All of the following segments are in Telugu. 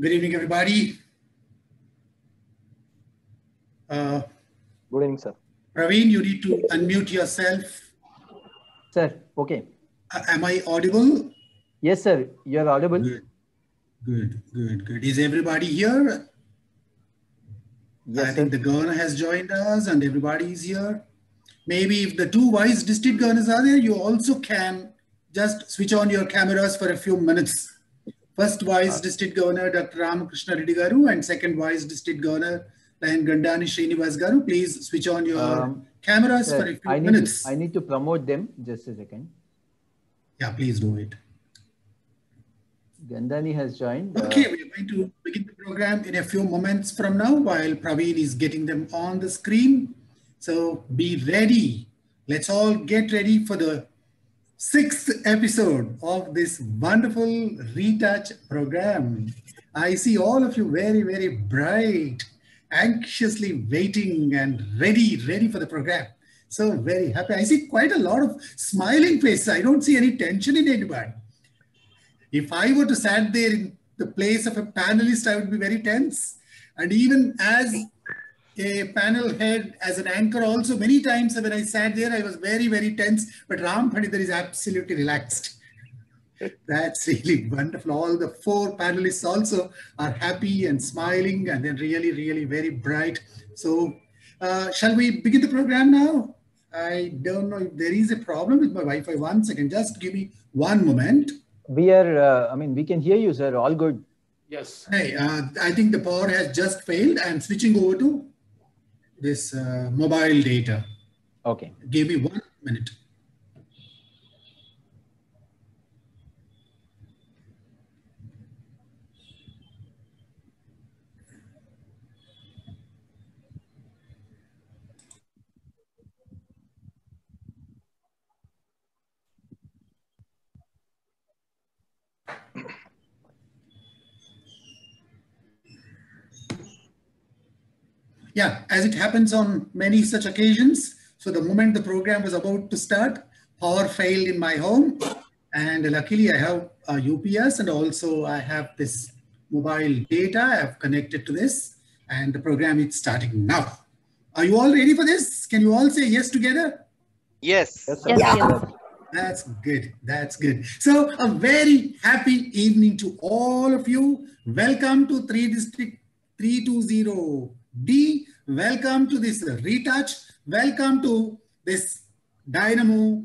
Good evening, everybody. Uh, Good evening, sir. Praveen, you need to unmute yourself. Sir, okay. Uh, am I audible? Yes, sir. You are audible. Good, good, good, good. Is everybody here? I Yes, sir. think the governor has joined us and everybody is here. Maybe if the two vice district governors are there, you also can just switch on your cameras for a few minutes. First vice district governor, Dr. Ramakrishna Reddy Garu, and second vice district governor, Lion Gandani Srinivas Garu. Please switch on your Um, cameras Sir, for a few I need minutes. to, I need to promote them. Just a second. yeah, please do it. Gandhani has joined. Uh, Okay, we are going to begin the program in a few moments from now while Praveen is getting them on the screen. So be ready. Let's all get ready for the sixth episode of this wonderful retouch program. I see all of you very, very bright, anxiously waiting and ready, ready for the program. So very happy. I see quite a lot of smiling faces. I don't see any tension in anybody. If I were to sat there in the place of a panelist, I would be very tense. And even as a panel head, as an anchor, also many times when I sat there, I was very, very tense. But Ram Panditer is absolutely relaxed. That's really wonderful. All the four panelists also are happy and smiling and then really, really very bright. So, uh, shall we begin the program now? I don't know if there is a problem with my Wi Fi. One second, just give me one moment. we are, uh, I mean, we can hear you, sir. All good. Yes. Hey, uh, I think the power has just failed. I'm switching over to this uh, mobile data. Okay. Give me one minute. Yeah, as it happens on many such occasions. So the moment the program was about to start, power failed in my home. And luckily I have a UPS and also I have this mobile data. I've connected to this and the program is starting now. Are you all ready for this? Can you all say yes together? Yes. Yes, sir. Yes, Yes, yes. sir. That's good. That's good. So, a very happy evening to all of you. Welcome to 3 District 320D. Welcome to this retouch. Welcome to this Dynamo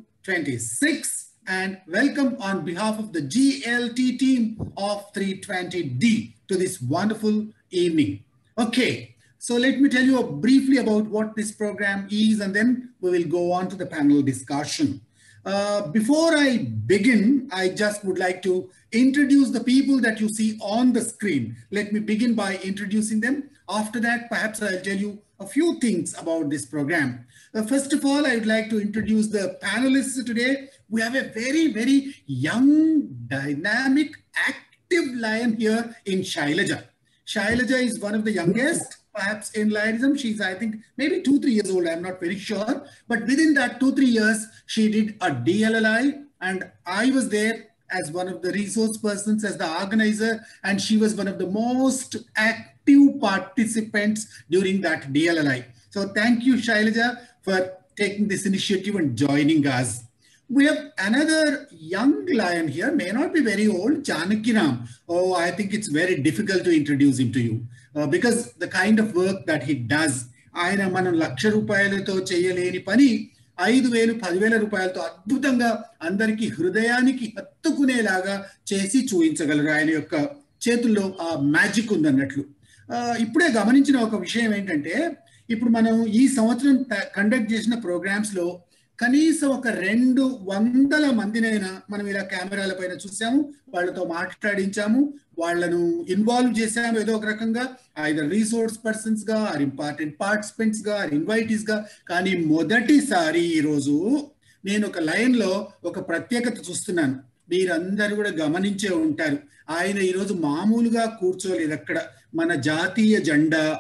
26. And welcome on behalf of the GLT team of 320D to this wonderful evening. Okay, so let me tell you briefly about what this program is, and then we will go on to the panel discussion. Uh, before I begin, I just would like to introduce the people that you see on the screen. Let me begin by introducing them. After that, perhaps I'll tell you a few things about this program. Uh, first of all, I would like to introduce the panelists today. We have a very, very young, dynamic, active lion here in Shailaja. Shailaja is one of the youngest, perhaps in lionism. She's, I think, maybe two, three years old. I'm not very sure. But within that two, three years, she did a DLLI, and I was there as one of the resource persons, as the organizer, and she was one of the most active participants during that DLLI. So thank you, Shailaja, for taking this initiative and joining us. We have another young lion here, may not be very old, Janakiram. Oh, I think it's very difficult to introduce him to you uh, because the kind of work that he does. ఆయన మనం లక్ష రూపాయలతో చేయలేని పని ఐదు వేలు పదివేల రూపాయలతో అద్భుతంగా అందరికీ హృదయానికి హత్తుకునేలాగా చేసి చూపించగలరు ఆయన యొక్క చేతుల్లో ఆ మ్యాజిక్ ఉందన్నట్లు ఆ, ఇప్పుడే గమనించిన ఒక విషయం ఏంటంటే ఇప్పుడు మనం ఈ సంవత్సరం కండక్ట్ చేసిన ప్రోగ్రామ్స్ లో కనీసం ఒక రెండు వందల మందినైనా మనం ఇలా కెమెరాల పైన చూసాము వాళ్ళతో మాట్లాడించాము వాళ్ళను ఇన్వాల్వ్ చేసాము ఏదో ఒక రకంగా ఐదర్ రీసోర్స్ పర్సన్స్ గా ఆర్ ఇంపార్టెంట్ పార్టిసిపెంట్స్ గా ఆర్ ఇన్వైటీస్ గా కానీ మొదటిసారి ఈరోజు నేను ఒక లైన్ లో ఒక ప్రత్యేకత చూస్తున్నాను మీరందరూ కూడా గమనించే ఉంటారు ఆయన ఈరోజు మామూలుగా కూర్చోలేదు అక్కడ మన జాతీయ జెండా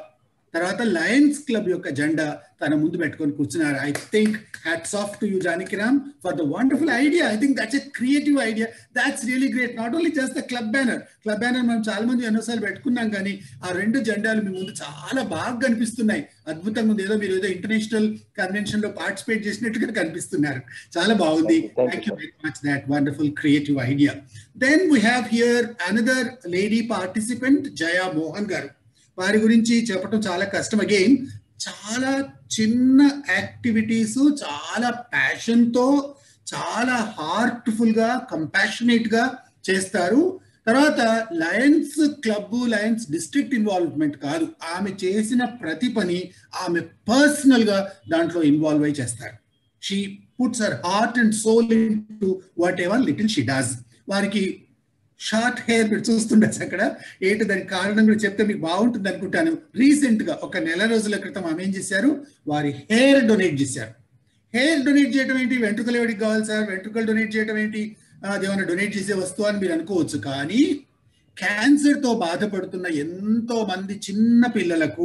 తర్వాత లయన్స్ క్లబ్ యొక్క జెండా తన ముందు పెట్టుకొని కూర్చున్నారు I think hats off to you Janakiram for the wonderful idea I think that's a creative idea that's really great not only just the club banner club banner మనం చాలా మంది ఎన్నోసార్లు పెట్టుకున్నాం కానీ ఆ రెండు జెండాలు మీ ముందు చాలా బాగా కనిపిస్తున్నాయి అద్భుతంగా ఉంది ఏదో మీరు ఏదో ఇంటర్నేషనల్ కన్వెన్షన్ లో పార్టిసిపేట్ చేసినట్టుగా కనిపిస్తున్నారు చాలా బాగుంది thank you very much that wonderful creative idea then we have here another lady participant Jaya Mohan garu వారి గురించి చెప్పడం చాలా కష్టం అగైన్ చాలా చిన్న యాక్టివిటీస్ చాలా ప్యాషన్ తో చాలా హార్ట్ఫుల్ గా కంపాషనేట్ గా చేస్తారు తర్వాత Lions Club Lions District involvement కాదు ఆమె చేసిన ప్రతి పని ఆమె పర్సనల్ గా దాంట్లో ఇన్వాల్వ్ అయి చేస్తారు she puts her heart and soul into whatever little she does వారికి షార్ట్ హెయిర్ మీరు చూస్తుండొచ్చు అక్కడ ఏంటి దానికి కారణం కూడా చెప్తే మీకు బాగుంటుంది అనుకుంటాను రీసెంట్ గా ఒక నెల రోజుల క్రితం ఆమె ఏం చేశారు వారి హెయిర్ డొనేట్ చేశారు హెయిర్ డొనేట్ చేయడం ఏంటి వెంట్రుకలు ఎవరికి కావాలి సార్ వెంట్రుకలు డొనేట్ చేయడం ఏంటి అదేమన్నా డొనేట్ చేసే వస్తువు అని మీరు అనుకోవచ్చు కానీ క్యాన్సర్ తో బాధపడుతున్న ఎంతో మంది చిన్న పిల్లలకు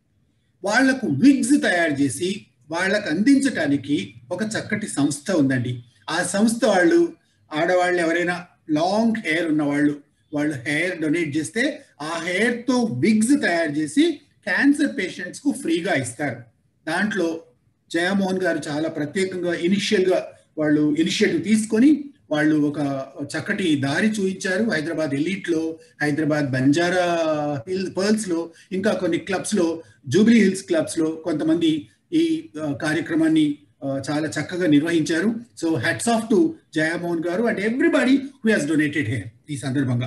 వాళ్లకు విగ్స్ తయారు చేసి వాళ్ళకు అందించటానికి ఒక చక్కటి సంస్థ ఉందండి ఆ సంస్థ వాళ్ళు ఆడవాళ్ళు ఎవరైనా లాంగ్ హెయిర్ ఉన్న వాళ్ళు వాళ్ళు హెయిర్ డొనేట్ చేస్తే ఆ హెయిర్ తో విగ్స్ తయారు చేసి క్యాన్సర్ పేషెంట్స్ కు ఫ్రీగా ఇస్తారు దాంట్లో జయమోహన్ గారు చాలా ప్రత్యేకంగా ఇనిషియల్ గా వాళ్ళు ఇనిషియేటివ్ తీసుకొని వాళ్ళు ఒక చక్కటి దారి చూపించారు హైదరాబాద్ ఎలీట్ లో హైదరాబాద్ బంజారా హిల్ పర్ల్స్ లో ఇంకా కొన్ని క్లబ్స్ లో జూబ్లీ హిల్స్ క్లబ్స్ లో కొంతమంది ఈ కార్యక్రమాన్ని చాలా చక్కగా నిర్వహించారు so heads off to Jayamohan garu and everybody who has donated hair ఈ సందర్భంగా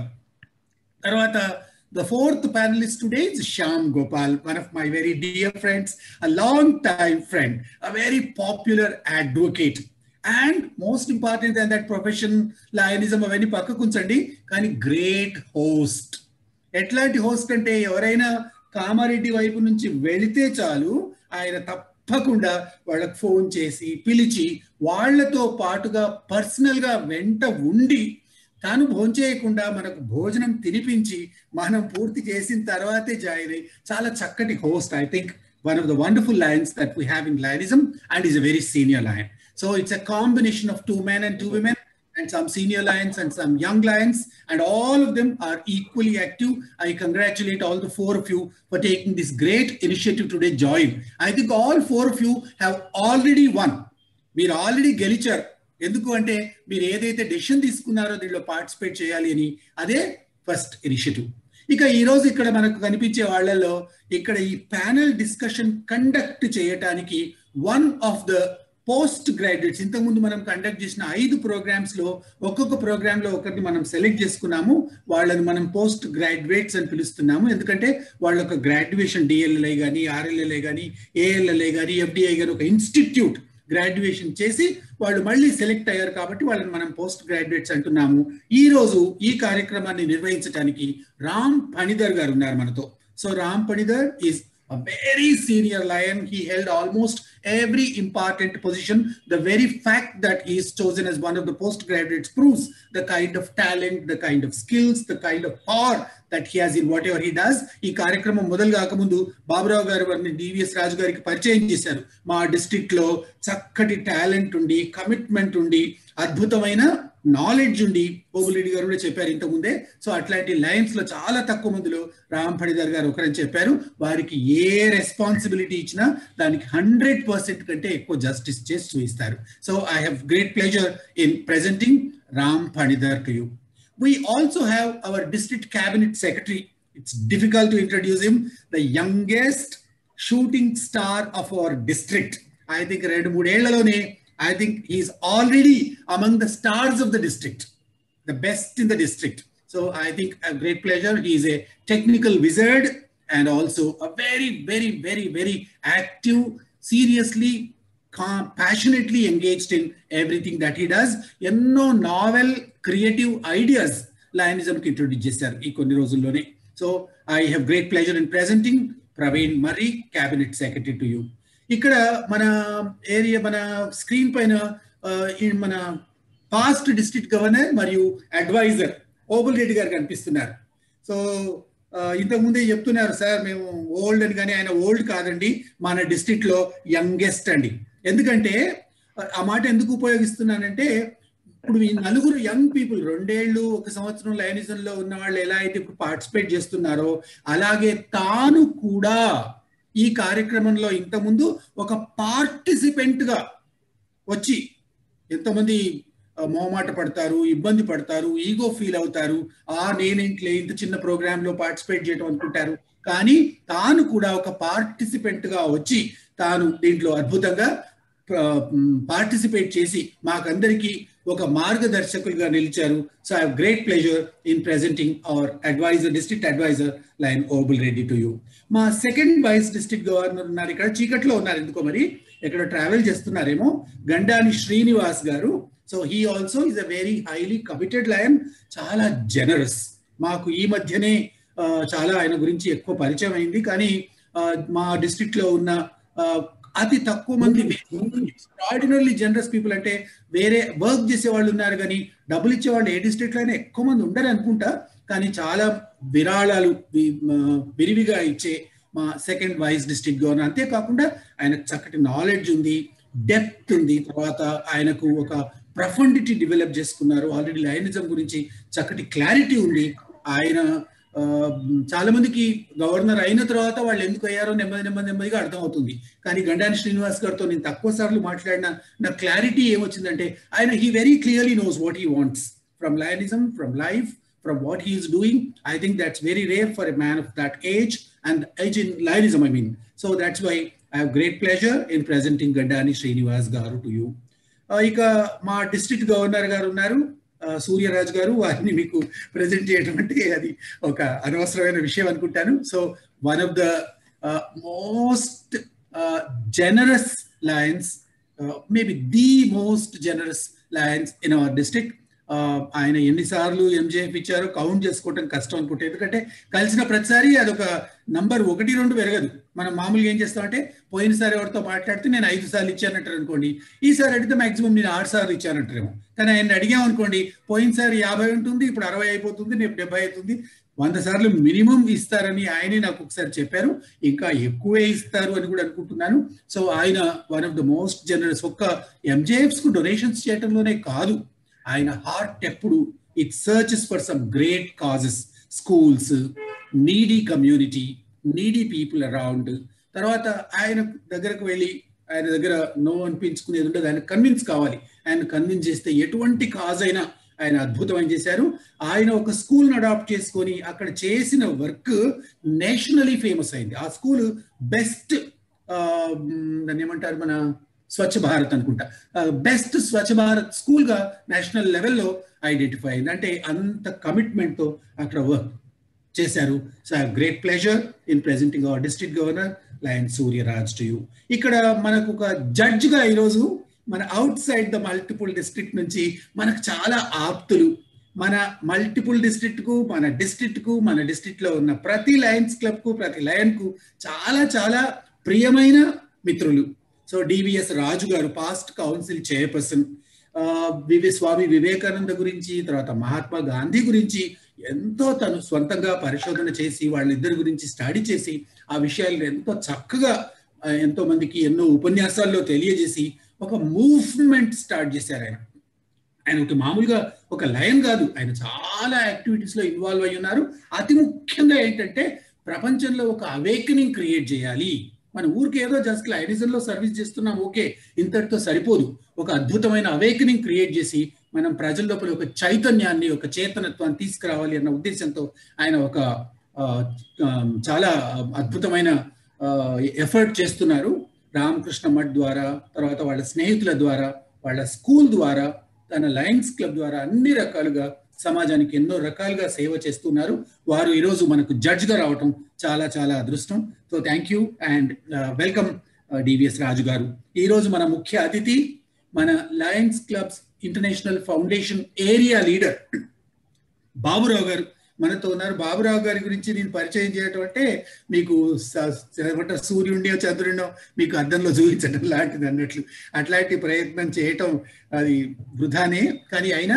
తర్వాత the fourth panelist today is Shyam Gopal one of my very dear friends a long time friend a very popular advocate and most important than that profession Lionism అవన్నీ పక్కకు ఉంచండి కానీ గ్రేట్ హోస్ట్ ఎట్లాంటి హోస్ట్ అంటే ఎవరైనా కామారెడ్డి వైపు నుంచి వెళితే చాలు ఆయన తప్పకుండా వాళ్ళకి ఫోన్ చేసి పిలిచి వాళ్లతో పాటుగా పర్సనల్ గా వెంట ఉండి తాను భోంచేయకుండా మనకు భోజనం తినిపించి మనం పూర్తి చేసిన తర్వాతే జాయిన్ అయ్యి చాలా చక్కటి host I think one of the wonderful Lions that we have in Lionism and is a very senior Lion so it's a combination of two men and two women and some senior lions and some young lions, and all of them are equally active. I congratulate all the four of you for taking this great initiative today, join. I think all four of you have already won. మీరు ఆల్రెడీ గెలిచారు ఎందుకు అంటే మీరు ఏదైతే డెసిషన్ తీసుకున్నారో దీనిలో పార్టిసిపేట్ చేయాలి అని అదే ఫస్ట్ ఇనిషియేటివ్ ఇక ఈ రోజు ఇక్కడ మనకు కనిపించే వాళ్ళలో ఇక్కడ ఈ ప్యానల్ డిస్కషన్ కండక్ట్ చేయటానికి one of the post graduates ఇంతకుముందు మనం కండక్ట్ చేసిన ఐదు ప్రోగ్రామ్స్ లో ఒక్కొక్క ప్రోగ్రామ్ లో ఒకటి మనం సెలెక్ట్ చేసుకున్నాము వాళ్ళని మనం పోస్ట్ గ్రాడ్యుయేట్స్ అని పిలుస్తున్నాము ఎందుకంటే వాళ్ళ ఒక గ్రాడ్యుయేషన్ డిఎల్ఎల్ఐ కానీ ఆర్ఎల్ఎల్ఐ కానీ ఏఎల్ఎల్ఐ కానీ ఎఫ్డిఐ కానీ ఒక ఇన్స్టిట్యూట్ గ్రాడ్యుయేషన్ చేసి వాళ్ళు మళ్ళీ సెలెక్ట్ అయ్యారు కాబట్టి వాళ్ళని మనం పోస్ట్ గ్రాడ్యుయేట్స్ అంటున్నాము ఈ రోజు ఈ కార్యక్రమాన్ని నిర్వహించడానికి రామ్ పణిదర్ గారు ఉన్నారు మనతో so Ram Phanidhar is a very senior lion. He held almost every important position. The very fact that he is chosen as one of the postgraduates proves the kind of talent, the kind of skills, the kind of power that he has in whatever he does. ఈ కార్యక్రమం మొదలు కాకముందు బాబురావు గారు వారిని డివిఎస్ రాజు గారికి పరిచయం చేశారు మా డిస్ట్రిక్ట్ లో చక్కటి టాలెంట్ ఉండి కమిట్మెంట్ ఉండి అద్భుతమైన నాలెడ్జ్ ఉండి ఓబులెడ్డి గారు కూడా చెప్పారు ఇంతకుముందే సో అట్లాంటి లైన్స్ లో చాలా తక్కువ మందిలో రామ్ ఫణిధర్ గారు ఒకరని చెప్పారు వారికి ఏ రెస్పాన్సిబిలిటీ ఇచ్చినా దానికి హండ్రెడ్ పర్సెంట్ కంటే ఎక్కువ జస్టిస్ చేసి చూపిస్తారు so I have great pleasure in presenting Ram Phanidhar to you We also have our district cabinet secretary. It's difficult to introduce him, the youngest shooting star of our district. I think రెండు మూడేళ్లలోనే I think he's already among the stars of the district, the best in the district. So I think a great pleasure. He is a technical wizard and also a very, very, very, very active, seriously, passionately engaged in everything that he does. ఎన్నో నావెల్ క్రియేటివ్ ఐడియాస్ లయనిజంకి ఇంట్రొడ్యూస్ చేశారు ఈ కొన్ని రోజుల్లోనే so I have great pleasure in presenting Praveen Marri cabinet secretary to you ఇక్కడ మన ఏరియా మన స్క్రీన్ పైన మన పాస్ట్ డిస్ట్రిక్ట్ గవర్నర్ మరియు అడ్వైజర్ ఓబుల్ రెడ్డి గారు కనిపిస్తున్నారు సో ఇంతకుముందే చెప్తున్నారు సార్ మేము ఓల్డ్ అని కానీ ఆయన ఓల్డ్ కాదండి మన డిస్ట్రిక్ట్ లో యంగెస్ట్ అండి ఎందుకంటే ఆ మాట ఎందుకు ఉపయోగిస్తున్నానంటే ఇప్పుడు ఈ నలుగురు యంగ్ పీపుల్ రెండేళ్లు ఒక సంవత్సరం లైనిజంలో ఉన్న వాళ్ళు ఎలా అయితే ఇప్పుడు పార్టిసిపేట్ చేస్తున్నారో అలాగే తాను కూడా ఈ కార్యక్రమంలో ఇంతకుముందు ఒక పార్టిసిపెంట్ గా వచ్చి ఎంతమంది మొహమాట పడతారు ఇబ్బంది పడతారు ఈగో ఫీల్ అవుతారు ఆ నేనేంట్లే ఇంత చిన్న ప్రోగ్రామ్ లో పార్టిసిపేట్ చేయడం అనుకుంటారు కానీ తాను కూడా ఒక పార్టిసిపెంట్ గా వచ్చి తాను దీంట్లో అద్భుతంగా పార్టిసిపేట్ చేసి మాకందరికీ ఒక మార్గదర్శకులుగా నిలిచారు so I great pleasure in presenting our advisor district advisor Lion Obul Reddy to you మా సెకండ్ వైస్ డిస్ట్రిక్ట్ గవర్నర్ ఉన్నారు ఇక్కడ చీకట్లో ఉన్నారు ఎందుకో మరి ఇక్కడ travel చేస్తున్నారేమో Gandhani Srinivas garu so he also is a very highly committed Lion చాలా జనరస్ మాకు ఈ మధ్యనే చాలా ఆయన గురించి ఎక్కువ పరిచయం అయింది కానీ మా డిస్ట్రిక్ట్ లో ఉన్న అతి తక్కువ మంది ఎక్స్ట్రాడినర్లీ జనరస్ పీపుల్ అంటే వేరే వర్క్ చేసే వాళ్ళు ఉన్నారు కానీ డబ్బులు ఇచ్చే వాళ్ళు ఏ డిస్ట్రిక్ట్ లో అయినా ఎక్కువ మంది ఉండరు అనుకుంటా కానీ చాలా విరాళాలు విరివిగా ఇచ్చే మా సెకండ్ వైస్ డిస్ట్రిక్ట్ గవర్నర్ అంతేకాకుండా ఆయనకు చక్కటి నాలెడ్జ్ ఉంది డెప్త్ ఉంది తర్వాత ఆయనకు ఒక ప్రొఫండిటీ డెవలప్ చేసుకున్నారు ఆల్రెడీ లైనిజం గురించి చక్కటి క్లారిటీ ఉంది ఆయన చాలా మందికి గవర్నర్ అయిన తర్వాత వాళ్ళు ఎందుకు అయ్యారో నెమ్మది నెమ్మది నెమ్మదిగా అర్థమవుతుంది కానీ గండాని శ్రీనివాస్ గారితో నేను తక్కువ సార్లు మాట్లాడిన నా క్లారిటీ ఏమొచ్చిందంటే ఆయన he very clearly knows what he wants from Lionism from life from what he is doing. I think that's very rare for a man of that age and age in Lionism, I mean. So that's why I have great pleasure in presenting Gandani Srinivas Garu to you. ఇక మా డిస్ట్రిక్ట్ గవర్నర్ గారు ఉన్నారు సూర్యరాజ్ గారు వారిని మీకు ప్రజెంట్ చేయడం అంటే అది ఒక అనవసరమైన విషయం అనుకుంటాను so one of the most generous Lions maybe the most generous Lions in our district ఆయన ఎన్నిసార్లు ఎంజేఎఫ్ ఇచ్చారో కౌంట్ చేసుకోవటం కష్టం అనుకుంటే ఎందుకంటే కలిసిన ప్రతిసారి అదొక నంబర్ ఒకటి రెండు పెరగదు మనం మామూలుగా ఏం చేస్తామంటే పోయినసారి ఎవరితో మాట్లాడితే నేను ఐదు సార్లు ఇచ్చానంటారు అనుకోండి ఈసారి అడిగితే మాక్సిమం నేను ఆరు సార్లు ఇచ్చానంటారేమో కానీ ఆయన అడిగాం అనుకోండి పోయినసారి యాభై ఉంటుంది ఇప్పుడు అరవై అయిపోతుంది రేపు డెబ్బై అవుతుంది వంద సార్లు మినిమం ఇస్తారని ఆయనే నాకు ఒకసారి చెప్పారు ఇంకా ఎక్కువే ఇస్తారు అని కూడా అనుకుంటున్నాను సో ఆయన one of the most generous ఒక్క ఎంజేఎఫ్స్ కు డొనేషన్స్ చేయడంలోనే కాదు ఆయన హార్ట్ ఎప్పుడు it searches for some great causes schools needy community needy people around తర్వాత ఆయన దగ్గరకు వెళ్ళి ఆయన దగ్గర నో అనిపించుకునేది ఉండదు ఆయన కన్విన్స్ కావాలి ఆయన కన్విన్స్ చేస్తే ఎటువంటి కాజ్ అయినా ఆయన అద్భుతమైన చేశారు ఆయన ఒక స్కూల్ అడాప్ట్ చేసుకొని అక్కడ చేసిన వర్క్ నేషనలీ ఫేమస్ అయింది ఆ స్కూల్ బెస్ట్ దాన్ని ఏమంటారు మన స్వచ్ఛ భారత్ అనుకుంటా బెస్ట్ స్వచ్ఛ భారత్ స్కూల్ గా నేషనల్ లెవెల్లో ఐడెంటిఫై అయింది అంటే అంత కమిట్మెంట్ తో అక్కడ వర్క్ చేశారు so great pleasure in presenting our district governor Lion Suryaraj to you ఇక్కడ మనకు ఒక జడ్జ్ గా ఈరోజు మన outside the multiple district నుంచి మనకు చాలా ఆప్తులు మన మల్టిపుల్ డిస్ట్రిక్ట్ కు మన డిస్ట్రిక్ట్ కు మన డిస్ట్రిక్ట్ లో ఉన్న ప్రతి లయన్స్ క్లబ్ కు ప్రతి లయన్ కు చాలా చాలా ప్రియమైన మిత్రులు so DVS Raju garu past council chairperson వివి స్వామి వివేకానంద గురించి తర్వాత మహాత్మా గాంధీ గురించి ఎంతో తను స్వంతంగా పరిశోధన చేసి వాళ్ళిద్దరి గురించి స్టడీ చేసి ఆ విషయాలు ఎంతో చక్కగా ఎంతో మందికి ఎన్నో ఉపన్యాసాల్లో తెలియజేసి ఒక మూవ్మెంట్ స్టార్ట్ చేశారు ఆయన ఆయన ఒక మామూలుగా ఒక లయన్ కాదు ఆయన చాలా యాక్టివిటీస్ లో ఇన్వాల్వ్ అయి ఉన్నారు అతి ముఖ్యంగా ఏంటంటే ప్రపంచంలో ఒక అవేకనింగ్ క్రియేట్ చేయాలి మన ఊరికి ఏదో జస్ట్ లైనిజంలో సర్వీస్ చేస్తున్నాం ఓకే ఇంతటితో సరిపోదు ఒక అద్భుతమైన అవేకనింగ్ క్రియేట్ చేసి మనం ప్రజల లోపల ఒక చైతన్యాన్ని ఒక చేతనత్వాన్ని తీసుకురావాలి అన్న ఉద్దేశంతో ఆయన ఒక చాలా అద్భుతమైన ఎఫర్ట్ చేస్తున్నారు రామకృష్ణ మఠ్ ద్వారా తర్వాత వాళ్ళ స్నేహితుల ద్వారా వాళ్ళ స్కూల్ ద్వారా తన లయన్స్ క్లబ్ ద్వారా అన్ని రకాలుగా సమాజానికి ఎన్నో రకాలుగా సేవ చేస్తున్నారు వారు ఈరోజు మనకు జడ్జ్గా రావటం చాలా చాలా అదృష్టం so thank you and welcome DVS Raju garu ఈరోజు మన ముఖ్య అతిథి మన Lions Clubs International Foundation area leader Baburao garu మనతో ఉన్నారు బాబురావు గారి గురించి నేను పరిచయం చేయటం అంటే మీకు సూర్యుడియో చంద్రుడినో మీకు అద్దంలో చూపించడం లాంటిది అన్నట్లు అట్లాంటి ప్రయత్నం చేయటం అది వృధానే కానీ అయినా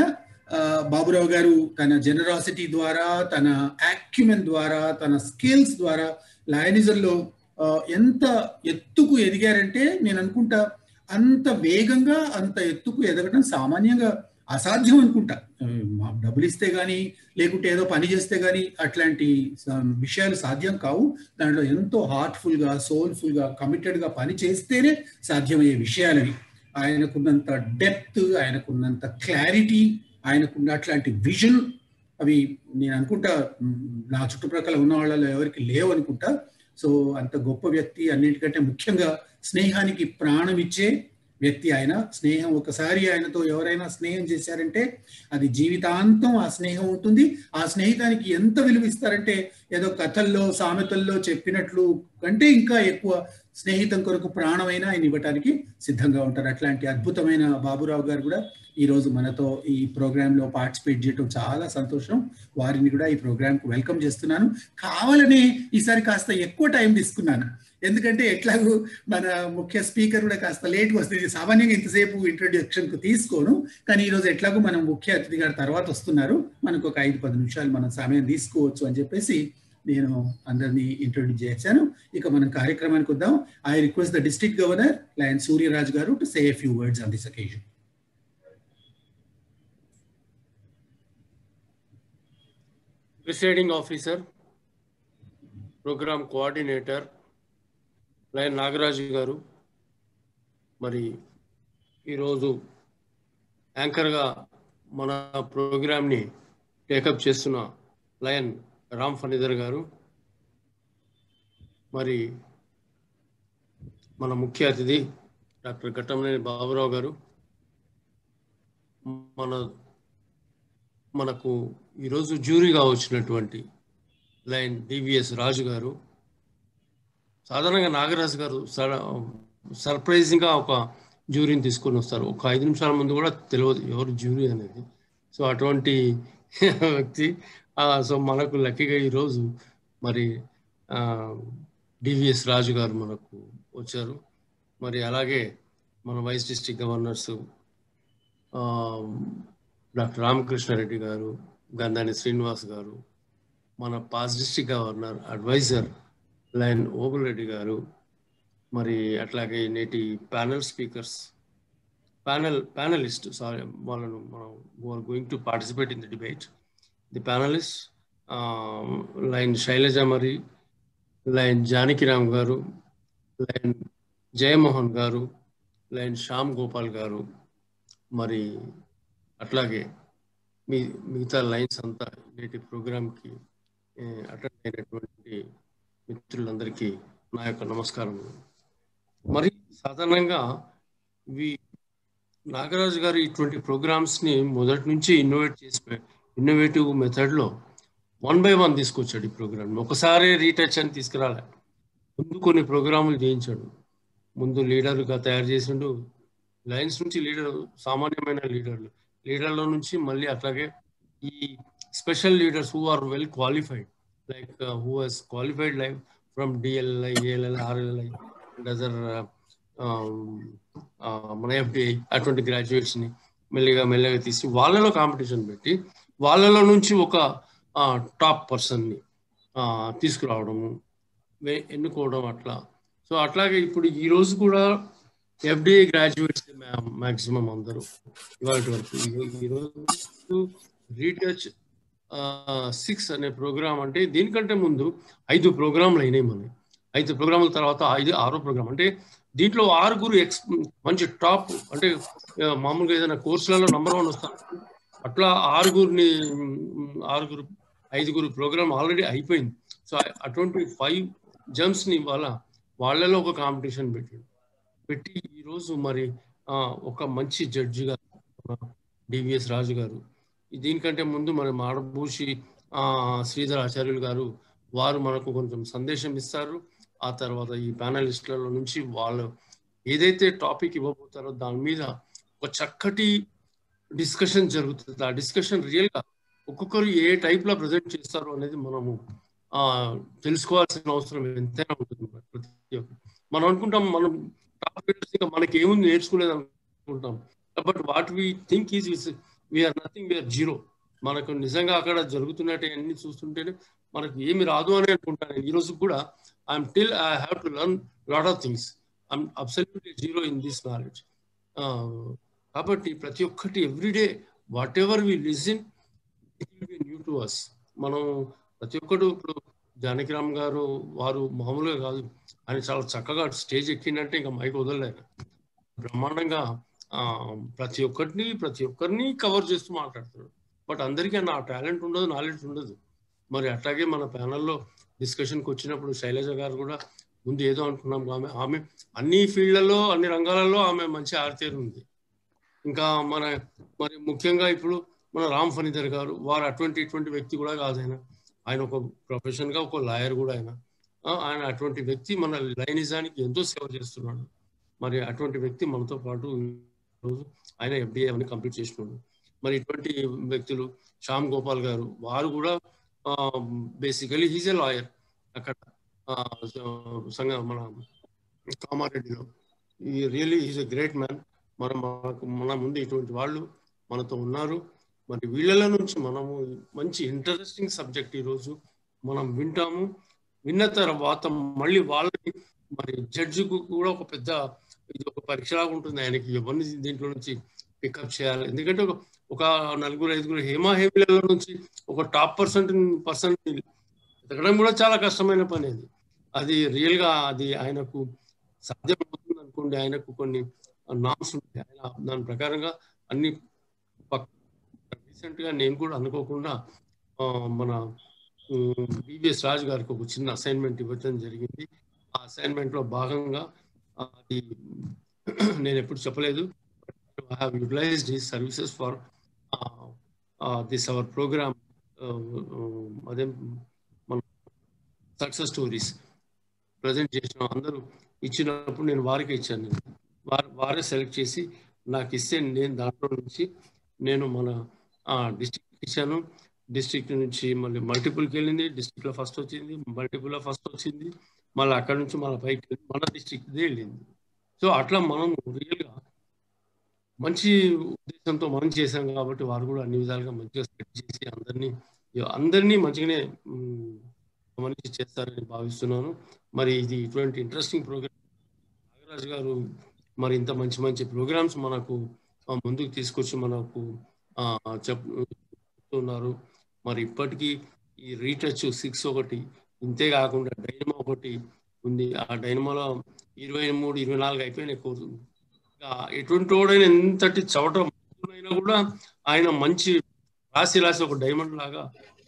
బాబురావు గారు తన జనరాసిటీ ద్వారా తన యాక్యుమెన్ ద్వారా తన స్కిల్స్ ద్వారా లయనిజంలో ఎంత ఎత్తుకు ఎదిగారంటే నేను అనుకుంటా అంత వేగంగా అంత ఎత్తుకు ఎదగడం సామాన్యంగా అసాధ్యం అనుకుంటా డబ్బులు ఇస్తే కానీ లేకుంటే ఏదో పని చేస్తే కానీ అట్లాంటి విషయాలు సాధ్యం కావు దాంట్లో ఎంతో హార్ట్ఫుల్గా సోల్ఫుల్గా కమిటెడ్గా పని చేస్తేనే సాధ్యమయ్యే విషయాలవి ఆయనకున్నంత డెప్త్ ఆయనకున్నంత క్లారిటీ ఆయనకున్న అట్లాంటి విజన్ అవి నేను అనుకుంటా నా చుట్టుప్రక్కల ఉన్న వాళ్ళలో ఎవరికి లేవు అనుకుంటా సో అంత గొప్ప వ్యక్తి అన్నిటికంటే ముఖ్యంగా స్నేహానికి ప్రాణం ఇచ్చే వ్యక్తి ఆయన స్నేహం ఒకసారి ఆయనతో ఎవరైనా స్నేహం చేశారంటే అది జీవితాంతం ఆ స్నేహం ఉంటుంది ఆ స్నేహితానికి ఎంత విలువ ఇస్తారంటే ఏదో కథల్లో సామెతల్లో చెప్పినట్లు కంటే ఇంకా ఎక్కువ స్నేహితం కొరకు ప్రాణమైన ఆయన ఇవ్వటానికి సిద్ధంగా ఉంటారు అట్లాంటి అద్భుతమైన బాబురావు గారు కూడా ఈరోజు మనతో ఈ ప్రోగ్రాంలో పార్టిసిపేట్ చేయడం చాలా సంతోషం వారిని కూడా ఈ ప్రోగ్రాంకు వెల్కమ్ చేస్తున్నాను కావాలని ఈసారి కాస్త ఎక్కువ టైం తీసుకున్నాను ఎందుకంటే ఎట్లాగూ మన ముఖ్య స్పీకర్ కూడా కాస్త లేట్గా వస్తుంది సామాన్యంగా ఇంతసేపు ఇంట్రొడక్షన్కు తీసుకోను కానీ ఈరోజు ఎట్లాగూ మనం ముఖ్య అతిథి గారు తర్వాత వస్తున్నారు మనకు ఒక ఐదు పది నిమిషాలు మనం సమయం తీసుకోవచ్చు అని చెప్పేసి నేను అందరినీ ఇంట్రొడ్యూస్ చేశాను ఇక మనం కార్యక్రమానికి వద్దాం I request the district governor Lion Suryaraj garu to say few words on this occasion presiding officer program coordinator Lion Nagaraju garu మరి ఈరోజు యాంకర్గా మన ప్రోగ్రామ్ని టేకప్ చేస్తున్న లయన్ రామ్ ఫణిధర్ గారు మరి మన ముఖ్య అతిథి డాక్టర్ ఘట్టమనేని బాబురావు గారు మన మనకు ఈరోజు జ్యూరీగా వచ్చినటువంటి లైన్ డివిఎస్ రాజు గారు సాధారణంగా నాగరాజు గారు సర్ప్రైజింగ్గా ఒక జ్యూరీని తీసుకొని వస్తారు ఒక ఐదు నిమిషాల ముందు కూడా తెలియదు ఎవరు జ్యూరీ అనేది సో అటువంటి వ్యక్తి సో మనకు లక్కీగా ఈరోజు మరి డివిఎస్ రాజు గారు మనకు వచ్చారు మరి అలాగే మన vice district governors doctor Ramakrishna Reddy garu Gandhani Srinivas garu మన past district governor advisor Lion Obul Reddy garu మరి అట్లాగే నేటి panel speakers panel panelist sorry వాళ్ళను మనం are going to participate in the debate the panelist Lion Shailaja మరి లైన్ జానకిరామ్ గారు లైన్ జయమోహన్ గారు లైన్ శ్యామ్ గోపాల్ గారు మరి అట్లాగే మీ మిగతా లైన్స్ అంతా నేటి ప్రోగ్రామ్కి అటెండ్ అయినటువంటి మిత్రులందరికీ నా యొక్క నమస్కారం మరి సాధారణంగా ఇవి నాగరాజు గారు ఇటువంటి ప్రోగ్రామ్స్ని మొదటి నుంచి ఇన్నోవేట్ చేసి ఇన్నోవేటివ్ మెథడ్లో వన్ బై వన్ తీసుకొచ్చాడు ఈ ప్రోగ్రామ్ ఒకసారి రీటచ్ అని తీసుకురాలే ముందు కొన్ని ప్రోగ్రాములు చేయించాడు ముందు లీడర్గా తయారు చేసిండు లైన్స్ నుంచి లీడర్ సామాన్యమైన లీడర్లు లీడర్ల నుంచి మళ్ళీ అట్లాగే ఈ special leaders who are well qualified like who has qualified life from DLI ALL RLI and other మన ఎఫ్డిఐ అటువంటి గ్రాడ్యుయేట్స్ని మెల్లిగా మెల్లగా తీసి వాళ్ళలో కాంపిటీషన్ పెట్టి వాళ్ళలో నుంచి ఒక టాప్ పర్సన్ని తీసుకురావడము ఎన్నుకోవడం అట్లా సో అట్లాగే ఇప్పుడు ఈ రోజు కూడా ఎఫ్డిఐ గ్రాడ్యుయేట్స్ మాక్సిమం అందరూ ఇవాళ వరకు ఈరోజు రీటచ్ సిక్స్ అనే ప్రోగ్రామ్ అంటే దీనికంటే ముందు ఐదు ప్రోగ్రాంలు అయినాయి మనకి ఐదు ప్రోగ్రాముల తర్వాత ఐదు ఆరో ప్రోగ్రామ్ అంటే దీంట్లో ఆరుగురు ఎక్స్ మంచి టాప్ అంటే మామూలుగా ఏదైనా కోర్సులలో నంబర్ వన్ వస్తారు అట్లా ఆరుగురిని ఆరుగురు ఐదుగురు ప్రోగ్రామ్ ఆల్రెడీ అయిపోయింది సో అటువంటి ఫైవ్ జమ్స్ని ఇవాళ వాళ్ళలో ఒక కాంపిటీషన్ పెట్టింది పెట్టి ఈరోజు మరి ఒక మంచి జడ్జిగా డివిఎస్ రాజు గారు దీనికంటే ముందు మన మాడభూషి శ్రీధర్ ఆచార్యులు గారు వారు మనకు కొంచెం సందేశం ఇస్తారు ఆ తర్వాత ఈ ప్యానలిస్టులలో నుంచి వాళ్ళు ఏదైతే టాపిక్ ఇవ్వబోతారో దాని మీద ఒక చక్కటి డిస్కషన్ జరుగుతుంది ఆ డిస్కషన్ రియల్గా ఒక్కొక్కరు ఏ టైప్లో ప్రజెంట్ చేస్తారు అనేది మనము తెలుసుకోవాల్సిన అవసరం ఎంతైనా ఉంటుంది ప్రతి ఒక్కరు మనం అనుకుంటాం మనం టాప్ మనకి ఏముంది నేర్చుకోలేదు అనుకుంటాం but what we think is we are nothing we are zero మనకు నిజంగా అక్కడ జరుగుతున్నట్టు అన్ని చూస్తుంటేనే మనకు ఏమి రాదు అని అనుకుంటాను ఈ రోజు కూడా I'm till I have to learn lot of things I'm absolutely zero in this knowledge కాబట్టి ప్రతి ఒక్కటి everyday whatever we listen it will be new to us మనం ప్రతి ఒక్కరు ఇప్పుడు జానకిరామ్ గారు వారు మామూలుగా కాదు ఆయన చాలా చక్కగా స్టేజ్ ఎక్కిందంటే ఇంకా మైక్ వదలలేరు బ్రహ్మాండంగా ప్రతి ఒక్కరిని ప్రతి ఒక్కరిని కవర్ చేస్తూ మాట్లాడుతున్నాడు బట్ అందరికీ నా టాలెంట్ ఉండదు నాలెడ్జ్ ఉండదు మరి అట్లాగే మన ప్యానల్లో డిస్కషన్కి వచ్చినప్పుడు శైలజ గారు కూడా ముందు ఏదో అనుకున్నాం ఆమె ఆమె అన్ని ఫీల్డ్లలో అన్ని రంగాలలో ఆమె మంచి ఆరితేరు ఉంది ఇంకా మన మరి ముఖ్యంగా ఇప్పుడు మన రామ్ ఫణిధర్ గారు వారు అటువంటి ఇటువంటి వ్యక్తి కూడా కాదు ఆయన ఆయన ఒక ప్రొఫెషన్గా ఒక లాయర్ కూడా ఆయన ఆయన అటువంటి వ్యక్తి మన లైనిజానికి ఎంతో సేవ చేస్తున్నాడు మరి అటువంటి వ్యక్తి మనతో పాటు రోజు ఆయన ఎఫ్డిఏ అని కంప్లీట్ చేసినాడు మరి ఇటువంటి వ్యక్తులు శ్యామ్ గోపాల్ గారు వారు కూడా బేసికలీ హీజ్ ఎ లాయర్ అక్కడ సంఘ మన కామారెడ్డిలో ఈ really is a great man మన మన ముందు ఇటువంటి వాళ్ళు మనతో ఉన్నారు మరి వీళ్ళ నుంచి మనము మంచి ఇంట్రెస్టింగ్ సబ్జెక్ట్ ఈరోజు మనం వింటాము విన్న తర్వాత మళ్ళీ వాళ్ళని మరి జడ్జికు కూడా ఒక పెద్ద ఇది ఒక పరీక్షలాగా ఉంటుంది ఆయనకి ఎవరిని దీంట్లో నుంచి పికప్ చేయాలి ఎందుకంటే ఒక ఒక నలుగురు ఐదుగురు హేమా హేమిల నుంచి ఒక టాప్ పర్సెంట్ పర్సెంట్ ఎదగడం కూడా చాలా కష్టమైన పని అది అది రియల్గా అది ఆయనకు సాధ్యం అవుతుంది అనుకోండి ఆయనకు కొన్ని నామ్స్ ఉంటాయి ఆయన దాని ప్రకారంగా అన్ని రీసెంట్గా నేను కూడా అనుకోకుండా మన బివిఎస్ రాజు గారికి ఒక చిన్న అసైన్మెంట్ ఇవ్వడం జరిగింది ఆ అసైన్మెంట్లో భాగంగా అది నేను ఎప్పుడు చెప్పలేదు I have utilized his services for this our program అదే మన సక్సెస్ స్టోరీస్ ప్రజెంట్ చేసిన అందరూ ఇచ్చినప్పుడు నేను వారికి ఇచ్చాను నేను వారు వారే సెలెక్ట్ చేసి నాకు ఇస్తే నేను దాంట్లో నుంచి నేను మన డిస్ట్రిక్ట్ ఇచ్చాను డిస్ట్రిక్ట్ నుంచి మళ్ళీ మల్టిపుల్కి వెళ్ళింది డిస్ట్రిక్ట్లో ఫస్ట్ వచ్చింది మల్టిపుల్లో ఫస్ట్ వచ్చింది మళ్ళీ అక్కడ నుంచి మళ్ళీ పైకి మన డిస్ట్రిక్ట్దే వెళ్ళింది సో అట్లా మనం రియల్గా మంచి ఉద్దేశంతో మనం చేశాం కాబట్టి వారు కూడా అన్ని విధాలుగా మంచిగా సెట్ చేసి అందరినీ అందరినీ మంచిగానే గమనించి చేస్తారని భావిస్తున్నాను మరి ఇది ఇటువంటి ఇంట్రెస్టింగ్ ప్రోగ్రామ్ నాగరాజు గారు మరి ఇంత మంచి మంచి ప్రోగ్రామ్స్ మనకు ముందుకు తీసుకొచ్చి మనకు చెప్తున్నారు మరి ఇప్పటికీ ఈ రీటచ్ సిక్స్ ఒకటి ఇంతే కాకుండా డైనమా ఒకటి ఉంది ఆ డైనమాలో ఇరవై మూడు ఇరవై నాలుగు అయిపోయినాయి కోర్సు ఎటువంటి వాడైనా ఎంతటి చవట అయినా కూడా ఆయన మంచి రాసి రాసి ఒక డైమండ్ లాగా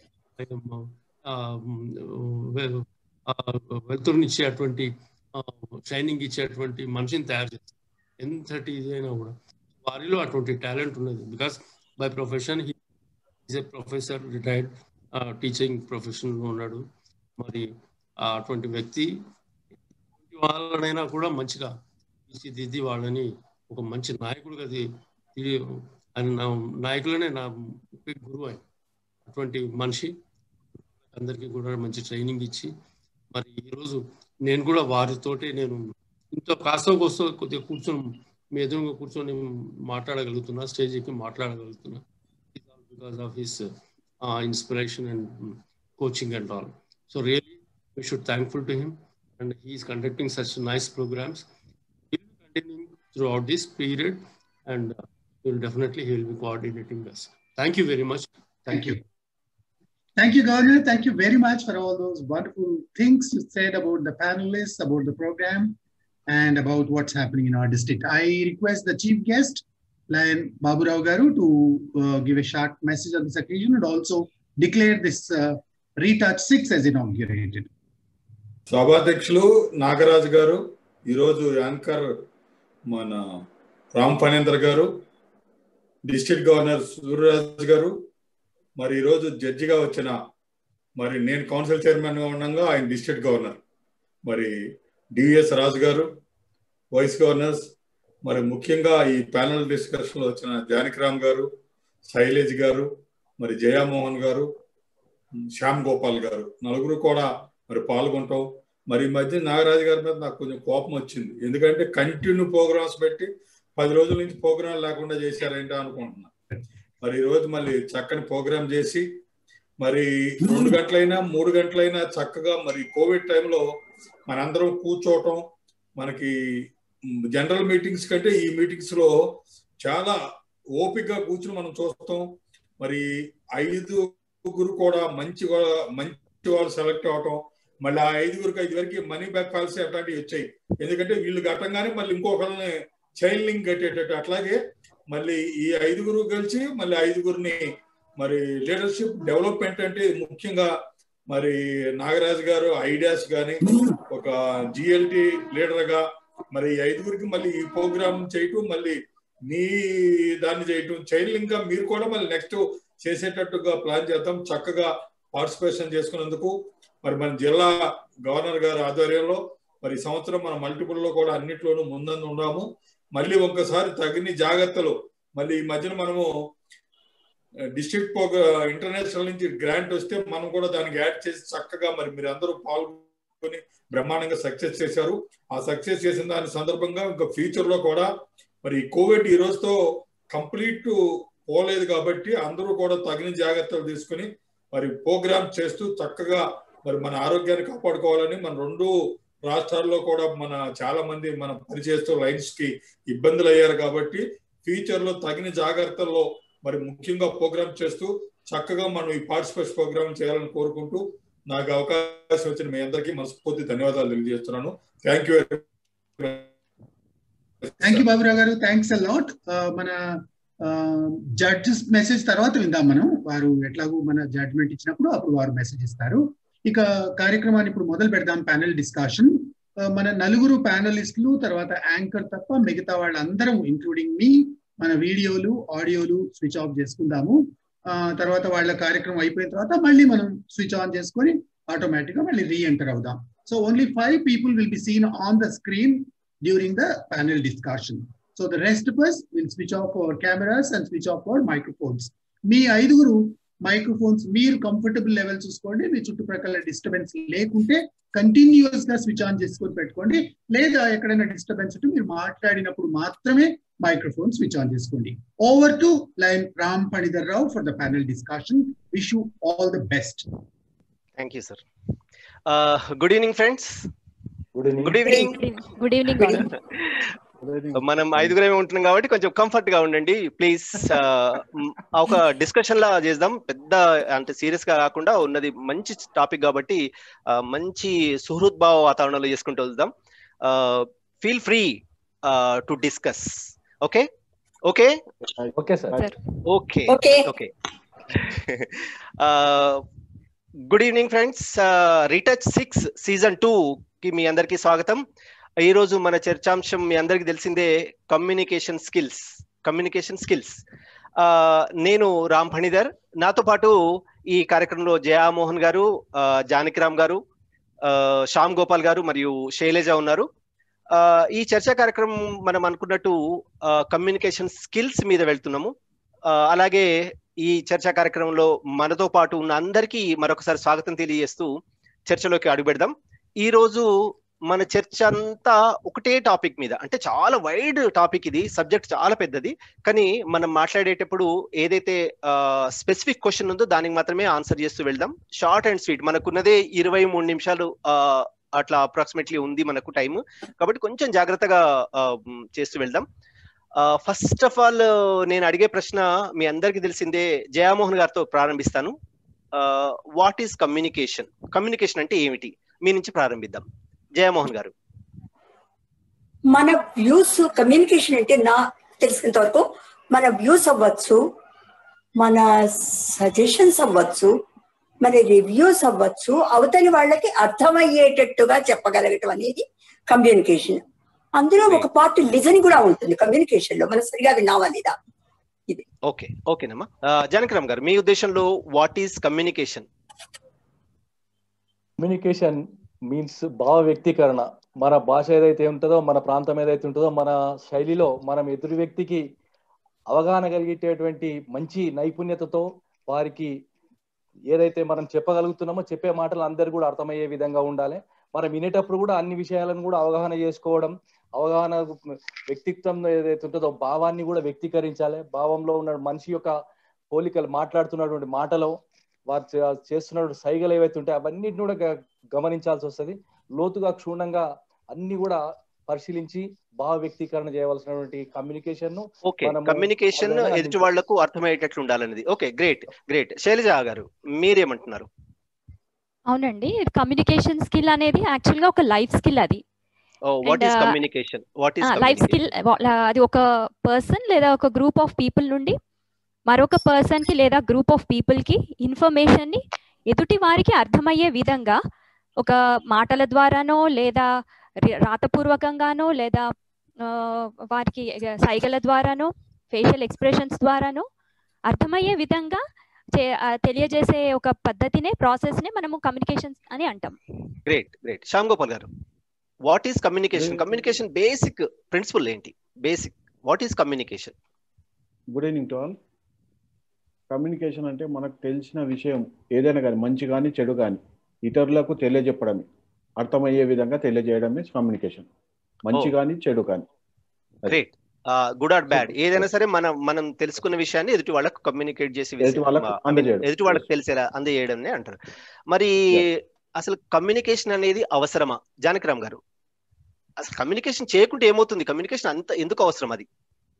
వెలుతురునిచ్చేటువంటి షైనింగ్ ఇచ్చేటువంటి మనిషిని తయారు చేస్తారు ఎంతటి ఇదైనా కూడా వారిలో అటువంటి టాలెంట్ ఉన్నది because by profession is a professor retired teaching ప్రొఫెషన్లో ఉన్నాడు మరి అటువంటి వ్యక్తి వాళ్ళనైనా కూడా మంచిగా తీర్చిదిద్ది వాళ్ళని ఒక మంచి నాయకుడిగా ఆయన నా నాయకులనే నా గురువు ఆయన అటువంటి మనిషి అందరికీ కూడా మంచి ట్రైనింగ్ ఇచ్చి మరి ఈరోజు నేను కూడా వారితోటి నేను ఇంత కాస్త కోస్తో కొద్దిగా కూర్చొని మీ ఎదురుగా కూర్చొని మాట్లాడగలుగుతున్నా స్టేజ్ ఎక్కి మాట్లాడగలుగుతున్నా because of his inspiration and coaching and all so really we should thankful to him and he is conducting such nice programs. He will be continuing throughout this period and uh, will definitely he will be coordinating us. Thank you very much. Thank, Thank you. you. Thank you, Governor. Thank you very much for all those wonderful things you said about the panelists, about the program, and about what's happening in our district. I request the chief guest, Lion Babu Rao Garu, to uh, give a short message on this occasion and also declare this uh, retouch 6 as inaugurated. సభాధ్యక్షులు నాగరాజు గారు ఈరోజు యాంకర్ మన రామ్ ఫణేంద్ర గారు డిస్ట్రిక్ట్ గవర్నర్ సూర్యరాజు గారు మరి ఈరోజు జడ్జిగా వచ్చిన మరి నేను కౌన్సిల్ చైర్మన్గా ఉండగా ఆయన డిస్ట్రిక్ట్ గవర్నర్ మరి DVS Raju garu vice governors మరి ముఖ్యంగా ఈ ప్యానల్ డిస్కషన్లో వచ్చిన జానకిరామ్ గారు శైలేజ్ గారు మరి జయామోహన్ గారు శ్యామ్ గోపాల్ గారు నలుగురు కూడా మరి పాల్గొంటాం మరి ఈ మధ్య నాగరాజు గారి మీద నాకు కొంచెం కోపం వచ్చింది ఎందుకంటే కంటిన్యూ ప్రోగ్రామ్స్ పెట్టి పది రోజుల నుంచి ప్రోగ్రాం లేకుండా చేశారేంటో అనుకుంటున్నా మరి ఈ రోజు మళ్ళీ చక్కని ప్రోగ్రామ్ చేసి మరి రెండు గంటలైనా మూడు గంటలైనా చక్కగా మరి కోవిడ్ టైంలో మనందరం కూర్చోవటం మనకి జనరల్ మీటింగ్స్ కంటే ఈ మీటింగ్స్ లో చాలా ఓపికగా కూర్చుని మనం చూస్తాం మరి ఐదుగురు కూడా మంచి వా- మంచి వాళ్ళు సెలెక్ట్ అవటం మళ్ళీ ఆ ఐదుగురికి ఐదు వరకు మనీ బ్యాక్ పాలసీ అట్లాంటివి వచ్చాయి ఎందుకంటే వీళ్ళు కట్టంగానే మళ్ళీ ఇంకొకరిని చైల్డ్ లింక్ కట్టేటట్టు అట్లాగే మళ్ళీ ఈ ఐదుగురు కలిసి మళ్ళీ ఐదుగురిని మరి లీడర్షిప్ డెవలప్మెంట్ అంటే ముఖ్యంగా మరి నాగరాజు గారు ఐడియాస్ కానీ ఒక జిఎల్టి లీడర్ గా మరి ఈ ఐదుగురికి మళ్ళీ ఈ ప్రోగ్రామ్ చేయటం మళ్ళీ మీ దాన్ని చేయటం చైల్డ్ లింక్ గా మీరు కూడా మళ్ళీ నెక్స్ట్ చేసేటట్టుగా ప్లాన్ చేద్దాం చక్కగా పార్టిసిపేషన్ చేసుకున్నందుకు మరి మన జిల్లా గవర్నర్ గారి ఆధ్వర్యంలో మరి ఈ సంవత్సరం మన మల్టిపుల్ లో కూడా అన్నిట్లోనూ ముందందు ఉన్నాము మళ్ళీ ఒక్కసారి తగిన జాగ్రత్తలు మళ్ళీ ఈ మధ్యన మనము డిస్ట్రిక్ట్ ఇంటర్నేషనల్ నుంచి గ్రాంట్ వస్తే మనం కూడా దానికి యాడ్ చేసి చక్కగా మరి మీరు అందరూ పాల్గొని బ్రహ్మాండంగా సక్సెస్ చేశారు ఆ సక్సెస్ చేసిన దాని సందర్భంగా ఇంకా ఫ్యూచర్ లో కూడా మరి కోవిడ్ ఈ రోజుతో కంప్లీట్ పోలేదు కాబట్టి అందరూ కూడా తగిన జాగ్రత్తలు తీసుకుని మరి ప్రోగ్రామ్ చేస్తూ చక్కగా మరి మన ఆరోగ్యాన్ని కాపాడుకోవాలని మన రెండు రాష్ట్రాల్లో కూడా మన చాలా మంది మన పనిచేస్తూ లైన్స్ కి ఇబ్బందులు అయ్యారు కాబట్టి ఫ్యూచర్ లో తగిన జాగ్రత్తల్లో మరి ముఖ్యంగా ప్రోగ్రామ్ చేస్తూ చక్కగా మనం ఈ పార్టిసిపేషన్ ప్రోగ్రామ్ చేయాలని కోరుకుంటూ నాకు అవకాశం వచ్చిన మీ అందరికీ మనస్ఫూర్తి ధన్యవాదాలు తెలియజేస్తున్నాను thank you thank you Baburao garu thanks a lot మన జడ్జెస్ మెసేజ్ తర్వాత విందాం మనం వారు ఎట్లాగూ మన జడ్జ్మెంట్ ఇచ్చినప్పుడు అప్పుడు వారు మెసేజ్ ఇస్తారు ఇక కార్యక్రమాన్ని ఇప్పుడు మొదలు పెడదాం ప్యానెల్ డిస్కషన్ మన నలుగురు ప్యానలిస్టులు తర్వాత యాంకర్ తప్ప మిగతా వాళ్ళందరం ఇంక్లూడింగ్ మీ మన వీడియోలు ఆడియోలు స్విచ్ ఆఫ్ చేసుకుందాము ఆ, తర్వాత వాళ్ళ కార్యక్రమం అయిపోయిన తర్వాత మళ్ళీ మనం స్విచ్ ఆన్ చేసుకొని ఆటోమేటిక్ గా మళ్ళీ రీ ఎంటర్ అవుదాం so only five people will be seen on the screen during the panel discussion so the rest purse will switch off our cameras and switch off our microphones మీ ఐదుగురు మైక్రోఫోన్స్ మీరు కంఫర్టబుల్ లెవెల్ చూసుకోండి మీ చుట్టుప్రక్కల డిస్టర్బెన్స్ లేకుంటే కంటిన్యూస్ గా స్విచ్ ఆన్ చేసుకొని పెట్టుకోండి లేదా ఎక్కడైనా డిస్టర్బెన్స్ ఉంటే మీరు మాట్లాడినప్పుడు మాత్రమే మైక్రోఫోన్ స్విచ్ ఆన్ చేసుకోండి over to Lion Ram Phanidhar Rao for the panel discussion wish you all the best thank you sir good evening friends good evening good evening good evening మనం ఐదుగురమే ఉంటున్నాం కాబట్టి కొంచెం కంఫర్ట్ గా ఉండండి ప్లీజ్ ఒక డిస్కషన్ లా చేద్దాం పెద్ద అంటే సీరియస్ గా కాకుండా ఉన్నది మంచి టాపిక్ కాబట్టి ఆ, మంచి సుహృద్భావ వాతావరణంలో చేసుకుంటూ వెళ్దాం feel free to discuss okay okay okay sir okay okay okay good evening friends retouch six season two కి మీ అందరికీ స్వాగతం ఈ రోజు మన చర్చాంశం మీ అందరికీ తెలిసిందే కమ్యూనికేషన్ స్కిల్స్ కమ్యూనికేషన్ స్కిల్స్ నేను రామ్ ఫణిధర్ నాతో పాటు ఈ కార్యక్రమంలో జయామోహన్ గారు ఆ, జానకిరామ్ గారు ఆ, శ్యామ్ గోపాల్ గారు మరియు శైలజ ఉన్నారు ఆ, ఈ చర్చా కార్యక్రమం మనం అనుకున్నట్టు కమ్యూనికేషన్ స్కిల్స్ మీద వెళ్తున్నాము ఆ, అలాగే ఈ చర్చా కార్యక్రమంలో మనతో పాటు ఉన్న అందరికీ మరొకసారి స్వాగతం తెలియజేస్తూ చర్చలోకి అడుగుపెడదాం ఈ రోజు మన చర్చ అంతా ఒకటే టాపిక్ మీద అంటే చాలా వైడ్ టాపిక్ ఇది సబ్జెక్ట్ చాలా పెద్దది కానీ మనం మాట్లాడేటప్పుడు ఏదైతే స్పెసిఫిక్ క్వశ్చన్ ఉందో దానికి మాత్రమే ఆన్సర్ చేస్తూ వెళ్దాం షార్ట్ అండ్ స్వీట్ మనకున్నదే ఇరవై మూడు నిమిషాలు ఆ, అట్లా అప్రాక్సిమేట్లీ ఉంది మనకు టైం కాబట్టి కొంచెం జాగ్రత్తగా ఆ, మ్, చేస్తూ వెళ్దాం ఫస్ట్ ఆఫ్ ఆల్ నేను అడిగే ప్రశ్న మీ అందరికీ తెలిసిందే జయామోహన్ గారితో ప్రారంభిస్తాను వాట్ ఈస్ కమ్యూనికేషన్ కమ్యూనికేషన్ అంటే ఏమిటి మీ నుంచి ప్రారంభిద్దాం జయమోహన్ గారు మన వ్యూస్ కమ్యూనికేషన్ అంటే నా తెలిసినంత వరకు మన వ్యూస్ అవ్వచ్చు మన సజెషన్స్ అవ్వచ్చు మన రివ్యూస్ అవ్వచ్చు అవతలి వాళ్ళకి అర్థమయ్యేటట్టుగా చెప్పగలగటం అనేది కమ్యూనికేషన్ అందులో ఒక పార్ట్ లిజన్ కూడా ఉంటుంది కమ్యూనికేషన్ లో మనం సరిగా విన్నామా లేదా ఓకే ఓకేనమ్మా జానకిరామ్ గారు మీ ఉద్దేశంలో what is communication communication means భావ వ్యక్తీకరణ మన భాష ఏదైతే ఉంటుందో మన ప్రాంతం ఏదైతే ఉంటుందో మన శైలిలో మనం ఎదురు వ్యక్తికి అవగాహన కలిగేటటువంటి మంచి నైపుణ్యతతో వారికి ఏదైతే మనం చెప్పగలుగుతున్నామో చెప్పే మాటలు అందరు కూడా అర్థమయ్యే విధంగా ఉండాలి మనం వినేటప్పుడు కూడా అన్ని విషయాలను కూడా అవగాహన చేసుకోవడం అవగాహన వ్యక్తిత్వం ఏదైతే ఉంటుందో భావాన్ని కూడా వ్యక్తీకరించాలి భావంలో ఉన్న మనిషి యొక్క పోలికలు మాట్లాడుతున్నటువంటి మాటలో వారు చే- చేస్తున్నటువంటి సైగలు ఏవైతే ఉంటాయో అవన్నిటిని కూడా గ- గమనించాల్సి వస్తుంది లోతుగా క్షుణ్ణంగా అన్ని కూడా పరిశీలించి భావ వ్యక్తీకరణ చేయవలసినటువంటి కమ్యూనికేషన్ ను ఓకే మనము కమ్యూనికేషన్ అవగాహన ఎదుటి వాళ్లకు అర్థమయ్యేటట్లు ఉండాలనేది ఓకే గ్రేట్ గ్రేట్ శైలజ గారు మీరేమంటున్నారు అవునండి కమ్యూనికేషన్ స్కిల్ అనేది యాక్చువల్ గా ఒక లైఫ్ స్కిల్ అది what And, is uh, communication what is life skill అది ఒక పర్సన్ లేదా ఒక గ్రూప్ ఆఫ్ పీపుల్ నుండి మరొక పర్సన్ కి లేదా గ్రూప్ ఆఫ్ పీపుల్ కి ఇన్ఫర్మేషన్ ని ఎదుటి వారికి అర్థమయ్యే విధంగా ఒక మాటల ద్వారానో లేదా రి- రాతపూర్వకంగానో లేదా ఆ, వారికి సైగల ద్వారానో ఫేషియల్ ఎక్స్ప్రెషన్స్ ద్వారానో అర్థమయ్యే విధంగా చే- ఆ, తెలియజేసే ఒక పద్ధతినే ప్రాసెస్ నే మనము కమ్యూనికేషన్ అని అంటాం great great Shyam Gopal garu what is communication Great. Communication basic principle ఏంటి basic what is communication good evening to all communication అంటే మనకు తెలిసిన విషయం ఏదైనా కానీ మంచి కానీ చెడు కానీ ఇతరులకు తెలియజెప్పడమే అర్థమయ్యే విధంగా తెలియజేయడమే కమ్యూనికేషన్ మంచి Oh. కానీ చెడు కానీ అది. గ్రేట్ గుడ్ ఆర్ బ్యాడ్ ఏదైనా సరే మనం మనం తెలుసుకున్న విషయాన్ని ఎదుటి వాళ్ళకు కమ్యూనికేట్ చేసి ఎదుటి వాళ్ళకు ఆ, అందజేయడం. ఎదుటి వాళ్ళకి తెలిసేలా అందజేయడం అంటారు మరి అసలు కమ్యూనికేషన్ అనేది అవసరమా జానకిరామ్ గారు అసలు కమ్యూనికేషన్ చేయకుంటే ఏమవుతుంది కమ్యూనికేషన్ అంత ఎందుకు అవసరం అది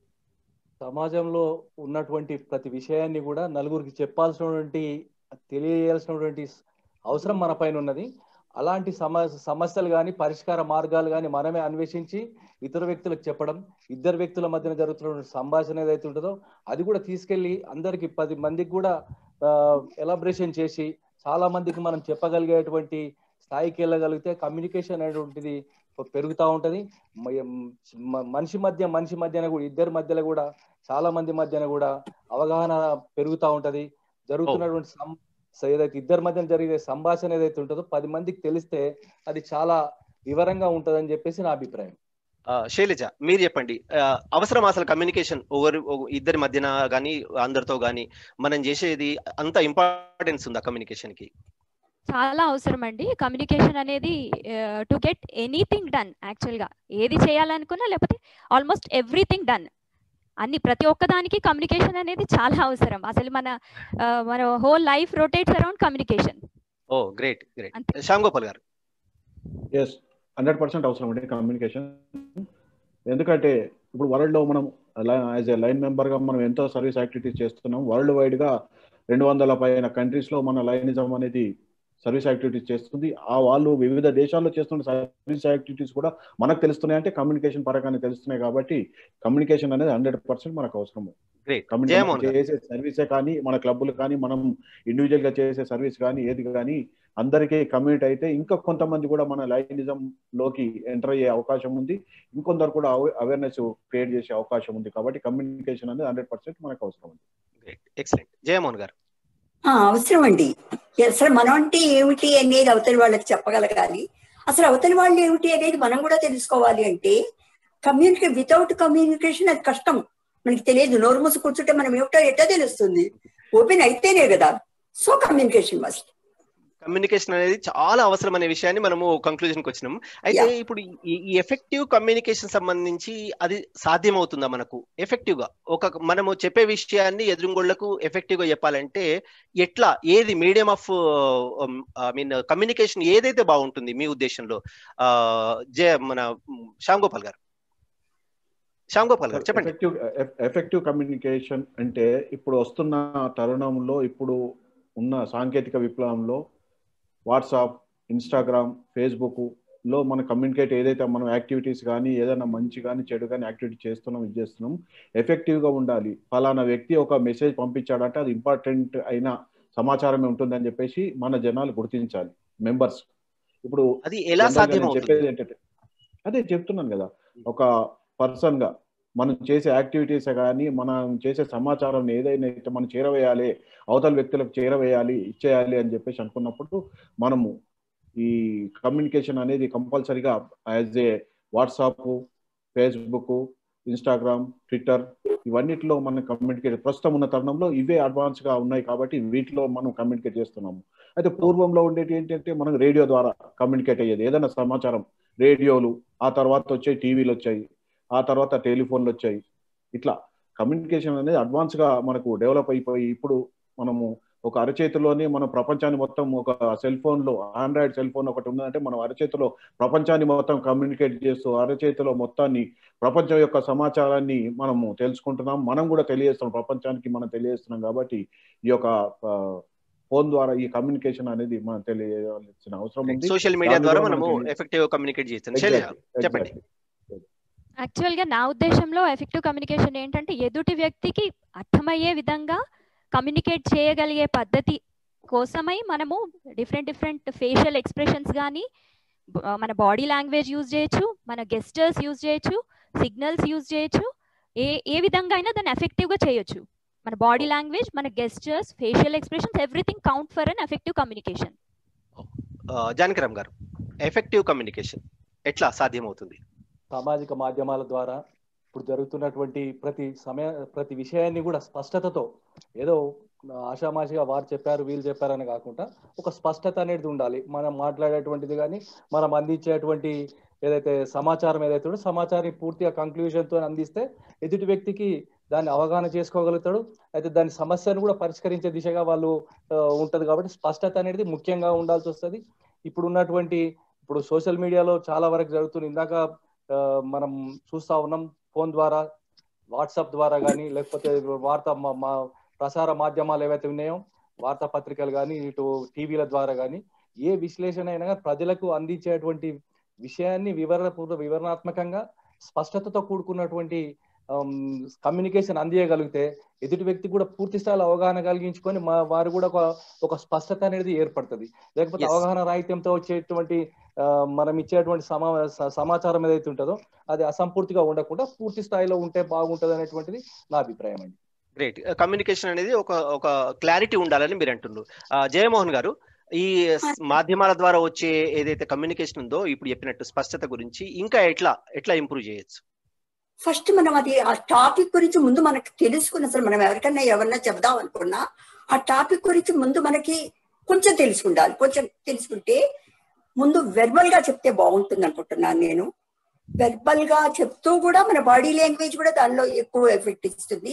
సమాజంలో ఉన్నటువంటి ప్రతి విషయాన్ని కూడా నలుగురికి చెప్పాల్సినటువంటి తెలియజేయాల్సినటువంటి అవసరం మన పైన ఉన్నది అలాంటి సమ సమస్యలు కానీ పరిష్కార మార్గాలు కానీ మనమే అన్వేషించి ఇతర వ్యక్తులకు చెప్పడం ఇద్దరు వ్యక్తుల మధ్యన జరుగుతున్న సంభాషణ ఏదైతే ఉంటుందో అది కూడా తీసుకెళ్లి అందరికి పది మందికి కూడా ఎలాబరేషన్ చేసి చాలా మందికి మనం చెప్పగలిగేటువంటి స్థాయికి వెళ్ళగలిగితే కమ్యూనికేషన్ అనేటువంటిది పెరుగుతూ ఉంటది మ- మ- మనిషి మధ్య మనిషి మధ్యన కూడా ఇద్దరి మధ్యలో కూడా చాలా మంది మధ్యన కూడా అవగాహన పెరుగుతూ ఉంటది జరుగుతున్నటువంటి సం- సో ఏదైతే ఇద్దరి మధ్యన జరిగే సంభాషణ ఏదైతే ఉంటుందో పది మందికి తెలిస్తే అది చాలా వివరంగా ఉంటదని చెప్పేసి నా అభిప్రాయం ఆ, శైలజ మీరు చెప్పండి ఆ, అవసరం అసలు కమ్యూనికేషన్ ఒకరి ఒక- ఇద్దరి మధ్యన కానీ అందరితో కానీ మనం చేసేది అంత ఇంపార్టెన్స్ ఉందా కమ్యూనికేషన్ కి చాలా అవసరం అండి కమ్యూనికేషన్ అనేది టు గెట్ ఎనీథింగ్ డన్ యాక్చువల్గా ఏది చేయాలనుకున్నా లేకపోతే ఆల్మోస్ట్ ఎవ్రీథింగ్ డన్ అన్ని ప్రతి ఒక్కదానికి కమ్యూనికేషన్ అనేది చాలా అవసరం అసలు మన ఆ, మన whole life rotates around communication oh great great అంతే. శ్యామ్ గోపాల్ గారు ఎస్ హండ్రెడ్ పర్సెంట్ అవసరం అండి కమ్యూనికేషన్ ఎందుకంటే ఇప్పుడు వరల్డ్ లో మనం యాజ్ ఏ లైన్ మెంబర్ గా మనం ఎంతో సర్వీస్ యాక్టివిటీస్ చేస్తున్నాం వరల్డ్ వైడ్ గా రెండు వందల పైన కంట్రీస్ లో మన లైనిజం అనేది సర్వీస్ యాక్టివిటీస్ చేస్తుంది ఆ వాళ్ళు వివిధ దేశాల్లో చేస్తున్న సర్వీస్ యాక్టివిటీస్ కూడా మనకు తెలుస్తున్నాయి అంటే కమ్యూనికేషన్ పరంగానే తెలుస్తున్నాయి కాబట్టి కమ్యూనికేషన్ అనేది హండ్రెడ్ పర్సెంట్ మనకు అవసరము గ్రేట్ కమ్యూనికేషన్ జయమోహన్ గారు చేసే సర్వీసే కానీ మన క్లబ్బులు కానీ మనం ఇండివిజువల్ గా చేసే సర్వీస్ కానీ ఏది కానీ అందరికీ కమ్యూనిటీ అయితే ఇంకా కొంతమంది కూడా మన లైనిజం లోకి ఎంటర్ అయ్యే అవకాశం ఉంది ఇంకొందరు కూడా అవేర్నెస్ క్రియేట్ చేసే అవకాశం ఉంది కాబట్టి కమ్యూనికేషన్ అనేది హండ్రెడ్ పర్సెంట్ మనకు అవసరం ఉంది గ్రేట్ ఎక్సలెంట్ జయమోహన్ గారు ఆ, అవసరం అండి అసలు మనం అంటే ఏమిటి అనేది అవతలి వాళ్ళకి చెప్పగలగాలి అసలు అవతలి వాళ్ళు ఏమిటి అనేది మనం కూడా తెలుసుకోవాలి అంటే కమ్యూనికే వితౌట్ కమ్యూనికేషన్ అది కష్టం మనకి తెలియదు నోరు మూసి కూర్చుంటే మనం ఏమిటో ఎట్టో తెలుస్తుంది ఓపెన్ అయితేనే కదా సో కమ్యూనికేషన్ మస్ట్ కమ్యూనికేషన్ అనేది చాలా అవసరం అనే విషయాన్ని మనము కంక్లూజన్ కి వచ్చినాం అయితే Yeah. ఇప్పుడు ఈ- ఈ ఎఫెక్టివ్ కమ్యూనికేషన్ సంబంధించి అది సాధ్యమవుతుందా మనకు ఎఫెక్టివ్ గా ఒక మనము చెప్పే విషయాన్ని ఎదురుగోళ్లకు ఎఫెక్టివ్ గా చెప్పాలంటే ఎట్లా ఏది medium of I mean communication ఏదైతే బాగుంటుంది మీ ఉద్దేశంలో ఆ, జయ మన మ్, శ్యామ్ గోపాల్ గారు శ్యామ్ గోపాల్ గారు చెప్పండి ఎఫెక్టివ్ ఎఫెక్టివ్ కమ్యూనికేషన్ అంటే ఇప్పుడు వస్తున్న తరుణంలో ఇప్పుడు ఉన్న సాంకేతిక విప్లవంలో వాట్సాప్ ఇన్స్టాగ్రామ్ ఫేస్బుక్ లో మనం కమ్యూనికేట్ ఏదైతే మనం యాక్టివిటీస్ కానీ ఏదైనా మంచి కానీ చెడు కానీ యాక్టివిటీ చేస్తున్నాం ఇది చేస్తున్నాం ఎఫెక్టివ్ గా ఉండాలి ఫలానా వ్యక్తి ఒక మెసేజ్ పంపించాడంటే అది ఇంపార్టెంట్ అయిన సమాచారమే ఉంటుందని చెప్పేసి మన జనాలు గుర్తించాలి మెంబర్స్ ఇప్పుడు అది ఎలా జనరల్గా సాధ్యం నేను అవుతుంది చెప్పేది ఏంటంటే అదే చెప్తున్నాను కదా ఒక పర్సన్ గా మనం చేసే యాక్టివిటీస్ కానీ మనం చేసే సమాచారం ఏదైనా అయితే మనం చేరవేయాలి అవతల వ్యక్తులకు చేరవేయాలి ఇచ్చేయాలి అని చెప్పేసి అనుకున్నప్పుడు మనము ఈ కమ్యూనికేషన్ అనేది కంపల్సరీగా as a WhatsApp Facebook Instagram Twitter ఇవన్నిటిలో మనం కమ్యూనికేట్ ప్రస్తుతం ఉన్న తరుణంలో ఇవే అడ్వాన్స్ గా ఉన్నాయి కాబట్టి వీటిలో మనం కమ్యూనికేట్ చేస్తున్నాము అయితే పూర్వంలో ఉండేటి ఏంటంటే మనం రేడియో ద్వారా కమ్యూనికేట్ అయ్యేది ఏదైనా సమాచారం రేడియోలు ఆ తర్వాత వచ్చే టీవీలు వచ్చాయి ఆ తర్వాత టెలిఫోన్లు వచ్చాయి ఇట్లా కమ్యూనికేషన్ అనేది అడ్వాన్స్ గా మనకు డెవలప్ అయిపోయి ఇప్పుడు మనము ఒక అరచేతిలోనే మన ప్రపంచాన్ని మొత్తం ఒక సెల్ ఫోన్ లో ఆండ్రాయిడ్ సెల్ ఫోన్ ఒకటి ఉందంటే మనం అరచేతిలో ప్రపంచాన్ని మొత్తం కమ్యూనికేట్ చేస్తూ అరచేతిలో మొత్తాన్ని ప్రపంచం యొక్క సమాచారాన్ని మనము తెలుసుకుంటున్నాం మనం కూడా తెలియజేస్తున్నాం ప్రపంచానికి మనం తెలియజేస్తున్నాం కాబట్టి ఈ యొక్క ఫోన్ ద్వారా ఈ కమ్యూనికేషన్ అనేది మనం తెలియజేయాల్సిన అవసరం ఉంది సోషల్ మీడియా దాని ద్వారా ద్వారా మనము మనకి- ఎఫెక్టివ్ కమ్యూనికేట్ చేస్తాం శైలజ Exactly, చెప్పండి exactly. యాక్చువల్గా నా ఉద్దేశంలో ఎఫెక్టివ్ కమ్యూనికేషన్ ఏంటంటే ఎదుటి వ్యక్తికి అర్థమయ్యే విధంగా కమ్యూనికేట్ చేయగలిగే పద్ధతి కోసమై మనము డిఫరెంట్ డిఫరెంట్ ఫేషియల్ ఎక్స్ప్రెషన్స్ కానీ మన బాడీ లాంగ్వేజ్ యూజ్ చేయొచ్చు మన గెస్టర్స్ యూజ్ చేయొచ్చు సిగ్నల్స్ యూజ్ చేయొచ్చు ఏ ఏ విధంగా అయినా దాన్ని ఎఫెక్టివ్గా చేయొచ్చు మన బాడీ లాంగ్వేజ్ మన gestures facial expressions everything count for an effective communication Janakiram garu effective communication ఎట్లా సాధ్యమవుతుంది సామాజిక మాధ్యమాల ద్వారా ఇప్పుడు జరుగుతున్నటువంటి ప్రతి సమయ ప్రతి విషయాన్ని కూడా స్పష్టతతో ఏదో ఆషామాషిగా వారు చెప్పారు వీళ్ళు చెప్పారని కాకుండా ఒక స్పష్టత అనేది ఉండాలి మనం మాట్లాడేటువంటిది కానీ మనం అందించేటువంటి ఏదైతే సమాచారం ఏదైతే ఉందో సమాచారం పూర్తిగా కంక్లూజన్ తో అందిస్తే ఎదుటి వ్యక్తికి దాన్ని అవగాహన చేసుకోగలుగుతాడు అయితే దాని సమస్యను కూడా పరిష్కరించే దిశగా వాళ్ళు ఆ, ఉంటది కాబట్టి స్పష్టత అనేది ముఖ్యంగా ఉండాల్సి వస్తుంది ఇప్పుడు ఉన్నటువంటి ఇప్పుడు సోషల్ మీడియాలో చాలా వరకు జరుగుతుంది ఇందాక ఆ, మనం చూస్తా ఉన్నాం ఫోన్ ద్వారా వాట్సాప్ ద్వారా కానీ లేకపోతే వార్తా మా- మా ప్రసార మాధ్యమాలు ఏవైతే ఉన్నాయో వార్తాపత్రికలు కానీ ఇటు టీవీల ద్వారా కానీ ఏ విశ్లేషణ అయినా కానీ ప్రజలకు అందించేటువంటి విషయాన్ని వివరణ వివరణాత్మకంగా స్పష్టతతో కూడుకున్నటువంటి కమ్యూనికేషన్ అందియగలిగితే ఎదుటి వ్యక్తి కూడా పూర్తి స్థాయిలో అవగాహన కలిగించుకొని మా వారు కూడా ఒక ఒక స్పష్టత అనేది ఏర్పడుతుంది లేకపోతే Yes. అవగాహన రాహిత్యంతో వచ్చేటువంటి ఆ, మనం ఇచ్చేటువంటి సమా స- సమాచారం ఏదైతే ఉంటుందో అది అసంపూర్తిగా ఉండకుండా పూర్తి స్థాయిలో ఉంటే బాగుంటుంది అనేటువంటిది నా అభిప్రాయం అండి గ్రేట్ కమ్యూనికేషన్ అనేది ఒక ఒక క్లారిటీ ఉండాలని మీరు అంటున్నారు ఆ, జయమోహన్ గారు ఈ స్- మాధ్యమాల ద్వారా వచ్చే ఏదైతే కమ్యూనికేషన్ ఉందో ఇప్పుడు చెప్పినట్టు స్పష్టత గురించి ఇంకా ఎట్లా ఎట్లా ఇంప్రూవ్ చేయొచ్చు ఫస్ట్ మనం అది ఆ టాపిక్ గురించి ముందు మనకు తెలుసుకున్న అసలు మనం ఎవరికన్నా ఎవరన్నా చెప్దాం అనుకున్నా ఆ టాపిక్ గురించి ముందు మనకి కొంచెం తెలుసుకుండాలి కొంచెం తెలుసుకుంటే ముందు వెర్బల్ గా చెప్తే బాగుంటుంది అనుకుంటున్నాను నేను వెర్బల్ గా చెప్తూ కూడా మన బాడీ లాంగ్వేజ్ కూడా దానిలో ఎక్కువ ఎఫెక్ట్ ఇస్తుంది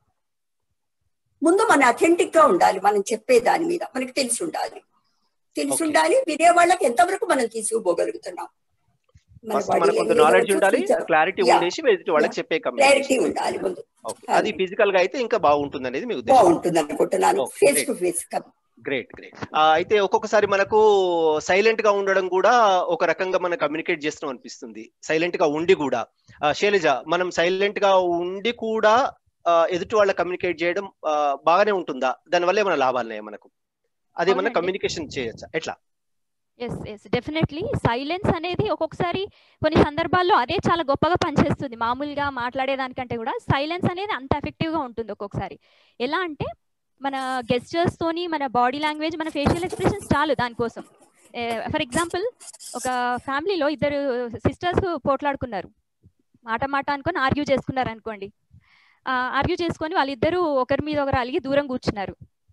ముందు మన అథెంటిక్ గా ఉండాలి మనం చెప్పే దాని మీద మనకి తెలిసి ఉండాలి తెలిసి Okay. ఉండాలి వినే వాళ్ళకి ఎంతవరకు మనం తీసుకుపోగలుగుతున్నాం మన ఫస్ట్ body మనకు కొంత language నాలెడ్జ్ అవ్వచ్చు, ఉండాలి feature. Clarity Yeah. ఉండేసి ఎదుటి వాళ్ళకి చెప్పే క్లారిటీ కమ్యూనికేషన్ ఉండాలి ముందు అది ఫిజికల్ గా అయితే ఇంకా బాగుంటుంది అనేది మీ ఉద్దేశం బాగుంటుంది అనుకుంటున్నాను Oh, face great. To face great great అయితే ఒక్కొక్కసారి మనకు సైలెంట్ గా ఉండడం కూడా ఒక రకంగా మనం కమ్యూనికేట్ చేస్తున్నాం అనిపిస్తుంది సైలెంట్ గా ఉండి కూడా ఆ, శైలజ మనం సైలెంట్ గా ఉండి కూడా ఆ, ఎదుటి వాళ్ళ కమ్యూనికేట్ చేయడం ఆ, బాగానే ఉంటుందా దానివల్ల ఏమైనా లాభాలున్నాయా మనకు అదేమన్నా అవునండి. కమ్యూనికేషన్ చేయొచ్చా ఎట్లా ఎస్ ఎస్ డెఫినెట్లీ సైలెన్స్ అనేది ఒక్కొక్కసారి కొన్ని సందర్భాల్లో అదే చాలా గొప్పగా పనిచేస్తుంది మామూలుగా మాట్లాడేదానికంటే కూడా సైలెన్స్ అనేది అంత ఎఫెక్టివ్ గా ఉంటుంది ఒక్కొక్కసారి ఎలా అంటే మన గెస్టర్స్ తోని మన బాడీ లాంగ్వేజ్ మన ఫేషియల్ ఎక్స్ప్రెషన్స్ చాలు దానికోసం ఫర్ ఎగ్జాంపుల్ ఒక ఫ్యామిలీలో ఇద్దరు సిస్టర్స్ పోట్లాడుకున్నారు మాట మాట అనుకొని ఆర్గ్యూ చేసుకున్నారు అనుకోండి ఆర్గ్యూ చేసుకొని వాళ్ళిద్దరూ ఒకరి మీద ఒకరు అలిగి దూరం కూర్చున్నారు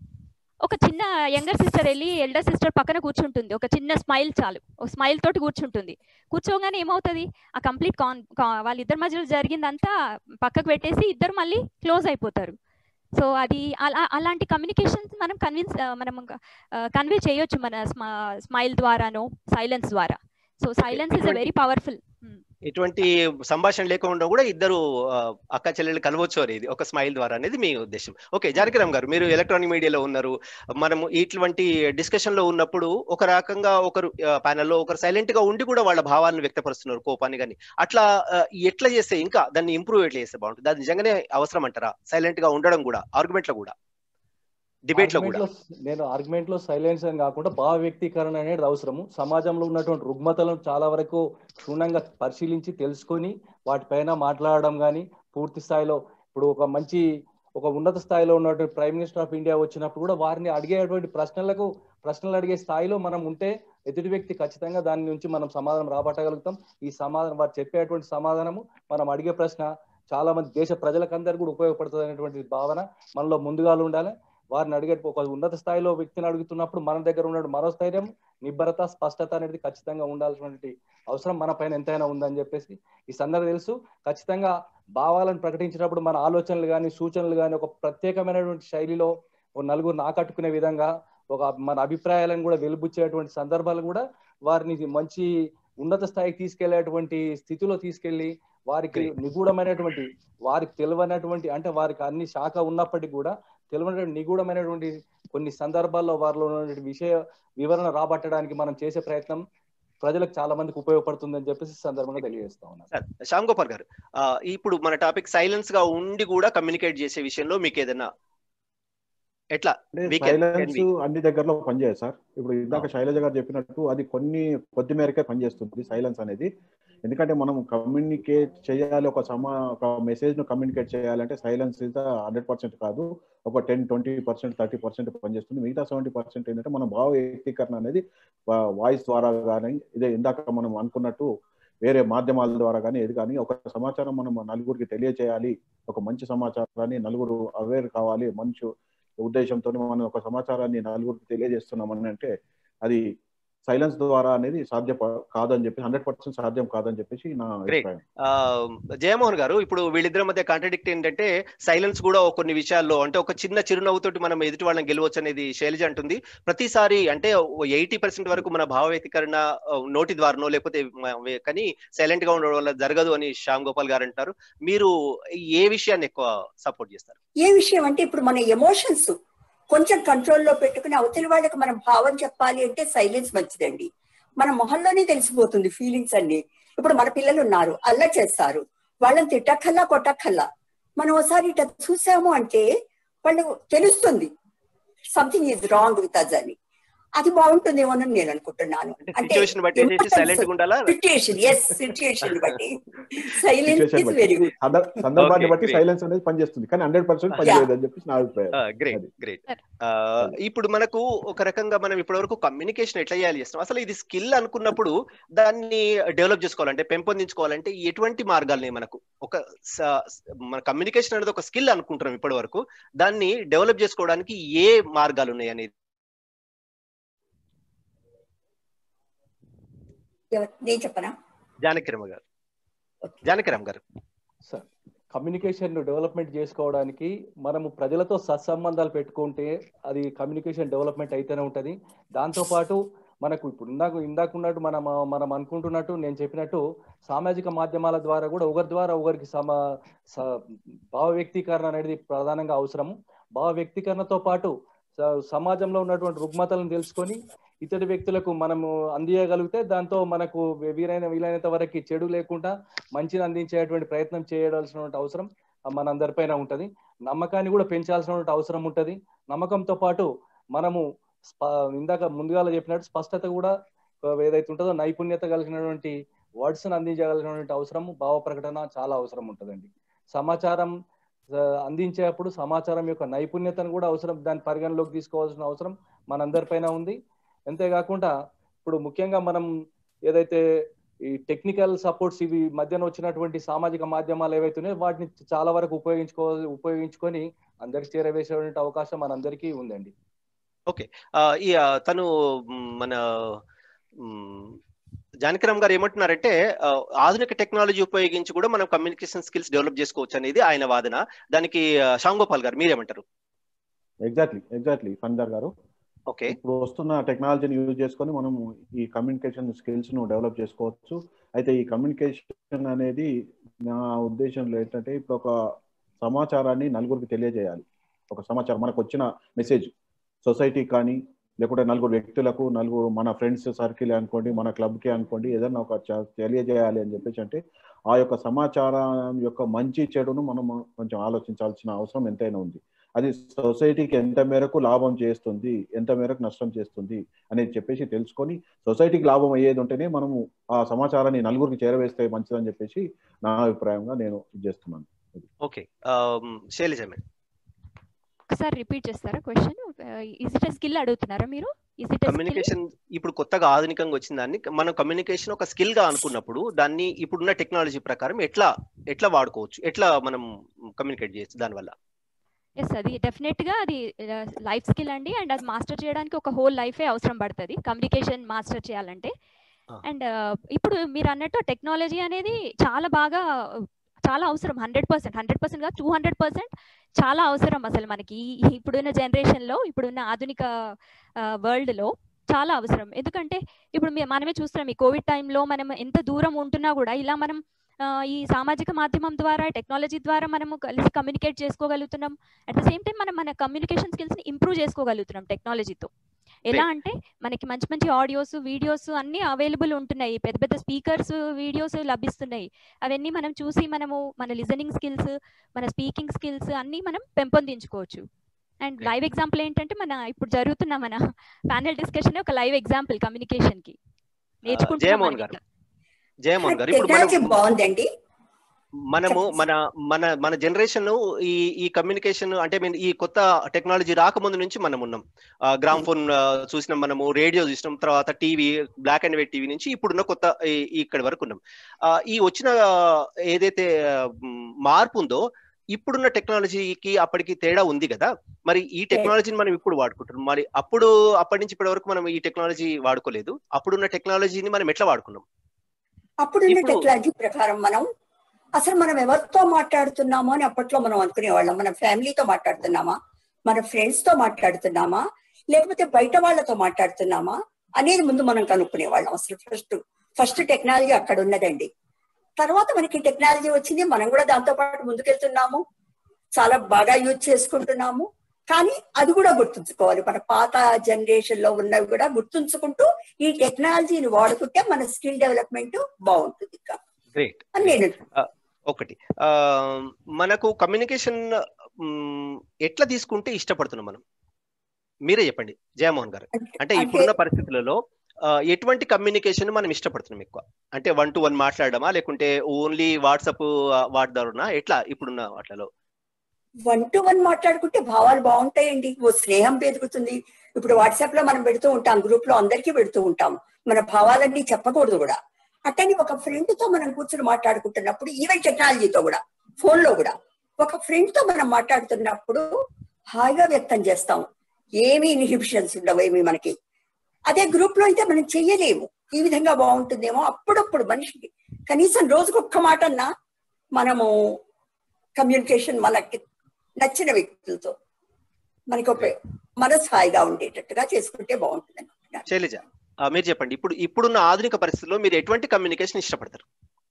ఒక చిన్న యంగర్ సిస్టర్ వెళ్ళి ఎల్డర్ సిస్టర్ పక్కన కూర్చుంటుంది ఒక చిన్న స్మైల్ చాలు ఒక స్మైల్ తోటి కూర్చుంటుంది కూర్చోగానే ఏమవుతుంది ఆ కంప్లీట్ కాన్ కా- వాళ్ళిద్దరి మధ్యలో జరిగిందంతా పక్కకు పెట్టేసి ఇద్దరు మళ్ళీ క్లోజ్ అయిపోతారు సో అది అలా అలాంటి కమ్యూనికేషన్ మనం కన్విన్స్ మనం కన్వే చేయొచ్చు మన స్మైల్ ద్వారానో సైలెన్స్ ద్వారా సో సైలెన్స్ ఇస్ ఇటువంటి- వెరీ పవర్ఫుల్ ఎటువంటి సంభాషణ లేకుండా కూడా ఇద్దరు ఆ, అక్క చెల్లెలు కలవచ్చు అనేది ఒక స్మైల్ ద్వారా అనేది మీ ఉద్దేశం ఓకే జానకిరామ్ గారు మీరు ఎలక్ట్రానిక్ మీడియాలో ఉన్నారు మనము ఇటువంటి డిస్కషన్ లో ఉన్నప్పుడు ఒక రకంగా ఒకరు ప్యానెల్లో ఒకరు సైలెంట్ గా ఉండి కూడా వాళ్ళ భావాలను వ్యక్తపరుస్తున్నారు కోపాన్ని కానీ అట్లా ఆ, ఎట్లా చేస్తే ఇంకా దాన్ని ఇంప్రూవ్ ఎట్లా చేస్తే బాగుంటుంది అది నిజంగానే అవసరం అంటారా సైలెంట్ గా ఉండడం కూడా ఆర్గ్యుమెంట్ లో కూడా డిబేట్ లో కూడా Argument లో- నేను ఆర్గ్యుమెంట్ లో సైలెన్స్ అని కాకుండా భావ వ్యక్తీకరణ అనేది అవసరము సమాజంలో ఉన్నటువంటి రుగ్మతలను చాలా వరకు క్షుణ్ణంగా పరిశీలించి తెలుసుకొని వాటిపైన మాట్లాడడం కానీ పూర్తి స్థాయిలో ఇప్పుడు ఒక మంచి ఒక ఉన్నత స్థాయిలో ఉన్నటువంటి ప్రైమ్ మినిస్టర్ ఆఫ్ ఇండియా వచ్చినప్పుడు కూడా వారిని అడిగేటువంటి ప్రశ్నలకు ప్రశ్నలు అడిగే స్థాయిలో మనం ఉంటే ఎదుటి వ్యక్తి ఖచ్చితంగా దాని నుంచి మనం సమాధానం రాబట్టగలుగుతాం ఈ సమాధానం వారు చెప్పేటువంటి సమాధానము మనం అడిగే ప్రశ్న చాలా మంది దేశ ప్రజలకందరికీ కూడా ఉపయోగపడుతుంది అనేటువంటి భావన మనలో ముందుగా ఉండాలి వారిని అడిగే ఒక ఉన్నత స్థాయిలో వ్యక్తిని అడుగుతున్నప్పుడు మన దగ్గర ఉన్న మరో స్థైర్యం నిబ్బరత స్పష్టత అనేది ఖచ్చితంగా ఉండాల్సినటువంటి అవసరం మన పైన ఎంతైనా ఉందని చెప్పేసి ఈ సందర్భం తెలుసు ఖచ్చితంగా భావాలను ప్రకటించినప్పుడు మన ఆలోచనలు కానీ సూచనలు కానీ ఒక ప్రత్యేకమైనటువంటి శైలిలో ఒక నలుగురిని ఆకట్టుకునే విధంగా ఒక మన అభిప్రాయాలను కూడా వెలుబుచ్చేటువంటి సందర్భాలు కూడా వారిని మంచి ఉన్నత స్థాయికి తీసుకెళ్లేటువంటి స్థితిలో తీసుకెళ్లి వారికి నిగూఢమైనటువంటి వారికి తెలియనటువంటి అంటే వారికి అన్ని శాఖ ఉన్నప్పటికీ కూడా తెలియనటువంటి నిగూఢమైనటువంటి కొన్ని సందర్భాల్లో వారిలో ఉన్నటువంటి విషయ వివరణ రాబట్టడానికి మనం చేసే ప్రయత్నం ప్రజలకు చాలా మందికి ఉపయోగపడుతుందని చెప్పేసి సందర్భంగా తెలియజేస్తా ఉన్నాను శ్యామ్ గోపాల్ గారు ఇప్పుడు మన టాపిక్ సైలెన్స్ గా ఉండి కూడా కమ్యూనికేట్ చేసే విషయంలో మీకు ఏదైనా ఎట్లా సైలెన్స్ అన్ని దగ్గరలో పనిచేయదు సార్ ఇప్పుడు ఇందాక శైలజ గారు చెప్పినట్టు అది కొన్ని కొద్ది మేరకే పనిచేస్తుంది సైలెన్స్ అనేది ఎందుకంటే మనం కమ్యూనికేట్ చేయాలి ఒక సమా ఒక మెసేజ్ ను కమ్యూనికేట్ చేయాలంటే సైలెన్స్ ఇస్ హండ్రెడ్ పర్సెంట్ కాదు ఒక ten twenty percent thirty percent పనిచేస్తుంది మిగతా సెవెంటీ పర్సెంట్ ఏంటంటే మన భావ వ్యక్తీకరణ అనేది వాయిస్ ద్వారా కానీ ఇదే ఇందాక మనం అనుకున్నట్టు వేరే మాధ్యమాల ద్వారా కానీ ఏది కానీ ఒక సమాచారం మనం నలుగురికి తెలియచేయాలి ఒక మంచి సమాచారాన్ని నలుగురు అవేర్ కావాలి మంచి ఉద్దేశంతో మనం ఒక సమాచారాన్ని నలుగురికి తెలియజేస్తున్నామని అంటే అది సైలెన్స్ ద్వారా అనేది సాధ్యం కాదని చెప్పి హండ్రెడ్ పర్సెంట్ సాధ్యం కాదని చెప్పేసి నా అభిప్రాయం జయమోహన్ గారు ఇప్పుడు వీళ్ళిద్దరి మధ్య కాంట్రడిక్ట్ ఏంటంటే సైలెన్స్ కూడా కొన్ని విషయాల్లో అంటే ఒక చిన్న చిరునవ్వుతోటి మనం ఎదుటి వాళ్ళని గెలవచ్చు అనేది శైలజ అంటుంది ప్రతిసారి అంటే ఎయిటీ పర్సెంట్ వరకు మన భావ వ్యక్తీకరణ నోటి ద్వారానో లేకపోతే కానీ సైలెంట్ గా ఉండడం వల్ల జరగదు అని శ్యామ్ గోపాల్ గారు అంటారు మీరు ఏ విషయాన్ని ఎక్కువ సపోర్ట్ చేస్తారు ఏ విషయం అంటే ఇప్పుడు మన ఎమోషన్స్ కొంచెం కంట్రోల్లో పెట్టుకుని అవతలి వాళ్ళకి మనం భావం చెప్పాలి అంటే సైలెన్స్ మంచిదండి మన మొహంలోనే తెలిసిపోతుంది ఫీలింగ్స్ అన్ని ఇప్పుడు మన పిల్లలు ఉన్నారు అల్ల చేస్తారు వాళ్ళని తిట్టక్కల్లా కొట్టక్కల్లా మనం ఒకసారి ఇట్లా చూసాము అంటే వాళ్ళు తెలుస్తుంది something is wrong with us అని అది బాగుంటుందేమోనని నేను అనుకుంటున్నాను అంటే సిచ్యువేషన్ ఎస్ సిచ్యువేషన్ బట్టి సైలెన్స్ ఇస్ వెరీ గుడ్ సందర్భాన్ని బట్టి సైలెన్స్ అనేది పనిచేస్తుంది కానీ హండ్రెడ్ పర్సెంట్ పనిచేయదు అని చెప్పి నా అభిప్రాయం గ్రేట్ గ్రేట్ ఇప్పుడు మనకు ఒక రకంగా మనం ఇప్పటి వరకు కమ్యూనికేషన్ ఎట్లా చేయాలి చేస్తాం అసలు ఇది స్కిల్ అనుకున్నప్పుడు దాన్ని డెవలప్ చేసుకోవాలంటే పెంపొందించుకోవాలంటే ఎటువంటి మార్గాలని మనకు ఒక మన కమ్యూనికేషన్ అనేది ఒక స్కిల్ అనుకుంటున్నాం ఇప్పటి వరకు దాన్ని డెవలప్ చేసుకోవడానికి ఏ మార్గాలు ఉన్నాయి అనేది నేను చెప్పనా జానకిరామ్ గారు జానకిరామ్ గారు సార్ కమ్యూనికేషన్ డెవలప్మెంట్ చేసుకోవడానికి మనము ప్రజలతో సత్సంబంధాలు పెట్టుకుంటే అది కమ్యూనికేషన్ డెవలప్మెంట్ అయితేనే ఉంటుంది దాంతోపాటు మనకు ఇప్పుడు ఇందాక ఇందాక ఉన్నట్టు మనం మనం అనుకుంటున్నట్టు నేను చెప్పినట్టు సామాజిక మాధ్యమాల ద్వారా కూడా ఒకరి ద్వారా ఒకరికి సమా భావ వ్యక్తీకరణ అనేది ప్రధానంగా అవసరము భావ వ్యక్తీకరణతో పాటు సమాజంలో ఉన్నటువంటి రుగ్మతలను తెలుసుకొని ఇతడి వ్యక్తులకు మనము అందియగలిగితే దాంతో మనకు వీలైన వీలైనంత వరకు చెడు లేకుండా మంచిని అందించేటువంటి ప్రయత్నం చేయవలసినటువంటి అవసరం మనందరిపైన ఉంటది నమ్మకాన్ని కూడా పెంచాల్సినటువంటి అవసరం ఉంటది నమ్మకంతో పాటు మనము ఇందాక ముందుగా చెప్పినట్టు స్పష్టత కూడా ఏదైతే ఉంటుందో నైపుణ్యత కలిగినటువంటి వర్డ్స్ అందించగలిగినటువంటి అవసరం భావ ప్రకటన చాలా అవసరం ఉంటుందండి సమాచారం అందించేటప్పుడు సమాచారం యొక్క నైపుణ్యతను కూడా అవసరం దాని పరిగణలోకి తీసుకోవాల్సిన అవసరం మనందరిపైన ఉంది అంతేకాకుండా ఇప్పుడు ముఖ్యంగా మనం ఏదైతే ఈ టెక్నికల్ సపోర్ట్స్ ఇవి మధ్యన వచ్చినటువంటి సామాజిక మాధ్యమాలు ఏవైతే ఉన్నాయో వాటిని చాలా వరకు ఉపయోగించుకో ఉపయోగించుకొని అందరికి చేరవేసేటువంటి అవకాశం మనందరికీ ఉందండి ఓకే ఈ తను మన జానకిరామ్ గారు ఏమంటున్నారంటే ఆధునిక టెక్నాలజీ ఉపయోగించి కూడా మనం కమ్యూనికేషన్ స్కిల్స్ డెవలప్ చేసుకోవచ్చు అనేది ఆయన వాదన దానికి శాంగోపాల్ గారు మీరేమంటారు ఎగ్జాక్ట్లీ ఎగ్జాక్ట్లీ ఫందర్ గారు ఓకే ఇప్పుడు వస్తున్న టెక్నాలజీని యూజ్ చేసుకొని మనం ఈ కమ్యూనికేషన్ స్కిల్స్ ను డెవలప్ చేసుకోవచ్చు అయితే ఈ కమ్యూనికేషన్ అనేది నా ఉద్దేశంలో ఏంటంటే ఇప్పుడు ఒక సమాచారాన్ని నలుగురికి తెలియజేయాలి ఒక సమాచారం మనకు వచ్చిన మెసేజ్ సొసైటీ కానీ లేకుంటే నలుగురు వ్యక్తులకు నలుగురు మన ఫ్రెండ్స్ సర్కిల్ అనుకోండి మన క్లబ్కి అనుకోండి ఏదైనా ఒక తెలియజేయాలి అని చెప్పేసి అంటే ఆ యొక్క సమాచారం యొక్క మంచి చెడును మనం కొంచెం ఆలోచించాల్సిన అవసరం ఎంతైనా ఉంది అది సొసైటీకి ఎంత మేరకు లాభం చేస్తుంది ఎంత మేరకు నష్టం చేస్తుంది అనేది చెప్పేసి తెలుసుకొని సొసైటీకి లాభం అయ్యేది ఉంటేనే మనము ఆ సమాచారాన్ని నలుగురికి చేరవేస్తే మంచిదని చెప్పేసి నా అభిప్రాయంగా నేను చేస్తున్నాను ఓకే శైలజ మేడం ఒకసారి రిపీట్ చేస్తారా క్వశ్చన్ ఇస్ ఇట్ స్కిల్ అడుగుతున్నారా మీరు కమ్యూనికేషన్ ఇప్పుడు కొత్తగా ఆధునికంగా వచ్చిన దాన్ని మనం కమ్యూనికేషన్ ఒక స్కిల్ గా అనుకున్నప్పుడు దాన్ని ఇప్పుడున్న టెక్నాలజీ ప్రకారం ఎట్లా ఎట్లా వాడుకోవచ్చు ఎట్లా మనం కమ్యూనికేట్ చేయొచ్చు దానివల్ల ఎస్ అది డెఫినెట్ గా అది లైఫ్ స్కిల్ అండి అండ్ అది మాస్టర్ చేయడానికి ఒక హోల్ లైఫే అవసరం పడుతుంది కమ్యూనికేషన్ మాస్టర్ చేయాలంటే Ah. అండ్ ఇప్పుడు మీరు అన్నట్టు టెక్నాలజీ అనేది చాలా బాగా చాలా అవసరం హండ్రెడ్ పర్సెంట్ హండ్రెడ్ పర్సెంట్ కాదు టూ హండ్రెడ్ పర్సెంట్ చాలా అవసరం అసలు మనకి ఈ- ఇప్పుడున్న జనరేషన్ లో ఇప్పుడున్న ఆధునిక వరల్డ్ లో చాలా అవసరం ఎందుకంటే ఇప్పుడు మీ- మనమే చూస్తున్నాం ఈ కోవిడ్ టైంలో మనం ఎంత దూరం ఉంటున్నా కూడా ఇలా మనం ఆ, ఈ సామాజిక మాధ్యమం ద్వారా టెక్నాలజీ ద్వారా మనము కలిసి కమ్యూనికేట్ చేసుకోగలుగుతున్నాం అట్ ద సేమ్ టైం మనం మన కమ్యూనికేషన్ స్కిల్స్ ని ఇంప్రూవ్ చేసుకోగలుగుతున్నాం టెక్నాలజీతో ఎలా అంటే మనకి మంచి మంచి ఆడియోస్ వీడియోస్ అన్ని అవైలబుల్ ఉంటున్నాయి పెద్ద పెద్ద స్పీకర్స్ వీడియోస్ లభిస్తున్నాయి అవన్నీ మనం చూసి మనము మన లిజనింగ్ స్కిల్స్ మన స్పీకింగ్ స్కిల్స్ అన్ని మనం పెంపొందించుకోవచ్చు అండ్ Great. లైవ్ ఎగ్జాంపుల్ ఏంటంటే మన ఇప్పుడు జరుగుతున్న మన ప్యానెల్ డిస్కషన్ ఒక లైవ్ ఎగ్జాంపుల్ కమ్యూనికేషన్ కి నేర్చుకుంటున్నాం జయమోహన్ మనం గారు ఇంకా. జయమోహన్ గారు ఇప్పుడు టెక్నాలజీ మనం బాగుందండి మనము చెప్పండి. మన మన మన జనరేషన్ ఈ ఈ కమ్యూనికేషన్ అంటే మీన్ ఈ కొత్త టెక్నాలజీ రాకముందు నుంచి మనం ఉన్నాం గ్రామ్ ఫోన్ చూసినాం మనము రేడియో చూసినాం తర్వాత TV black and white TV నుంచి ఇప్పుడున్న కొత్త ఈ- ఈ ఇక్కడి వరకు ఉన్నాం ఆ, ఈ వచ్చిన ఆ, ఏదైతే ఆ, మ్, మార్పు ఉందో ఇప్పుడున్న టెక్నాలజీకి అప్పటికి తేడా ఉంది కదా మరి ఈ టెక్నాలజీని మనం ఇప్పుడు వాడుకుంటున్నాం మరి అప్పుడు అప్పటి నుంచి ఇప్పటి వరకు మనం ఈ టెక్నాలజీ వాడుకోలేదు అప్పుడున్న టెక్నాలజీని మనం ఎట్లా వాడుకున్నాం అప్పుడున్న ఇప్పుడు- టెక్నాలజీ ప్రకారం మనం అసలు మనం ఎవరితో మాట్లాడుతున్నామో అని అప్పట్లో మనం అనుకునేవాళ్ళం మన ఫ్యామిలీతో మాట్లాడుతున్నామా మన ఫ్రెండ్స్ తో మాట్లాడుతున్నామా లేకపోతే బయట వాళ్ళతో మాట్లాడుతున్నామా అనేది ముందు మనం కనుక్కునేవాళ్ళం అసలు ఫస్ట్ ఫస్ట్ టెక్నాలజీ అక్కడ ఉన్నదండి తర్వాత మనకి టెక్నాలజీ వచ్చింది మనం కూడా దాంతో పాటు ముందుకెళ్తున్నాము చాలా బాగా యూజ్ చేసుకుంటున్నాము కానీ అది కూడా గుర్తుంచుకోవాలి మన పాత జనరేషన్ లో ఉన్నవి కూడా గుర్తుంచుకుంటూ ఈ టెక్నాలజీని వాడుకుంటే మన స్కిల్ డెవలప్మెంట్ బాగుంటుంది ఇంకా గ్రేట్ అని నేను ఒకటి ఆ, మనకు కమ్యూనికేషన్ ఎట్లా తీసుకుంటే ఇష్టపడుతున్నాం మనం మీరే చెప్పండి జయమోహన్ గారు అంటే అంటే ఇప్పుడున్న పరిస్థితులలో ఆ, ఎటువంటి కమ్యూనికేషన్ మనం ఇష్టపడుతున్నాం ఎక్కువ అంటే వన్ టు వన్ మాట్లాడమా లేకుంటే ఓన్లీ వాట్సాప్ వాడదారునా ఎట్లా ఇప్పుడున్న వాటిలో వన్ టు వన్ మాట్లాడుకుంటే భావాలు బాగుంటాయండి ఓ స్నేహం పెరుగుతుంది ఇప్పుడు వాట్సాప్ లో మనం పెడుతూ ఉంటాం గ్రూప్ లో అందరికీ పెడుతూ ఉంటాం మన భావాలన్నీ చెప్పకూడదు కూడా అట్టని ఒక ఫ్రెండ్ తో మనం కూర్చొని మాట్లాడుకుంటున్నప్పుడు ఈవెన్ టెక్నాలజీతో కూడా ఫోన్ లో కూడా ఒక ఫ్రెండ్ తో మనం మాట్లాడుతున్నప్పుడు హాయిగా వ్యక్తం చేస్తాం ఏమీ ఇన్హిబిషన్స్ ఉండవు ఏమి మనకి అదే గ్రూప్ లో అయితే మనం చెయ్యలేము ఈ విధంగా బాగుంటుందేమో అప్పుడప్పుడు మనిషికి కనీసం రోజుకు ఒక్క మాట అన్నా మనము కమ్యూనికేషన్ మనకి నచ్చిన వ్యక్తులతో మనకి ఒక మనసు హాయిగా ఉండేటట్టుగా చేసుకుంటే బాగుంటుంది అనుకుంటున్నాను. శైలజ ఆ, మీరు చెప్పండి ఇప్పుడు ఇప్పుడున్న ఆధునిక పరిస్థితుల్లో మీరు ఎటువంటి కమ్యూనికేషన్ ఇష్టపడతారు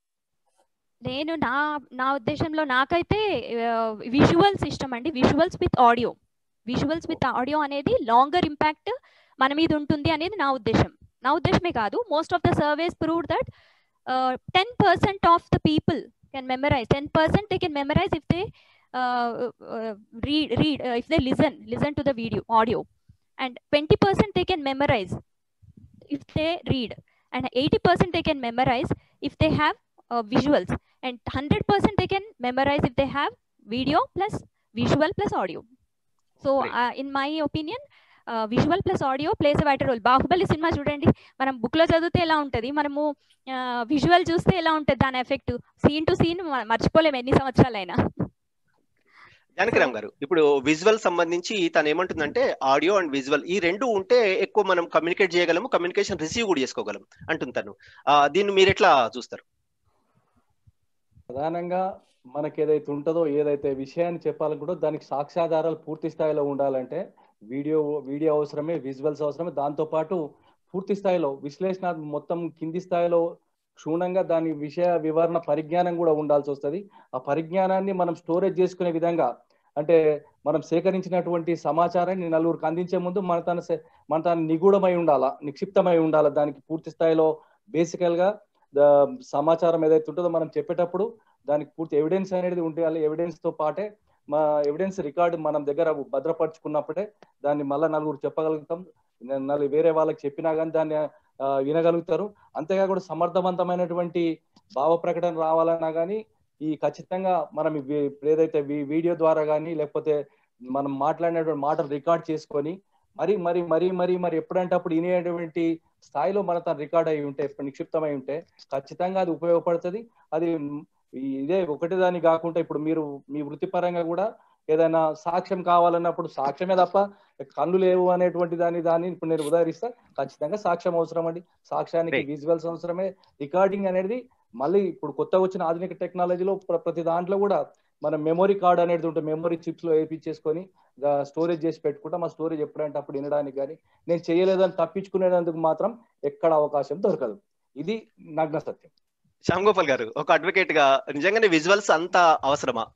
నేను నా నా ఉద్దేశంలో నాకైతే విజువల్స్ ఇష్టం అండి visuals with audio visuals with audio అనేది లాంగర్ ఇంపాక్ట్ మన మీద ఉంటుంది అనేది నా ఉద్దేశం నా ఉద్దేశమే కాదు most of the surveys prove that ten percent of the people can memorize ten percent they can memorize if they read read uh, if they listen listen to the video audio and 20% they can memorize if they read and 80% they can memorize if they have uh, visuals and 100% they can memorize if they have video plus visual plus audio so Great. uh, in my opinion visual plus audio plays vital role Baahubali cinema చూడండి మనం బుక్ లో చదివితే ఎలా ఉంటది మనము విజువల్ చూస్తే ఎలా ఉంటది దాని ఎఫెక్ట్ సీన్ టు సీన్ మర్చిపోలేము ఎన్ని సంవత్సరాలైనా జానకిరామ్ గారు ఇప్పుడు విజువల్ సంబంధించి తను ఏమంటుందంటే ఆడియో అండ్ విజువల్ ఈ రెండు ఉంటే ఎక్కువ మనం కమ్యూనికేట్ చేయగలము కమ్యూనికేషన్ రిసీవ్ కూడా చేసుకోగలం అంటుంది తను ఆ, దీన్ని మీరు ఎట్లా చూస్తారు ప్రధానంగా మనకి ఏదైతే ఉంటుందో ఏదైతే విషయాన్ని చెప్పాలనుకుంటో దానికి సాక్ష్యాధారాలు పూర్తి స్థాయిలో ఉండాలంటే వీడియో వీడియో అవసరమే విజువల్స్ అవసరమే దాంతో పాటు పూర్తి స్థాయిలో విశ్లేషణ మొత్తం కింది స్థాయిలో క్షుణ్ణంగా దాని విషయ వివరణ పరిజ్ఞానం కూడా ఉండాల్సి వస్తుంది ఆ పరిజ్ఞానాన్ని మనం స్టోరేజ్ చేసుకునే విధంగా అంటే మనం సేకరించినటువంటి సమాచారాన్ని నలుగురికి అందించే ముందు మన తన సే- మన తన నిగూఢమై ఉండాలా నిక్షిప్తమై ఉండాలా దానికి పూర్తి స్థాయిలో బేసికల్ గా ద- సమాచారం ఏదైతే ఉంటుందో మనం చెప్పేటప్పుడు దానికి పూర్తి ఎవిడెన్స్ అనేది ఉండాలి ఎవిడెన్స్ తో పాటే మా ఎవిడెన్స్ రికార్డు మనం దగ్గర భద్రపరుచుకున్నప్పుడే దాన్ని మళ్ళా నలుగురు చెప్పగలుగుతాం న- నలుగురు వేరే వాళ్ళకి చెప్పినా కానీ దాన్ని ఆ, వినగలుగుతారు అంతేకాకుండా సమర్థవంతమైనటువంటి భావ ప్రకటన రావాలన్నా కానీ ఈ ఖచ్చితంగా మనం ఇవి ఇప్పుడు ఏదైతే వీ- వీడియో ద్వారా కానీ లేకపోతే మనం మాట్లాడినటువంటి మాటలు రికార్డ్ చేసుకొని మరి మరి మరి మరి మరి ఎప్పుడంటే అప్పుడు వినేటువంటి స్థాయిలో మన తను రికార్డ్ అయి ఉంటే నిక్షిప్తమై ఉంటే ఖచ్చితంగా అది ఉపయోగపడుతుంది అది మ్, ఈ- ఇదే ఒకటి దాని కాకుండా ఇప్పుడు మీరు మీ వృత్తిపరంగా కూడా ఏదైనా సాక్ష్యం కావాలన్నప్పుడు సాక్ష్యమే తప్ప కళ్ళు లేవు అనేటువంటి దాన్ని దాన్ని ఇప్పుడు నేను ఉదాహరిస్తా ఖచ్చితంగా సాక్ష్యం అవసరం అండి సాక్ష్యానికి Right. విజువల్స్ అవసరమే రికార్డింగ్ అనేది మళ్ళీ ఇప్పుడు కొత్తగా వచ్చిన ఆధునిక టెక్నాలజీలో ప్ర- ప్రతి దాంట్లో కూడా మనం మెమొరీ కార్డ్ అనేది ఉంటుంది మెమొరీ చిప్స్ లో వేయించేసుకొని స్టోరేజ్ చేసి పెట్టుకుంటాం ఆ స్టోరేజ్ ఎప్పుడంటే అప్పుడు వినడానికి కానీ నేను చేయలేదని తప్పించుకునేందుకు మాత్రం ఎక్కడ అవకాశం దొరకదు ఇది నగ్న సత్యం శ్యామ్ గోపాల్ గారు ఒక అడ్వకేట్ గా నిజంగానే విజువల్స్ అంత అవసరమా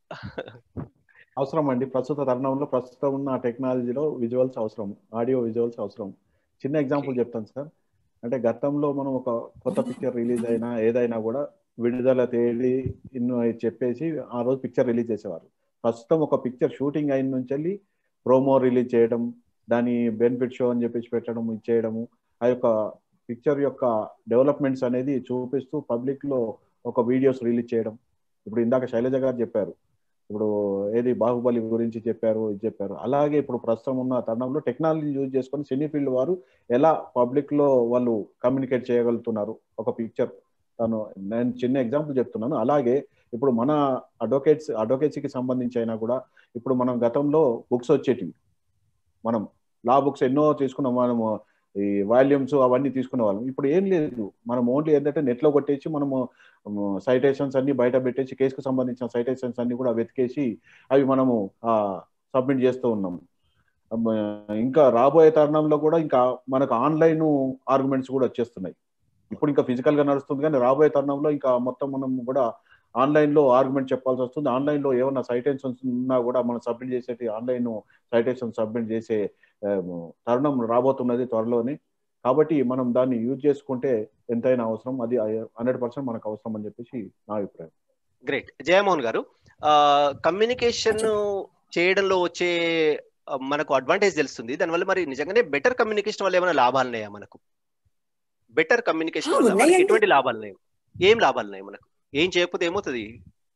అవసరం అండి ప్రస్తుత తరుణంలో ప్రస్తుతం ఉన్న టెక్నాలజీలో విజువల్స్ అవసరం ఆడియో విజువల్స్ అవసరం చిన్న ఎగ్జాంపుల్ చెప్తాను సార్ అంటే గతంలో మనం ఒక కొత్త పిక్చర్ రిలీజ్ అయినా ఏదైనా కూడా విడుదల తేదీ ఇన్ను చెప్పేసి ఆ రోజు పిక్చర్ రిలీజ్ చేసేవారు ప్రస్తుతం ఒక పిక్చర్ షూటింగ్ అయిన నుంచి వెళ్ళి ప్రోమో రిలీజ్ చేయడం దాని బెనిఫిట్ షో అని చెప్పేసి పెట్టడం ఇచ్చేయడము ఆ యొక్క పిక్చర్ యొక్క డెవలప్మెంట్స్ అనేది చూపిస్తూ పబ్లిక్ లో ఒక వీడియోస్ రిలీజ్ చేయడం ఇప్పుడు ఇందాక శైలజ గారు చెప్పారు ఇప్పుడు ఏది బాహుబలి గురించి చెప్పారు ఇది చెప్పారు అలాగే ఇప్పుడు ప్రస్తుతం ఉన్న తరుణంలో టెక్నాలజీ యూజ్ చేసుకొని సినీ ఫీల్డ్ వారు ఎలా పబ్లిక్ లో వాళ్ళు కమ్యూనికేట్ చేయగలుగుతున్నారు ఒక పిక్చర్ తను నేను చిన్న ఎగ్జాంపుల్ చెప్తున్నాను అలాగే ఇప్పుడు మన అడ్వకేట్స్ అడ్వకేసీకి సంబంధించి అయినా కూడా ఇప్పుడు మనం గతంలో బుక్స్ వచ్చేటివి మనం లా బుక్స్ ఎన్నో తీసుకున్నాం మనము ఈ వాల్యూమ్స్ అవన్నీ తీసుకునే వాళ్ళం ఇప్పుడు ఏం లేదు మనం ఓన్లీ ఏంటంటే నెట్ లో కొట్టేసి మనము సైటేషన్స్ అన్ని బయట పెట్టేసి కేసుకు సంబంధించిన సైటేషన్స్ అన్ని కూడా వెతికేసి అవి మనము సబ్మిట్ చేస్తూ ఉన్నాము అమ్మ, ఇంకా రాబోయే తరుణంలో కూడా ఇంకా మనకు ఆన్లైన్ ఆర్గ్యుమెంట్స్ కూడా వచ్చేస్తున్నాయి ఇప్పుడు ఇంకా ఫిజికల్ గా నడుస్తుంది కానీ రాబోయే తరుణంలో ఇంకా మొత్తం మనం కూడా ఆన్లైన్ లో ఆర్గ్యుమెంట్ చెప్పాల్సి వస్తుంది ఆన్లైన్ లో ఏమన్నా సైటేషన్స్ ఉన్నా కూడా మనం సబ్మిట్ చేసేటి ఆన్లైన్ సైటేషన్ సబ్మిట్ చేసే ఆ, తరుణం రాబోతున్నది త్వరలోనే కాబట్టి మనం దాన్ని యూజ్ చేసుకుంటే ఎంతైనా అవసరం అది హండ్రెడ్ పర్సెంట్ మనకు అవసరం అని చెప్పేసి నా అభిప్రాయం గ్రేట్ జయమోహన్ గారు కమ్యూనికేషన్ చేయడంలో వచ్చే ఆ, మనకు అడ్వాంటేజ్ తెలుస్తుంది దానివల్ల మరి నిజంగానే బెటర్ కమ్యూనికేషన్ వల్ల ఏమైనా లాభాలు ఉన్నాయా మనకు బెటర్ కమ్యూనికేషన్ ఆ, వల్ల మనకి ఉన్నాయండి. ఎటువంటి లాభాలు ఉన్నాయి ఏం లాభాలు ఉన్నాయి మనకు ఏం చేయకపోతే ఏమవుతుంది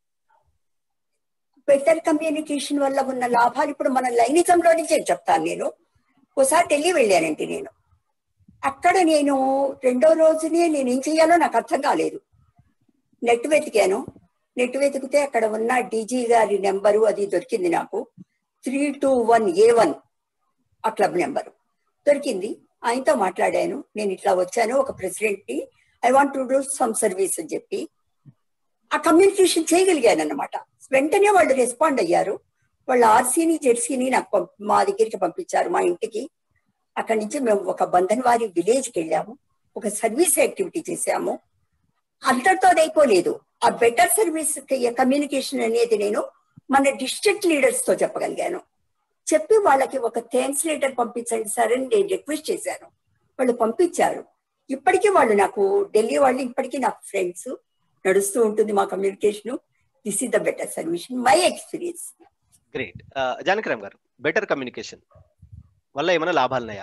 బెటర్ కమ్యూనికేషన్ వల్ల ఉన్న లాభాలు ఇప్పుడు మన లైనిజంలో నుంచే చెప్తాను నేను ఒకసారి ఢిల్లీ వెళ్ళానండి నేను అక్కడ నేను రెండో రోజునే నేను ఏం చేయాలో నాకు అర్థం కాలేదు నెట్ వెతికాను నెట్ వెతికితే అక్కడ ఉన్న డీజీ గారి నెంబరు అది దొరికింది నాకు three two one A one ఆ క్లబ్ నెంబరు దొరికింది ఆయనతో మాట్లాడాను నేను ఇట్లా వచ్చాను ఒక ప్రెసిడెంట్ ని I want to do some service అని చెప్పి ఆ కమ్యూనికేషన్ చేయగలిగాను అనమాట వెంటనే వాళ్ళు రెస్పాండ్ అయ్యారు వాళ్ళ ఆర్సీని జెర్సీని నాకు పంప్- మా దగ్గరికి పంపించారు మా ఇంటికి అక్కడి నుంచి మేము ఒక బంధన్వారి విలేజ్కి వెళ్ళాము ఒక సర్వీస్ యాక్టివిటీ చేశాము అంతటితో అది అయిపోలేదు ఆ బెటర్ సర్వీస్ కమ్యూనికేషన్ అనేది నేను మన డిస్ట్రిక్ట్ లీడర్స్ తో చెప్పగలిగాను చెప్పి వాళ్ళకి ఒక థ్యాంక్స్ లెటర్ పంపించండి సార్ అని నేను రిక్వెస్ట్ చేశాను వాళ్ళు పంపించారు ఇప్పటికీ వాళ్ళు నాకు ఢిల్లీ వాళ్ళు ఇప్పటికీ నాకు ఫ్రెండ్స్ నడుస్తూ ఉంటుంది మా communication this is the better service my experience great Janakiram గారు బెటర్ కమ్యూనికేషన్ వల్ల ఏమైనా లాభాలు ఉన్నాయా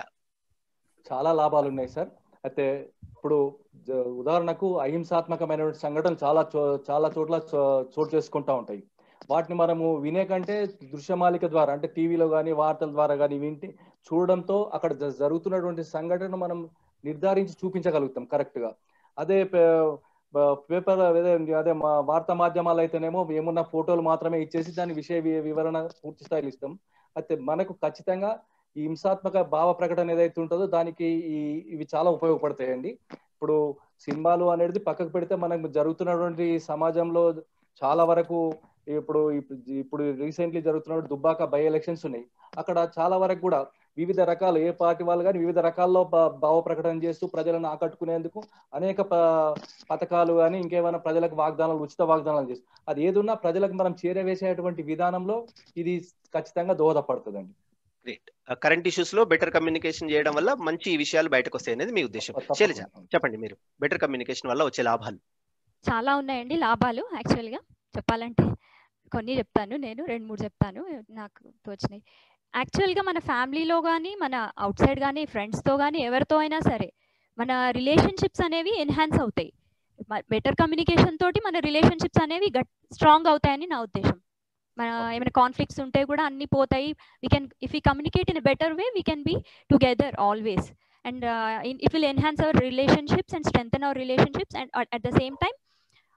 చాలా లాభాలు ఉన్నాయి సార్ అయితే ఇప్పుడు జ- ఉదాహరణకు అహింసాత్మకమైనటువంటి సంఘటనలు చాలా చో- చాలా చోట్ల చో- చోటు చేసుకుంటా ఉంటాయి వాటిని మనము వినే కంటే దృశ్యమాలిక ద్వారా అంటే టీవీలో కానీ వార్తల ద్వారా కానీ వింటి చూడడంతో అక్కడ జ- జరుగుతున్నటువంటి సంఘటన మనం నిర్ధారించి చూపించగలుగుతాం కరెక్ట్ గా అదే పే- ప- పేపర్ అదే అదే మా వార్తా మాధ్యమాలు అయితేనేమో ఏమున్న ఫోటోలు మాత్రమే ఇచ్చేసి దాని విషయ వి- వివరణ పూర్తి స్థాయిలో ఇస్తాం అయితే మనకు ఖచ్చితంగా ఈ హింసాత్మక భావ ప్రకటన ఏదైతే ఉంటుందో దానికి ఈ ఇవి చాలా ఉపయోగపడతాయండి ఇప్పుడు సినిమాలు అనేది పక్కకు పెడితే మనకు జరుగుతున్నటువంటి సమాజంలో చాలా వరకు ఇప్పుడు ఇప్పుడు- ఇప్పుడు రీసెంట్లీ జరుగుతున్న దుబ్బాక బై ఎలక్షన్స్ ఉన్నాయి అక్కడ చాలా వరకు కూడా వివిధ రకాలు ఏ పార్టీ వాళ్ళు కానీ వివిధ రకాల్లో భా- భావ ప్రకటన చేస్తూ ప్రజలను ఆకట్టుకునేందుకు అనేక ప- పథకాలు కానీ ఇంకేమైనా ప్రజలకు వాగ్దానాలు ఉచిత వాగ్దానాలు చేస్తూ అది ఏదున్నా ప్రజలకు మనం చేరవేసేటువంటి విధానంలో ఇది ఖచ్చితంగా దోహదపడుతుందండి గ్రేట్ కరెంట్ ఇష్యూస్ లో బెటర్ కమ్యూనికేషన్ చేయడం వల్ల మంచి విషయాలు బయటకు వస్తాయి అనేది మీ ఉద్దేశం తప్పకుండా. శైలజ చెప్పండి మీరు బెటర్ కమ్యూనికేషన్ వల్ల వచ్చే లాభాలు చాలా ఉన్నాయండి లాభాలు యాక్చువల్గా చెప్పాలంటే కొన్ని చెప్తాను నేను రెండు మూడు చెప్తాను నాకు తోచినాయి యాక్చువల్గా మన ఫ్యామిలీలో కానీ మన అవుట్ సైడ్ కానీ ఫ్రెండ్స్తో కానీ ఎవరితో అయినా సరే మన రిలేషన్షిప్స్ అనేవి ఎన్హాన్స్ అవుతాయి బెటర్ కమ్యూనికేషన్ తోటి మన రిలేషన్షిప్స్ అనేవి గట్ స్ట్రాంగ్ అవుతాయని నా ఉద్దేశం మన ఏమైనా కాన్ఫ్లిక్ట్స్ ఉంటే కూడా అన్ని పోతాయి we can if you communicate in better way we can be together always and it will enhance our relationships and strengthen our relationships and at the same time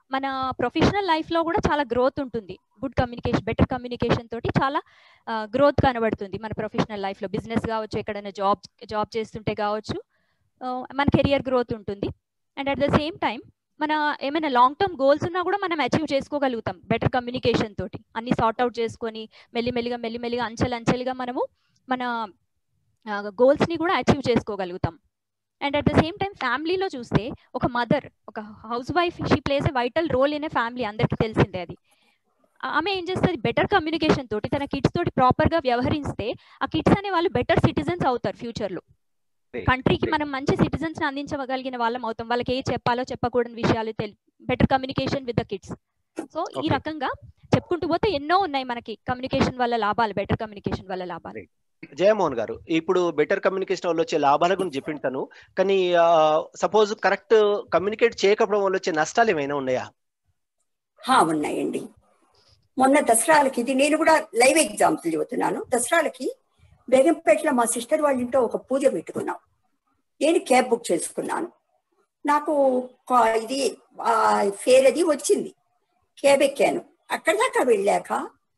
మన ప్రొఫెషనల్ లైఫ్లో కూడా చాలా గ్రోత్ ఉంటుంది గుడ్ కమ్యూనికేషన్ బెటర్ కమ్యూనికేషన్ తోటి చాలా గ్రోత్ కనబడుతుంది మన ప్రొఫెషనల్ లైఫ్లో బిజినెస్ కావచ్చు ఎక్కడైనా జాబ్ జాబ్ చేస్తుంటే కావచ్చు మన కెరియర్ గ్రోత్ ఉంటుంది and at the same time మన ఏమైనా లాంగ్ టర్మ్ గోల్స్ ఉన్నా కూడా మనం అచీవ్ చేసుకోగలుగుతాం బెటర్ కమ్యూనికేషన్ తోటి అన్ని సార్ట్ అవుట్ చేసుకొని మెల్లిమెల్లిగా మెల్లిమెల్లిగా అంచెలు అంచెలుగా మనము మన గోల్స్ని కూడా అచీవ్ చేసుకోగలుగుతాం and at the same time ఫ్యామిలీలో చూస్తే ఒక మదర్ ఒక housewife she plays a vital role in a family అందరికీ తెలిసిందే అది ఆమె ఏం చేస్తుంది బెటర్ కమ్యూనికేషన్ తోటి తన కిడ్స్ తోటి ప్రాపర్ గా వ్యవహరిస్తే ఆ కిడ్స్ అనే వాళ్ళు బెటర్ సిటిజన్స్ అవుతారు ఫ్యూచర్ లో కంట్రీకి మనం మంచి సిటిజన్స్ అందించగలిగిన వాళ్ళం అవుతాం వాళ్ళకి ఏ చెప్పాలో చెప్పకూడని విషయాలు తెలి better communication with the kids so ఈ రకంగా చెప్పుకుంటూ పోతే ఎన్నో ఉన్నాయి మనకి కమ్యూనికేషన్ వల్ల లాభాలు బెటర్ కమ్యూనికేషన్ వల్ల లాభాలు జయమోహన్ గారు ఇప్పుడు బెటర్ కమ్యూనికేషన్ వల్ల వచ్చే లాభాల గురించి చెప్పింటాను కానీ సపోజ్ కరెక్ట్ కమ్యూనికేట్ చేయకపోవడం వల్ల వచ్చే నష్టాలు ఏమైనా ఉన్నాయా ఉన్నాయండి మొన్న దసరాలకి ఇది నేను కూడా లైవ్ ఎగ్జాంపుల్ చెబుతున్నాను దసరాలకి బేగంపేటలో మా సిస్టర్ వాళ్ళ ఇంట్లో ఒక పూజ పెట్టుకున్నాం నేను క్యాబ్ బుక్ చేసుకున్నాను నాకు ఇది ఫేర్ అది వచ్చింది క్యాబ్ ఎక్కాను అక్కడి దాకా వెళ్ళాక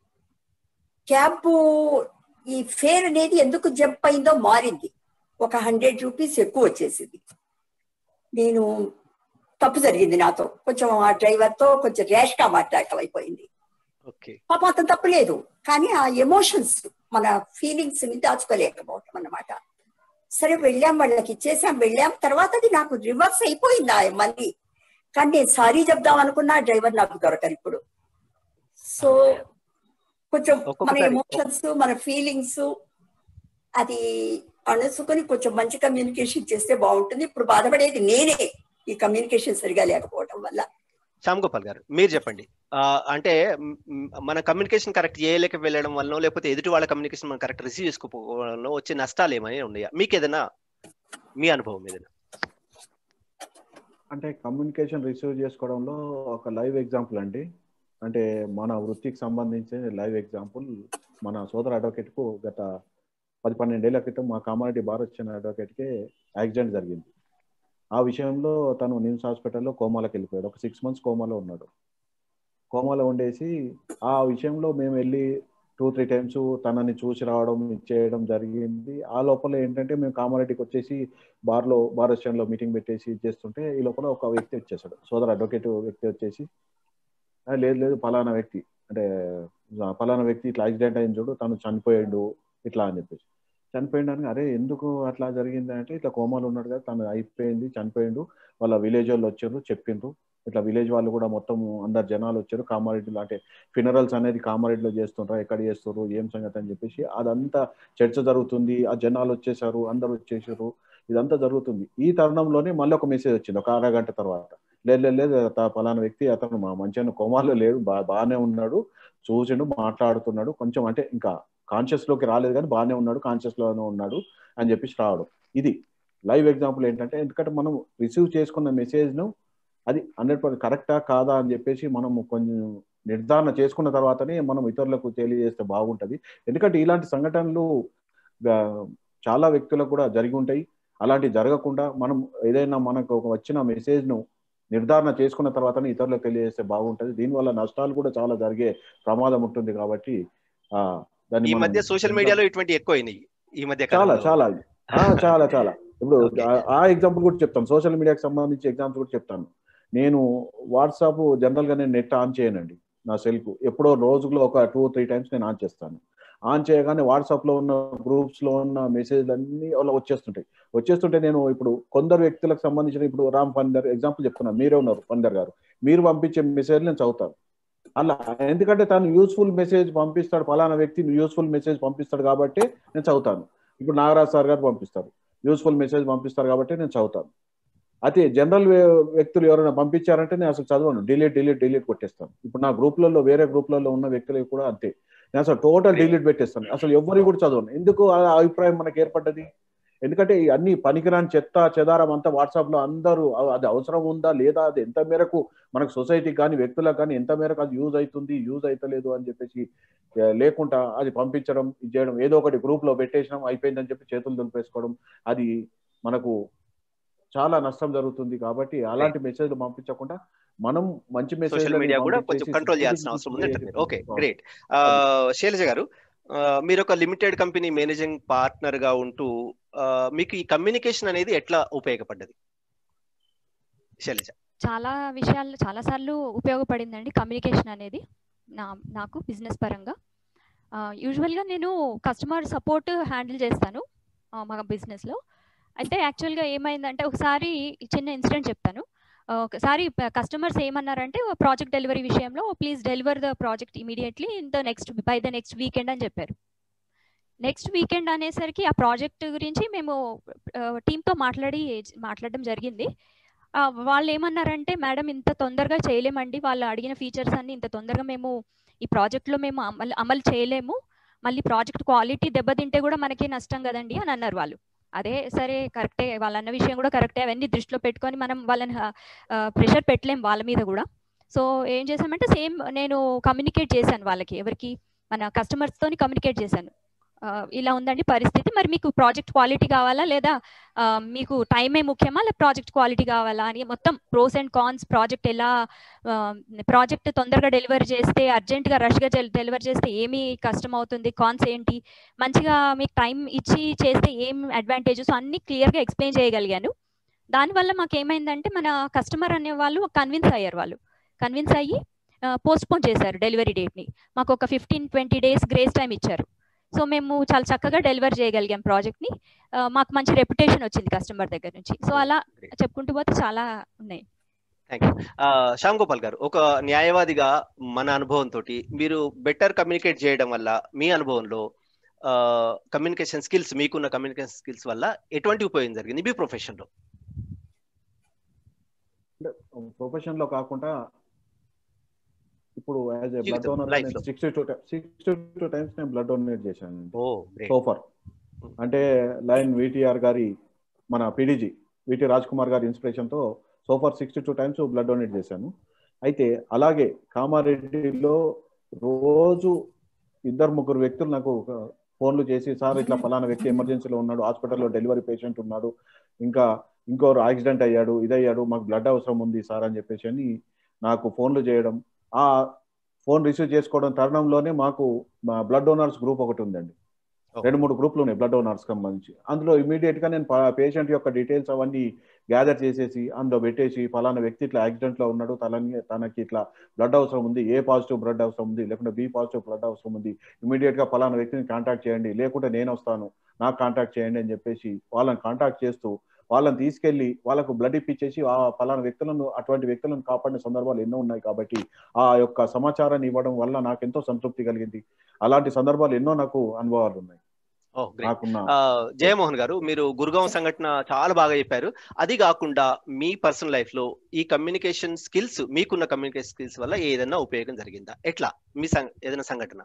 క్యాబ్ ఈ ఫేర్ అనేది ఎందుకు జంప్ అయిందో మారింది ఒక హండ్రెడ్ రూపీస్ ఎక్కువ వచ్చేసింది నేను తప్పు జరిగింది నాతో కొంచెం ఆ డ్రైవర్తో కొంచెం ర్యాష్గా మాట్లాడటం అయిపోయింది పాప అతను తప్పలేదు కానీ ఆ ఎమోషన్స్ మన ఫీలింగ్స్ ని దాచుకోలేకపోవటం అన్నమాట సరే వెళ్ళాం వాళ్ళకి ఇచ్చేసాం వెళ్ళాం తర్వాత అది నాకు రివర్స్ అయిపోయింది ఆ మళ్ళీ కానీ నేను సారీ చెప్దాం అనుకున్నా డ్రైవర్ నాకు దొరకరు ఇప్పుడు సో కొంచెం మన ఎమోషన్స్ మన ఫీలింగ్స్ అది అనుసుకొని కొంచెం మంచి కమ్యూనికేషన్ చేస్తే బాగుంటుంది ఇప్పుడు బాధపడేది నేనే ఈ కమ్యూనికేషన్ సరిగా లేకపోవడం వల్ల శ్యామ్ గోపాల్ గారు మీరు చెప్పండి అంటే మన కమ్యూనికేషన్ కరెక్ట్ చేయలేక వెళ్ళడం వల్ల లేకపోతే ఎదుటి వాళ్ళ కమ్యూనికేషన్ మనం కరెక్ట్ రిసీవ్ చేసుకోవడంలో వచ్చే నష్టాలు ఏమైనా ఉన్నాయా మీకు ఏదైనా మీ అనుభవం ఏదైనా అంటే కమ్యూనికేషన్ రిసీవ్ చేసుకోవడంలో ఒక లైవ్ ఎగ్జాంపుల్ అండి అంటే మన వృత్తికి సంబంధించిన లైవ్ ఎగ్జాంపుల్ మన సోదర అడ్వకేట్కు గత పది పన్నెండేళ్ల క్రితం మా కామారెడ్డి బార్ వచ్చిన అడ్వకేట్కి యాక్సిడెంట్ జరిగింది ఆ విషయంలో తను నిమ్స్ హాస్పిటల్లో కోమాలకు వెళ్ళిపోయాడు ఒక సిక్స్ మంత్స్ కోమాలో ఉన్నాడు కోమాలో ఉండేసి ఆ విషయంలో మేము వెళ్ళి టూ త్రీ టైమ్స్ తనని చూసి రావడం చేయడం జరిగింది ఆ లోపల ఏంటంటే మేము కామారెడ్డికి వచ్చేసి బార్లో బార్ స్టాండ్లో మీటింగ్ పెట్టేసి చేస్తుంటే ఈ లోపల ఒక వ్యక్తి వచ్చేసాడు సోదర అడ్వకేట్ వ్యక్తి వచ్చేసి లేదు లేదు ఫలానా వ్యక్తి అంటే ఫలానా వ్యక్తి ఇట్లా యాక్సిడెంట్ అయిన చూడు తను చనిపోయాడు ఇట్లా అని చెప్పేసి చనిపోయిండని అరే ఎందుకు అట్లా జరిగింది అంటే ఇట్లా కోమాలు ఉన్నాడు కదా తను అయిపోయింది చనిపోయిండు వాళ్ళ విలేజ్ వాళ్ళు వచ్చారు చెప్పిండ్రు ఇట్లా విలేజ్ వాళ్ళు కూడా మొత్తం అందరు జనాలు వచ్చారు కామారెడ్డిలో అంటే ఫినరల్స్ అనేది కామారెడ్డిలో చేస్తుంటారు ఎక్కడ చేస్తారు ఏం సంగతి అని చెప్పేసి అదంతా చర్చ జరుగుతుంది ఆ జనాలు వచ్చేసారు అందరు వచ్చేసారు ఇదంతా జరుగుతుంది ఈ తరుణంలోనే మళ్ళీ ఒక మెసేజ్ వచ్చింది ఒక అరగంట తర్వాత లేదు లేదు పలానా వ్యక్తి అతను మా మంచిగా కోమాలో లేడు బా బాగానే ఉన్నాడు చూసిండు మాట్లాడుతున్నాడు కొంచెం అంటే ఇంకా కాన్షియస్ లోకి రాలేదు కానీ బాగానే ఉన్నాడు కాన్షియస్ లోనే ఉన్నాడు అని చెప్పేసి రావడం ఇది లైవ్ ఎగ్జాంపుల్ ఏంటంటే ఎందుకంటే మనం రిసీవ్ చేసుకున్న మెసేజ్ ను అది హండ్రెడ్ పర్సెంట్ కరెక్టా కాదా అని చెప్పేసి మనం కొంచెం నిర్ధారణ చేసుకున్న తర్వాతనే మనం ఇతరులకు తెలియజేస్తే బాగుంటది ఎందుకంటే ఇలాంటి సంఘటనలు చాలా వ్యక్తులకు కూడా జరిగి ఉంటాయి అలాంటి జరగకుండా మనం ఏదైనా మనకు వచ్చిన మెసేజ్ ను నిర్ధారణ చేసుకున్న తర్వాతనే ఇతరులకు తెలియజేస్తే బాగుంటది దీనివల్ల నష్టాలు కూడా చాలా జరిగే ప్రమాదం ఉంటుంది కాబట్టి ఆ ఈ మధ్య సోషల్ మీడియాలో ఇటువంటి ఎక్కువైనాయి ఈ మధ్య చాలా చాలా చాలా చాలా ఇప్పుడు ఆ ఎగ్జాంపుల్ కూడా చెప్తాను సోషల్ మీడియాకి సంబంధించి ఎగ్జాంపుల్ కూడా చెప్తాను నేను వాట్సాప్ జనరల్ గా నేను నెట్ ఆన్ చేయనండి నా సెల్ కు ఎప్పుడో రోజులో ఒక టూ త్రీ టైమ్స్ నేను ఆన్ చేస్తాను ఆన్ చేయగానే వాట్సాప్ లో ఉన్న గ్రూప్స్ లో ఉన్న మెసేజ్లు అన్ని అలా వచ్చేస్తుంటాయి వచ్చేస్తుంటే నేను ఇప్పుడు కొందరు వ్యక్తులకు సంబంధించిన ఇప్పుడు రామ్ పందర్ ఎగ్జాంపుల్ చెప్తున్నాను మీరే ఉన్నారు పందర్ గారు మీరు పంపించే మెసేజ్ నేను చదువుతాను అలా ఎందుకంటే తను యూస్ఫుల్ మెసేజ్ పంపిస్తాడు ఫలానా వ్యక్తి యూస్ఫుల్ మెసేజ్ పంపిస్తాడు కాబట్టి నేను చదువుతాను ఇప్పుడు నాగరాజ్ సార్ గారు పంపిస్తారు యూస్ఫుల్ మెసేజ్ పంపిస్తారు కాబట్టి నేను చదువుతాను అయితే జనరల్ వ్యక్తులు ఎవరైనా పంపించారంటే నేను అసలు చదవను డిలీట్ డిలీట్ డిలీట్ కొట్టేస్తాను ఇప్పుడు నా గ్రూప్లలో వేరే గ్రూప్లలో ఉన్న వ్యక్తులు కూడా అంతే నేను అసలు టోటల్ డిలీట్ పెట్టేస్తాను అసలు ఎవరి కూడా చదవను ఎందుకు ఆ అభిప్రాయం మనకు ఏర్పడ్డది ఎందుకంటే అన్ని పనికిరాని చెత్త చెదారం అంతా వాట్సాప్ లో అందరూ అది అవసరం ఉందా లేదా అది ఎంత మేరకు మనకు సొసైటీకి కానీ వ్యక్తులకు కానీ ఎంత మేరకు అది యూజ్ అవుతుంది యూజ్ అవుతలేదు అని చెప్పేసి లేకుండా అది పంపించడం ఇది చేయడం ఏదో ఒకటి గ్రూప్ లో పెట్టేసినాం అయిపోయిందని చెప్పి చేతులు దులిపేసుకోవడం అది మనకు చాలా నష్టం జరుగుతుంది కాబట్టి అలాంటి మెసేజ్లు పంపించకుండా మనం మంచి మెసేజ్ సోషల్ మీడియా కూడా కొంచెం కంట్రోల్ చేయాల్సిన అవసరం ఉంది అంటారు ఓకే గ్రేట్ శైలజ గారు ఆ, మీరు ఒక లిమిటెడ్ కంపెనీ మేనేజింగ్ పార్ట్నర్ గా ఉంటూ ఆ, మీకు ఈ కమ్యూనికేషన్ అనేది ఎట్లా ఉపయోగపడ్డది శైలజ చాలా విషయాలు చాలా సార్లు ఉపయోగపడిందండి కమ్యూనికేషన్ అనేది నా నాకు బిజినెస్ పరంగా యూజువల్గా నేను కస్టమర్ సపోర్ట్ హ్యాండిల్ చేస్తాను ఆ, మా బిజినెస్లో అయితే యాక్చువల్గా ఏమైందంటే ఒకసారి చిన్న ఇన్సిడెంట్ చెప్తాను ఆ, ఒకసారి కస్టమర్స్ ఏమన్నారంటే ప్రాజెక్ట్ డెలివరీ విషయంలో please deliver the project immediately in the next by the next weekend అని చెప్పారు నెక్స్ట్ వీకెండ్ అనేసరికి ఆ ప్రాజెక్ట్ గురించి మేము టీంతో మాట్లాడి మాట్లాడడం జరిగింది ఆ, వాళ్ళు ఏమన్నారంటే మేడం ఇంత తొందరగా చేయలేమండి వాళ్ళు అడిగిన ఫీచర్స్ అన్ని ఇంత తొందరగా మేము ఈ ప్రాజెక్ట్లో మేము అమలు అమలు చేయలేము మళ్ళీ ప్రాజెక్ట్ క్వాలిటీ దెబ్బతింటే కూడా మనకే నష్టం కదండి అని అన్నారు వాళ్ళు అదే సరే కరెక్టే వాళ్ళ అన్న విషయం కూడా కరెక్టే అవన్నీ దృష్టిలో పెట్టుకొని మనం వాళ్ళని ప్రెషర్ పెట్టలేం వాళ్ళ మీద కూడా సో ఏం చేసామంటే సేమ్ నేను కమ్యూనికేట్ చేశాను వాళ్ళకి ఎవరికి మన customers తోని కమ్యూనికేట్ చేశాను ఆ, ఇలా ఉందండి పరిస్థితి మరి మీకు ప్రాజెక్ట్ క్వాలిటీ కావాలా లేదా ఆ, మీకు టైమే ముఖ్యమా లేదా ప్రాజెక్ట్ క్వాలిటీ కావాలా అని మొత్తం ప్రోస్ అండ్ కాన్స్ ప్రాజెక్ట్ ఎలా ప్రాజెక్ట్ తొందరగా డెలివర్ చేస్తే అర్జెంట్గా రష్గా డెలివర్ చేస్తే ఏమి కష్టం అవుతుంది కాన్స్ ఏంటి మంచిగా మీకు టైం ఇచ్చి చేస్తే ఏం అడ్వాంటేజెస్ అన్ని క్లియర్గా ఎక్స్ప్లెయిన్ చేయగలిగాను దానివల్ల మాకు ఏమైందంటే మన కస్టమర్ అనే వాళ్ళు కన్విన్స్ అయ్యారు వాళ్ళు కన్విన్స్ అయ్యి పోస్ట్ పోన్ చేశారు డెలివరీ డేట్ని మాకు ఒక fifteen twenty days grace time ఇచ్చారు సో మేము చాలా చక్కగా డెలివర్ చేయగలిగాం ప్రాజెక్ట్ని మాకు మంచి రెప్యుటేషన్ వచ్చింది కస్టమర్ దగ్గర నుంచి సో అలా చెప్పుకుంటూ పోతే చాలా ఉన్నాయి థ్యాంక్ యూ శ్యామ్ గోపాల్ గారు ఒక న్యాయవాదిగా మన అనుభవంతో మీరు బెటర్ కమ్యూనికేట్ చేయడం వల్ల మీ అనుభవంలో కమ్యూనికేషన్ స్కిల్స్ మీకున్న కమ్యూనికేషన్ స్కిల్స్ వల్ల ఎటువంటి ఉపయోగం జరిగింది మీ ప్రొఫెషన్ లో ప్రొఫెషన్ లో కాకుండా ఇప్పుడు యాజ్ ఏ బ్లడ్ జీవితం, డోనర్ life లో. Sixty two sixty two times నేను బ్లడ్ డొనేట్ చేశాను ఓ గ్రేట్ సోఫర్ అంటే లైన్ విటిఆర్ గారి మన పిడిజి విటి రాజ్ కుమార్ గారి ఇన్స్పిరేషన్ తో so far sixty two times blood donate చేశాను అయితే అలాగే కామారెడ్డిలో రోజు ఇద్దరు ముగ్గురు వ్యక్తులు నాకు ఒక ఫోన్లు చేసి సార్ ఇట్లా ఫలానా వ్యక్తి ఎమర్జెన్సీలో ఉన్నాడు హాస్పిటల్లో డెలివరీ పేషెంట్ ఉన్నాడు ఇంకా ఇంకోరు యాక్సిడెంట్ అయ్యాడు ఇదయ్యాడు మాకు బ్లడ్ అవసరం ఉంది సార్ అని చెప్పేసి అని నాకు ఫోన్లు చేయడం ఆ ఫోన్ రిసీవ్ చేసుకోవడం తరుణంలోనే మాకు మా బ్లడ్ డోనర్స్ గ్రూప్ ఒకటి ఉందండి రెండు మూడు గ్రూపులు ఉన్నాయి బ్లడ్ డోనర్స్ సంబంధించి అందులో ఇమీడియట్ గా నేను పేషెంట్ యొక్క డీటెయిల్స్ అవన్నీ గ్యాదర్ చేసేసి అందులో పెట్టేసి ఫలానా వ్యక్తి ఇట్లా యాక్సిడెంట్ లో ఉన్నాడు తనని తనకి ఇట్లా బ్లడ్ అవసరం ఉంది ఏ పాజిటివ్ బ్లడ్ అవసరం ఉంది లేకుంటే బి పాజిటివ్ బ్లడ్ అవసరం ఉంది ఇమీడియట్ గా ఫలానా వ్యక్తిని కాంటాక్ట్ చేయండి లేకుంటే నేను వస్తాను నాకు కాంటాక్ట్ చేయండి అని చెప్పేసి వాళ్ళని కాంటాక్ట్ చేస్తూ వాళ్ళని తీసుకెళ్లి వాళ్ళకు బ్లడ్ ఇప్పించేసి ఆ ఫలానా వ్యక్తులను అటువంటి వ్యక్తులను కాపాడిన సందర్భాలు ఎన్నో ఉన్నాయి కాబట్టి ఆ యొక్క సమాచారాన్ని ఇవ్వడం వల్ల నాకు ఎంతో సంతృప్తి కలిగింది అలాంటి సందర్భాలు ఎన్నో నాకు అనుభవాలు ఉన్నాయి ఓ గ్రేట్ నాకున్న జయమోహన్ గారు మీరు గురుగాం సంఘటన చాలా బాగా చెప్పారు అది కాకుండా మీ పర్సనల్ లైఫ్ లో ఈ కమ్యూనికేషన్ స్కిల్స్ మీకున్న కమ్యూనికేషన్ స్కిల్స్ వల్ల ఏదైనా ఉపయోగం జరిగిందా ఎట్లా మీ సం- ఏదైనా సంఘటన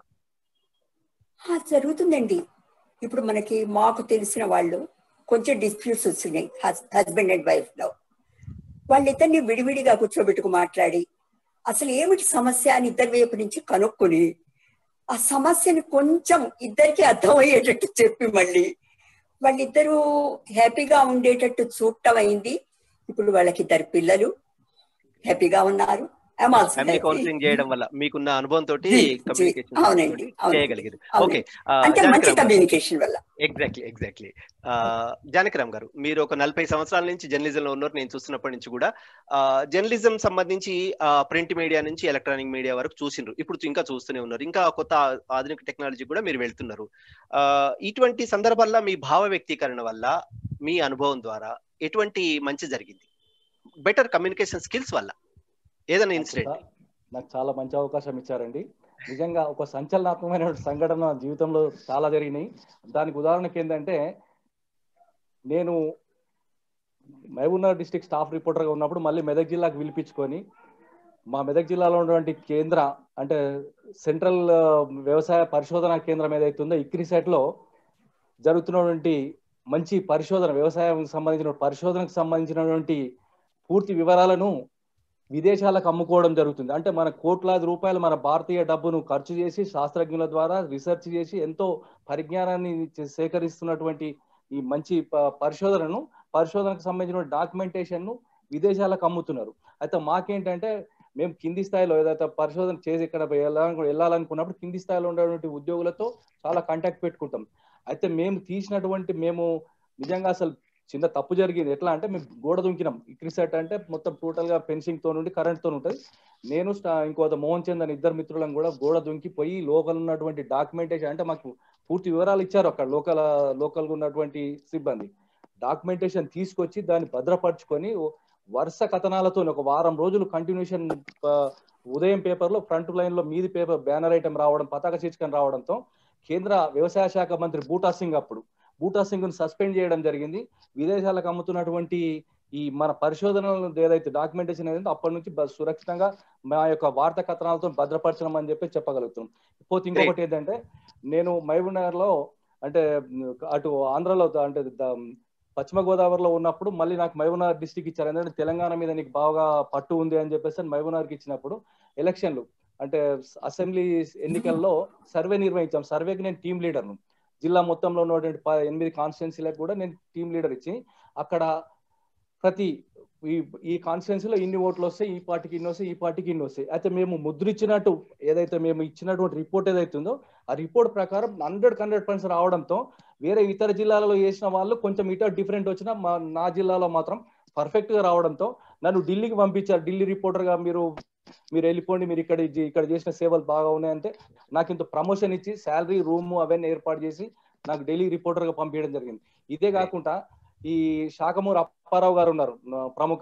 ఆ, జరుగుతుందండి ఇప్పుడు మనకి మాకు తెలిసిన వాళ్ళు కొంచెం డిస్ప్యూట్స్ వస్తున్నాయి హస్బెండ్ అండ్ వైఫ్ లో వాళ్ళిద్దరిని విడివిడిగా కూర్చోబెట్టుకు మాట్లాడి అసలు ఏమిటి సమస్య అని ఇద్దరి వైపు నుంచి కనుక్కొని ఆ సమస్యని కొంచెం ఇద్దరికి అర్థమయ్యేటట్టు చెప్పి మళ్ళీ వాళ్ళిద్దరూ హ్యాపీగా ఉండేటట్టు చూడటం అయింది ఇప్పుడు వాళ్ళకి ఇద్దరు పిల్లలు హ్యాపీగా ఉన్నారు I'm also family happy. Counselling చేయడం వల్ల మీకున్న అనుభవంతో జీ, జీ, కమ్యూనికేషన్ అవునండి, అవునండి, చేయగలిగారు అవునండి. ఓకే అంటే మంచి కమ్యూనికేషన్ వల్ల ఎగ్జాక్ట్లీ ఎగ్జాక్ట్లీ జానకిరామ్ గారు మీరు ఒక నలభై సంవత్సరాల నుంచి జర్నలిజం లో ఉన్నారు నేను చూస్తున్నప్పటి నుంచి కూడా జర్నలిజం సంబంధించి ప్రింట్ మీడియా నుంచి ఎలక్ట్రానిక్ మీడియా వరకు చూసిండ్రు ఇప్పుడు ఇంకా చూస్తూనే ఉన్నారు ఇంకా కొత్త ఆ- ఆధునిక టెక్నాలజీ కూడా మీరు వెళ్తున్నారు ఆ, ఇటువంటి సందర్భాల్లో మీ భావ వ్యక్తీకరణ వల్ల మీ అనుభవం ద్వారా ఎటువంటి మంచి జరిగింది బెటర్ కమ్యూనికేషన్ స్కిల్స్ వల్ల ఏదైనా ఇన్సిడెంట్ నాకు చాలా మంచి అవకాశం ఇచ్చారండి నిజంగా ఒక సంచలనాత్మకమైన సంఘటన నా జీవితంలో చాలా జరిగినాయి దానికి ఉదాహరణకి ఏంటంటే నేను మహబూబ్నగర్ డిస్టిక్ స్టాఫ్ రిపోర్టర్గా ఉన్నప్పుడు మళ్ళీ మెదక్ జిల్లాకు పిలిపించుకొని మా మెదక్ జిల్లాలో ఉన్నటువంటి కేంద్ర అంటే సెంట్రల్ ఆ, వ్యవసాయ పరిశోధన కేంద్రం ఏదైతే ఉందో ఇక్రిసెట్ లో జరుగుతున్నటువంటి మంచి పరిశోధన వ్యవసాయం సంబంధించిన పరిశోధనకు సంబంధించినటువంటి పూర్తి వివరాలను విదేశాలకు అమ్ముకోవడం జరుగుతుంది అంటే మన కోట్లాది రూపాయలు మన భారతీయ డబ్బును ఖర్చు చేసి శాస్త్రజ్ఞుల ద్వారా రీసెర్చ్ చేసి ఎంతో పరిజ్ఞానాన్ని చే- సేకరిస్తున్నటువంటి ఈ మంచి ప- పరిశోధనను పరిశోధనకు సంబంధించిన డాక్యుమెంటేషన్ ను విదేశాలకు అమ్ముతున్నారు అయితే మాకేంటంటే మేము కింది స్థాయిలో ఏదైతే పరిశోధన చేసి ఇక్కడ వెళ్ళాలను వెళ్ళాలనుకున్నప్పుడు కింది స్థాయిలో ఉండేటువంటి ఉద్యోగులతో చాలా కాంటాక్ట్ పెట్టుకుంటాం అయితే మేము తీసినటువంటి మేము నిజంగా అసలు చిన్న తప్పు జరిగింది ఎట్లా అంటే మేము గోడ దుంకినాం క్రిసెట్ అంటే మొత్తం టోటల్ గా ఫెన్సింగ్ తో నుండి కరెంట్ తో ఉంటుంది నేను స్టా- ఇంకో మోహన్ చంద్ అని ఇద్దరు మిత్రులను కూడా గోడ దుంకి పోయి లోకల్ ఉన్నటువంటి డాక్యుమెంటేషన్ అంటే మాకు పూర్తి వివరాలు ఇచ్చారు అక్కడ లోకల్ లోకల్ గా ఉన్నటువంటి సిబ్బంది డాక్యుమెంటేషన్ తీసుకొచ్చి దాన్ని భద్రపరచుకొని ఓ- వరుస కథనాలతో ఒక వారం రోజులు కంటిన్యూషన్ ఉదయం పేపర్ లో ఫ్రంట్ లైన్ లో మీది పేపర్ బ్యానర్ ఐటమ్ రావడం పతాక శీర్షికం రావడంతో కేంద్ర వ్యవసాయ శాఖ మంత్రి బూటా సింగ్ అప్పుడు బూటా సింగ్ ను సస్పెండ్ చేయడం జరిగింది విదేశాలకు అమ్ముతున్నటువంటి ఈ మన పరిశోధనలు ఏదైతే డాక్యుమెంటేషన్ ఏదైతే అప్పటి నుంచి బ- సురక్షితంగా మా యొక్క వార్తా కథనాలతో భద్రపరచడం అని చెప్పి చెప్పగలుగుతున్నాం పోతే ఇంకొకటి ఏంటంటే నేను మహబూబ్నగర్ లో అంటే ఉమ్, అటు ఆంధ్రలో ద- అంటే ద- పశ్చిమ గోదావరిలో ఉన్నప్పుడు మళ్ళీ నాకు మహబూబ్నగర్ డిస్టిక్ ఇచ్చారు ఎందుకంటే తెలంగాణ మీద నీకు బాగా పట్టు ఉంది అని చెప్పేసి అని మహబూబ్నగర్కి ఇచ్చినప్పుడు ఎలక్షన్లు అంటే అసెంబ్లీ ఎన్నికల్లో సర్వే నిర్వహించాం సర్వేకి నేను టీం లీడర్ను జిల్లా మొత్తంలో ఉన్నటువంటి ప- ఎనిమిది కాన్స్టిట్యున్సీలకు కూడా నేను టీం లీడర్ ఇచ్చి అక్కడ ప్రతి ఈ ఈ కాన్స్టిట్యున్సీలో ఇన్ని ఓట్లు వస్తాయి ఈ పార్టీకి ఇన్ని వస్తాయి ఈ పార్టీకి ఇన్ని వస్తాయి అయితే మేము ముద్రించినట్టు ఏదైతే మేము ఇచ్చినటువంటి రిపోర్ట్ ఏదైతే ఉందో ఆ రిపోర్ట్ ప్రకారం హండ్రెడ్ హండ్రెడ్ పర్సెంట్ రావడంతో వేరే ఇతర జిల్లాలలో చేసిన వాళ్ళు కొంచెం ఇటర్ డిఫరెంట్ వచ్చినా మా నా జిల్లాలో మాత్రం పర్ఫెక్ట్ గా రావడంతో నన్ను ఢిల్లీకి పంపించారు ఢిల్లీ రిపోర్టర్ గా మీరు మీరు వెళ్ళిపోండి మీరు ఇక్కడ ఇది- ఇక్కడ చేసిన సేవలు బాగా ఉన్నాయంటే నాకు ఇంత ప్రమోషన్ ఇచ్చి శాలరీ రూమ్ అవన్నీ ఏర్పాటు చేసి నాకు ఢిల్లీ రిపోర్టర్ గా పంపించడం జరిగింది ఇదే కాకుండా ఈ శాఖమూరు అప్పారావు గారు ఉన్నారు నా- ప్రముఖ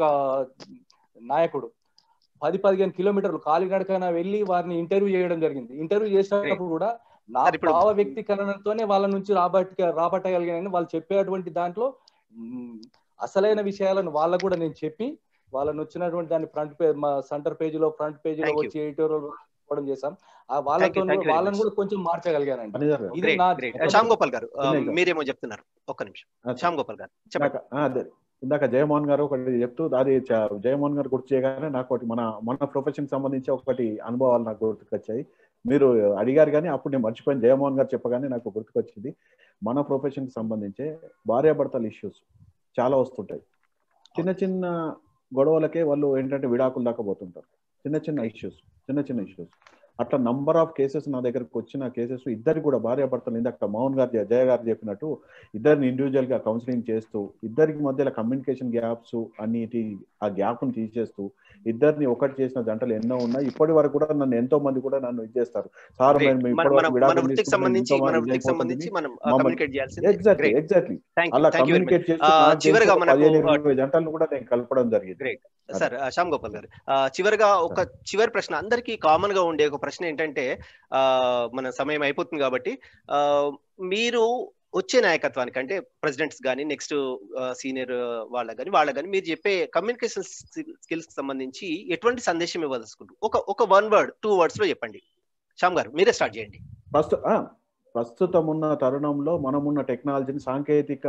నాయకుడు పది పదిహేను కిలోమీటర్లు కాలినడకన వెళ్ళి వారిని ఇంటర్వ్యూ చేయడం జరిగింది ఇంటర్వ్యూ చేసినప్పుడు కూడా నా సార్, ఇప్పుడు- భావ వ్యక్తీకరణతోనే వాళ్ళ నుంచి రాబట్ట రాబట్టగలిగానని వాళ్ళు చెప్పేటువంటి దాంట్లో మ్, అసలైన విషయాలను వాళ్ళకు కూడా నేను చెప్పి వాళ్ళని వచ్చినటువంటి దాన్ని ఫ్రంట్ పేజ్ మా సెంటర్ పేజ్ లో ఫ్రంట్ పేజ్ లో Thank you. వచ్చి ఎడిటోరియల్ ఇవ్వడం చేశాం ఆ వాళ్ళతో thank you very వాళ్ళని much. కూడా కొంచెం మార్చగలిగానండి అనిల్ గారు, ఇది గ్రేట్ నా గ్రేట్ ఒక- శ్యామ్ గోపాల్ గారు ఆ, చిన్నగా. మీరేమో చెప్తున్నారు ఒక్క నిమిషం ఆ, శ్యామ్ గోపాల్ గారు చెప్పండి ఇందాక ఆ, అదే ఇందాక జయమోహన్ గారు ఒకటి చెప్తూ అది చ- జయమోహన్ గారు గుర్తు చేయగానే నాకు ఒకటి మన మన ప్రొఫెషన్ సంబంధించి ఒకటి అనుభవాలు నాకు గుర్తుకొచ్చాయి మీరు అడిగారు కానీ అప్పుడు నేను మర్చిపోయిన జయమోహన్ గారు చెప్పగానే నాకు గుర్తుకొచ్చింది మన ప్రొఫెషన్ కి సంబంధించి భార్యాభర్తల ఇష్యూస్ చాలా వస్తుంటాయి చిన్న చిన్న గొడవలకే వాళ్ళు ఏంటంటే విడాకులు దాకా పోతుంటారు చిన్న చిన్న ఇష్యూస్ చిన్న చిన్న ఇష్యూస్ అట్లా నంబర్ ఆఫ్ కేసెస్ నా దగ్గరకు వచ్చిన కేసెస్ ఇద్దరు కూడా భార్యాభర్తలు ఇందాక మోహన్ గారు జయ గారు చెప్పినట్టు ఇద్దరిని ఇండివిజువల్ గా కౌన్సిలింగ్ చేస్తూ ఇద్దరికి మధ్యలో కమ్యూనికేషన్ గ్యాప్స్ అన్నిటి ఆ గ్యాప్ ని తీసేస్తూ ఇద్దరిని ఒకటి చేసిన జంటలు ఎన్నో ఉన్నాయి ఇప్పటి వరకు కూడా నన్ను ఎంతో మంది కూడా నన్ను ఇది చేస్తారు సార్ Great. మేము మన ఇప్పటి మన వరకు మన విడాకులు వృత్తికి తీసుకుంటున్నాం, సంబంధించి ఎంతో మన మంది వృత్తికి ఇదైపోతుంది. సంబంధించి మనం మమ్మల్ని- కమ్యూనికేట్ చేయాల్సింది ఎగ్జాక్ట్లీ Great. ఎగ్జాక్ట్లీ థ్యాంక్ అలా థ్యాంక్ యూ వెరీ కమ్యూనికేట్ చేస్తూ ఆ, నాకు చివరిగా తెలిసి మనకు, పదిహేను ఆ, ఇరవై జంటలను కూడా నేను కలపడం జరిగింది గ్రేట్ సార్ ఆ, శ్యామ్ గోపాల్ గారు ఆ, చివరిగా ఒక చివరి ప్రశ్న అందరికీ కామన్ గా ఉండే ఒక ప్రశ్న ఏంటంటే ఆ, మన సమయం అయిపోతుంది కాబట్టి ఆ, మీరు వచ్చే నాయకత్వానికి అంటే ప్రెసిడెంట్స్ కానీ నెక్స్ట్ సీనియర్ వాళ్ళ కానీ వాళ్ళ కానీ మీరు చెప్పే కమ్యూనికేషన్ స్కిల్స్ కి సంబంధించి ఎటువంటి సందేశం ఇవ్వదలుచుకుంటారు ఒక ఒక వన్ వర్డ్ టూ వర్డ్స్ లో చెప్పండి శ్యామ్ గారు మీరే స్టార్ట్ చేయండి ప్రస్తు ఆ, ప్రస్తుతం ఉన్న తరుణంలో మనమున్న టెక్నాలజీని సాంకేతిక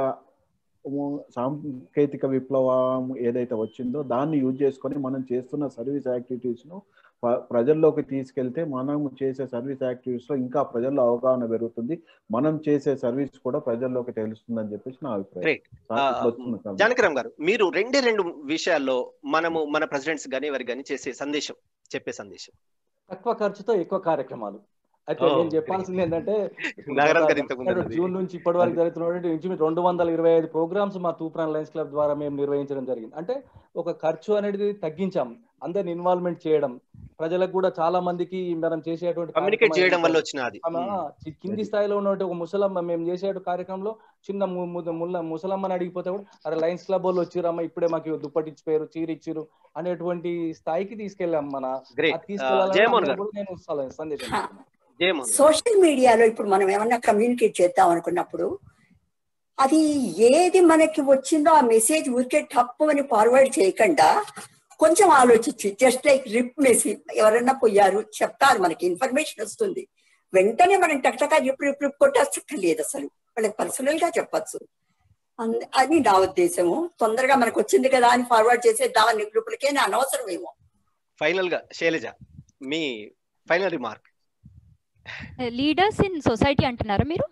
ఉ- సాంకేతిక విప్లవం ఏదైతే వచ్చిందో దాన్ని యూజ్ చేసుకొని మనం చేస్తున్న సర్వీస్ యాక్టివిటీస్ ను ప- ప్రజల్లోకి తీసుకెళ్తే మనం చేసే సర్వీస్ యాక్టివిటీస్ లో ఇంకా ప్రజల్లో అవగాహన పెరుగుతుంది మనం చేసే సర్వీస్ కూడా ప్రజల్లోకి తెలుస్తుందని చెప్పేసి నా అభిప్రాయం Great. సా- ఆ, ఇప్పుడు వస్తున్న కాలం. జానకిరామ్ గారు మీరు రెండే రెండు విషయాల్లో మనము మన ప్రెసిడెంట్స్ కానీ ఎవరికి కానీ చేసే సందేశం చెప్పే సందేశం తక్కువ ఖర్చుతో ఎక్కువ కార్యక్రమాలు అయితే Oh, నేను చెప్పాల్సింది ఏంటంటే ఇప్పుడు నాగరాజు గారు గత ఇంతకు ముందు అన్నది. జూన్ నుంచి ఇప్పటి వరకు జరుగుతున్నటువంటి ఇంచుమించు రెండు వందల ఇరవై ఐదు ప్రోగ్రామ్స్ మా తూప్రాన్ లయన్స్ క్లబ్ ద్వారా మేము నిర్వహించడం జరిగింది అంటే ఒక ఖర్చు అనేది తగ్గించాం అందరిని ఇన్వాల్వ్మెంట్ చేయడం ప్రజలకు కూడా చాలా మందికి మనం చేసేటువంటి కమ్యూనికేట్ చేయడం వల్ల కార్యక్రమాలు వచ్చిన అది ఆమె చి- కింది స్థాయిలో ఉన్నటువంటి ఒక ముసలమ్మ మేము చేసే కార్యక్రమంలో చిన్న ము- ము- ముల్ల ముసలమ్మని అడిగిపోతే కూడా అరే లయన్స్ క్లబ్ వాళ్ళు వచ్చిరమ్మ ఇప్పుడే మాకు దుప్పటి ఇచ్చిపోయారు చీర ఇచ్చిరు అనేటువంటి స్థాయికి తీసుకెళ్ళాం మన గ్రేట్ అది తీసుకెళ్ళాలని జయమోహన్ అందరూ గారు కూడా నేను సల- సందేశం హా. ఇస్తున్నాను. జయమోహన్ సోషల్ మీడియాలో ఇప్పుడు మనం ఏమన్నా కమ్యూనికేట్ చేద్దాం అనుకున్నప్పుడు అది ఏది మనకి వచ్చిందో ఆ మెసేజ్ ఊరికే టప్పు అని ఫార్వర్డ్ చేయకుండా కొంచెం ఆలోచించి జస్ట్ లైక్ రిప్ మెసేజ్ ఎవరన్నా పోయారు చెప్తారు మనకి ఇన్ఫర్మేషన్ వస్తుంది వెంటనే మనం టక్టకా రిప్ రిప్ రిప్ కొట్టలేదు అసలు వాళ్ళకి పర్సనల్ గా చెప్పచ్చు అంద- అది నా ఉద్దేశము తొందరగా మనకు వచ్చింది కదా అని ఫార్వర్డ్ చేసే దాని గ్రూపులకే నా అనవసరమేమో ఫైనల్ గా శైలజ మీ final remark leaders in society అంటున్నారా మీరు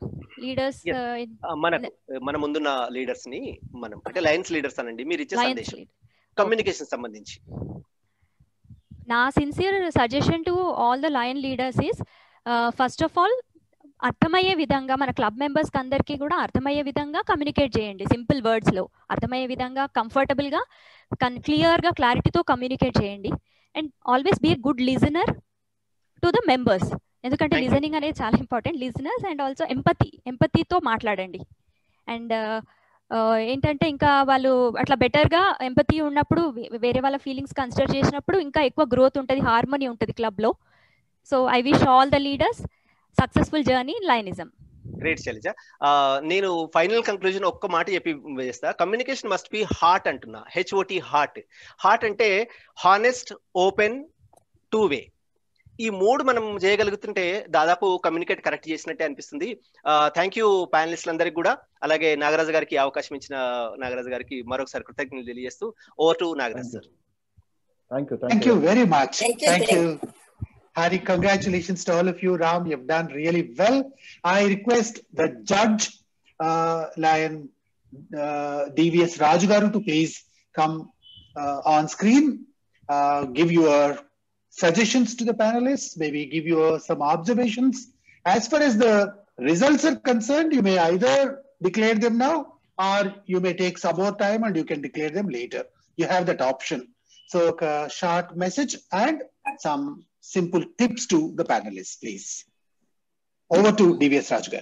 లీడర్స్ Yes. ఆ, మనకు మన ముందున్న లీడర్స్ ని మనం అంటే లయన్స్ లీడర్స్ అనండి మీరు ఇచ్చే లయన్స్ సందేశం కమ్యూనికేషన్ సంబంధించి నా sincere suggestion to all the lion leaders is first of all అర్థమయ్యే విధంగా మన క్లబ్ మెంబర్స్ అందరికీ కూడా అర్థమయ్యే విధంగా కమ్యూనికేట్ చేయండి సింపుల్ వర్డ్స్ లో అర్థమయ్యే విధంగా కంఫర్టబుల్ గా క్లియర్ గా క్లారిటీతో కమ్యూనికేట్ చేయండి and always be a good listener to the members ఎందుకంటే Thank you. లిజనింగ్ అనేది చాలా important listeners and also empathy ఎంపతితో మాట్లాడండి అండ్ ఏంటంటే ఇంకా వాళ్ళు అట్లా better గా ఎంపతి ఉన్నప్పుడు వే- వేరే వాళ్ళ ఫీలింగ్స్ కన్సిడర్ చేసినప్పుడు ఇంకా ఎక్కువ గ్రోత్ ఉంటుంది హార్మోనీ ఉంటుంది క్లబ్ లో so I wish all the leaders successful journey in lionism great Shailaja ఆ, నేను ఫైనల్ కంక్లూజన్ ఒక్క మాట చెప్పి చేస్తా కమ్యూనికేషన్ మస్ట్ బి హార్ట్ అంటున్నా హెచ్ఓటి హార్ట్ హార్ట్ అంటే హానెస్ట్ ఓపెన్ టూ వే ఈ మూడు మనం చేయగలుగుతుంటే దాదాపు కమ్యూనికేట్ కరెక్ట్ చేసినట్టే అనిపిస్తుంది థ్యాంక్ యూ ప్యానలిస్ట్ అందరికి కూడా అలాగే నాగరాజు గారికి ఈ అవకాశం ఇచ్చిన నాగరాజు గారికి మరొకసారి కృతజ్ఞతలు తెలియజేస్తూ over to Nagaraj sir thank you Thank you very much. Thank you, Thank thank you. Hari, congratulations to all of you. Ram, you've done really well. I request the judge, uh, Lion uh, DVS Rajgaru, to please come uh, on screen, uh, give your suggestions to the panelists, maybe give you uh, some observations. As far as the results are concerned, you may either declare them now or you may take some more time and you can declare them later. You have that option. So, a short message and some simple tips to the panelists, please. Over to DVS Rajgar.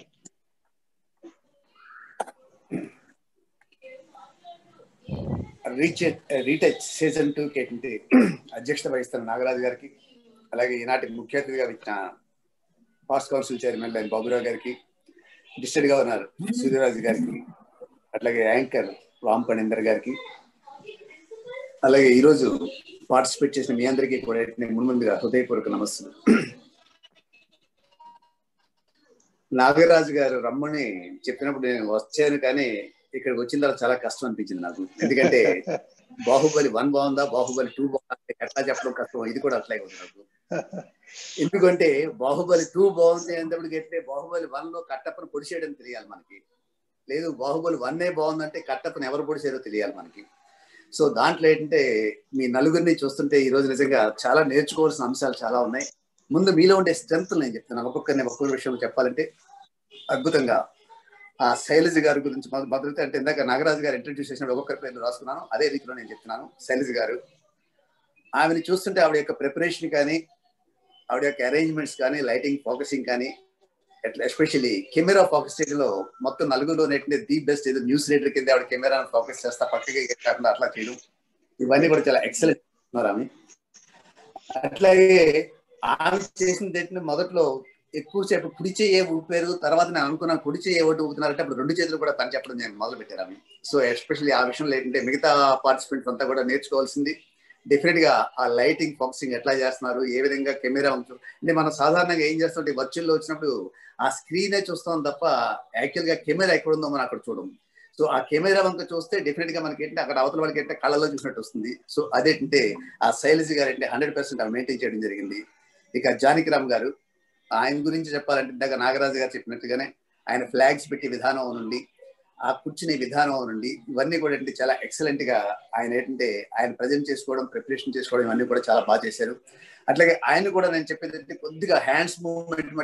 Reach retouch season two కి ఏంటి అధ్యక్షత వహిస్తున్న నాగరాజు గారికి అలాగే ఈనాటి ముఖ్య అతిథిగా ఇచ్చిన past council chairman lion Baburao గారికి డిస్ట్రిక్ట్ గవర్నర్ సూర్యరాజు గారికి అట్లాగే యాంకర్ రామ్ పణేందర్ గారికి అలాగే ఈరోజు పార్టిసిపేట్ చేసిన మీ అందరికీ కూడా నేను మున్ముందుగా హృదయపూర్వక నమస్సులు నాగరాజు గారు రమ్మని చెప్పినప్పుడు నేను వచ్చాను కానీ ఇక్కడికి వచ్చిన తర్వాత చాలా కష్టం అనిపించింది నాకు ఎందుకంటే బాహుబలి వన్ బాగుందా బాహుబలి టూ బాగుందా ఎట్లా చెప్పడం కష్టం ఇది కూడా అట్లాగే ఉంది నాకు ఎందుకంటే బాహుబలి టూ బాగుంది అనేటప్పటికి అయితే బాహుబలి వన్ లో కట్టప్పను పొడిచేయడం తెలియాలి మనకి లేదు బాహుబలి వన్ ఏ బాగుందంటే కట్టప్పని ఎవరు పొడిచారో తెలియాలి మనకి సో దాంట్లో ఏంటంటే మీ నలుగురిని చూస్తుంటే ఈ రోజు నిజంగా చాలా నేర్చుకోవాల్సిన అంశాలు చాలా ఉన్నాయి ముందు మీలో ఉండే స్ట్రెంత్ నేను చెప్తున్నాను ఒక్కొక్కరిని ఒక్కొక్క విషయం చెప్పాలంటే అద్భుతంగా ఆ శైలజ గారి గురించి మొదలు మొదలైతే అంటే ఇందాక నాగరాజు గారు ఇంట్రడ్యూస్ చేసినప్పుడు ఒక్కొక్కరి పేర్లు రాసుకున్నాను అదే రీతిలో నేను చెప్తున్నాను శైలజ గారు ఆమెను చూస్తుంటే ఆవిడ యొక్క ప్రిపరేషన్ కానీ ఆవిడ యొక్క అరేంజ్మెంట్స్ కానీ లైటింగ్ ఫోకసింగ్ కానీ ఎట్లా ఎస్పెషల్లీ కెమెరా ఫోకస్ లో మొత్తం నలుగురులో ది బెస్ట్ ఏదో న్యూస్ రీడర్ కింద ఆవిడ కెమెరాను ఫోకస్ చేస్తా పక్కకి కాకుండా అట్లా చేయడం ఇవన్నీ కూడా చాలా ఎక్సలెంట్ ఉన్నారు ఆమె అట్లాగే ఆమె చేసింది ఏంటంటే మొదట్లో ఎక్కువసేపు కుడి చేయి ఊపారు తర్వాత నేను అనుకున్నాను కుడి చేయి ఏ ఒకటి ఊపుతున్నారంటే అప్పుడు రెండు చేతులు కూడా పని చెప్పడం నేను మొదలు పెట్టారు ఆమె సో ఎస్పెషల్లీ ఆ విషయంలో ఏంటంటే మిగతా పార్టిసిపెంట్స్ అంతా కూడా నేర్చుకోవాల్సింది డెఫినెట్ గా ఆ లైటింగ్ ఫోకసింగ్ ఎట్లా చేస్తున్నారు ఏ విధంగా కెమెరా ఉంచు అంటే మనం సాధారణంగా ఏం చేస్తుంటే వర్చువల్లో వచ్చినప్పుడు ఆ స్క్రీనే చూస్తాం తప్ప యాక్చువల్ గా కెమెరా ఎక్కడ ఉందో మనం అక్కడ చూడం సో ఆ కెమెరా వంక చూస్తే డెఫినెట్ గా మనకి ఏంటంటే అక్కడ అవతల వాళ్ళకి ఏంటంటే కళ్ళలో చూసినట్టు వస్తుంది సో అదేంటంటే ఆ శైలజ గారు అంటే హండ్రెడ్ పర్సెంట్ మెయింటైన్ చేయడం జరిగింది ఇక జానకిరామ్ గారు ఆయన గురించి చెప్పాలంటే ఇందాక నాగరాజు గారు చెప్పినట్టుగానే ఆయన ఫ్లాగ్స్ పెట్టి విధానం నుండి ఆ కూర్చునే విధానం నుండి ఇవన్నీ కూడా ఏంటి చాలా ఎక్సలెంట్ గా ఆయన ఏంటంటే ఆయన ప్రజెంట్ చేసుకోవడం ప్రిపరేషన్ చేసుకోవడం ఇవన్నీ కూడా చాలా బాగా చేశారు అట్లాగే ఆయన కూడా నేను చెప్పేది ఏంటంటే కొద్దిగా హ్యాండ్స్ మూవ్మెంట్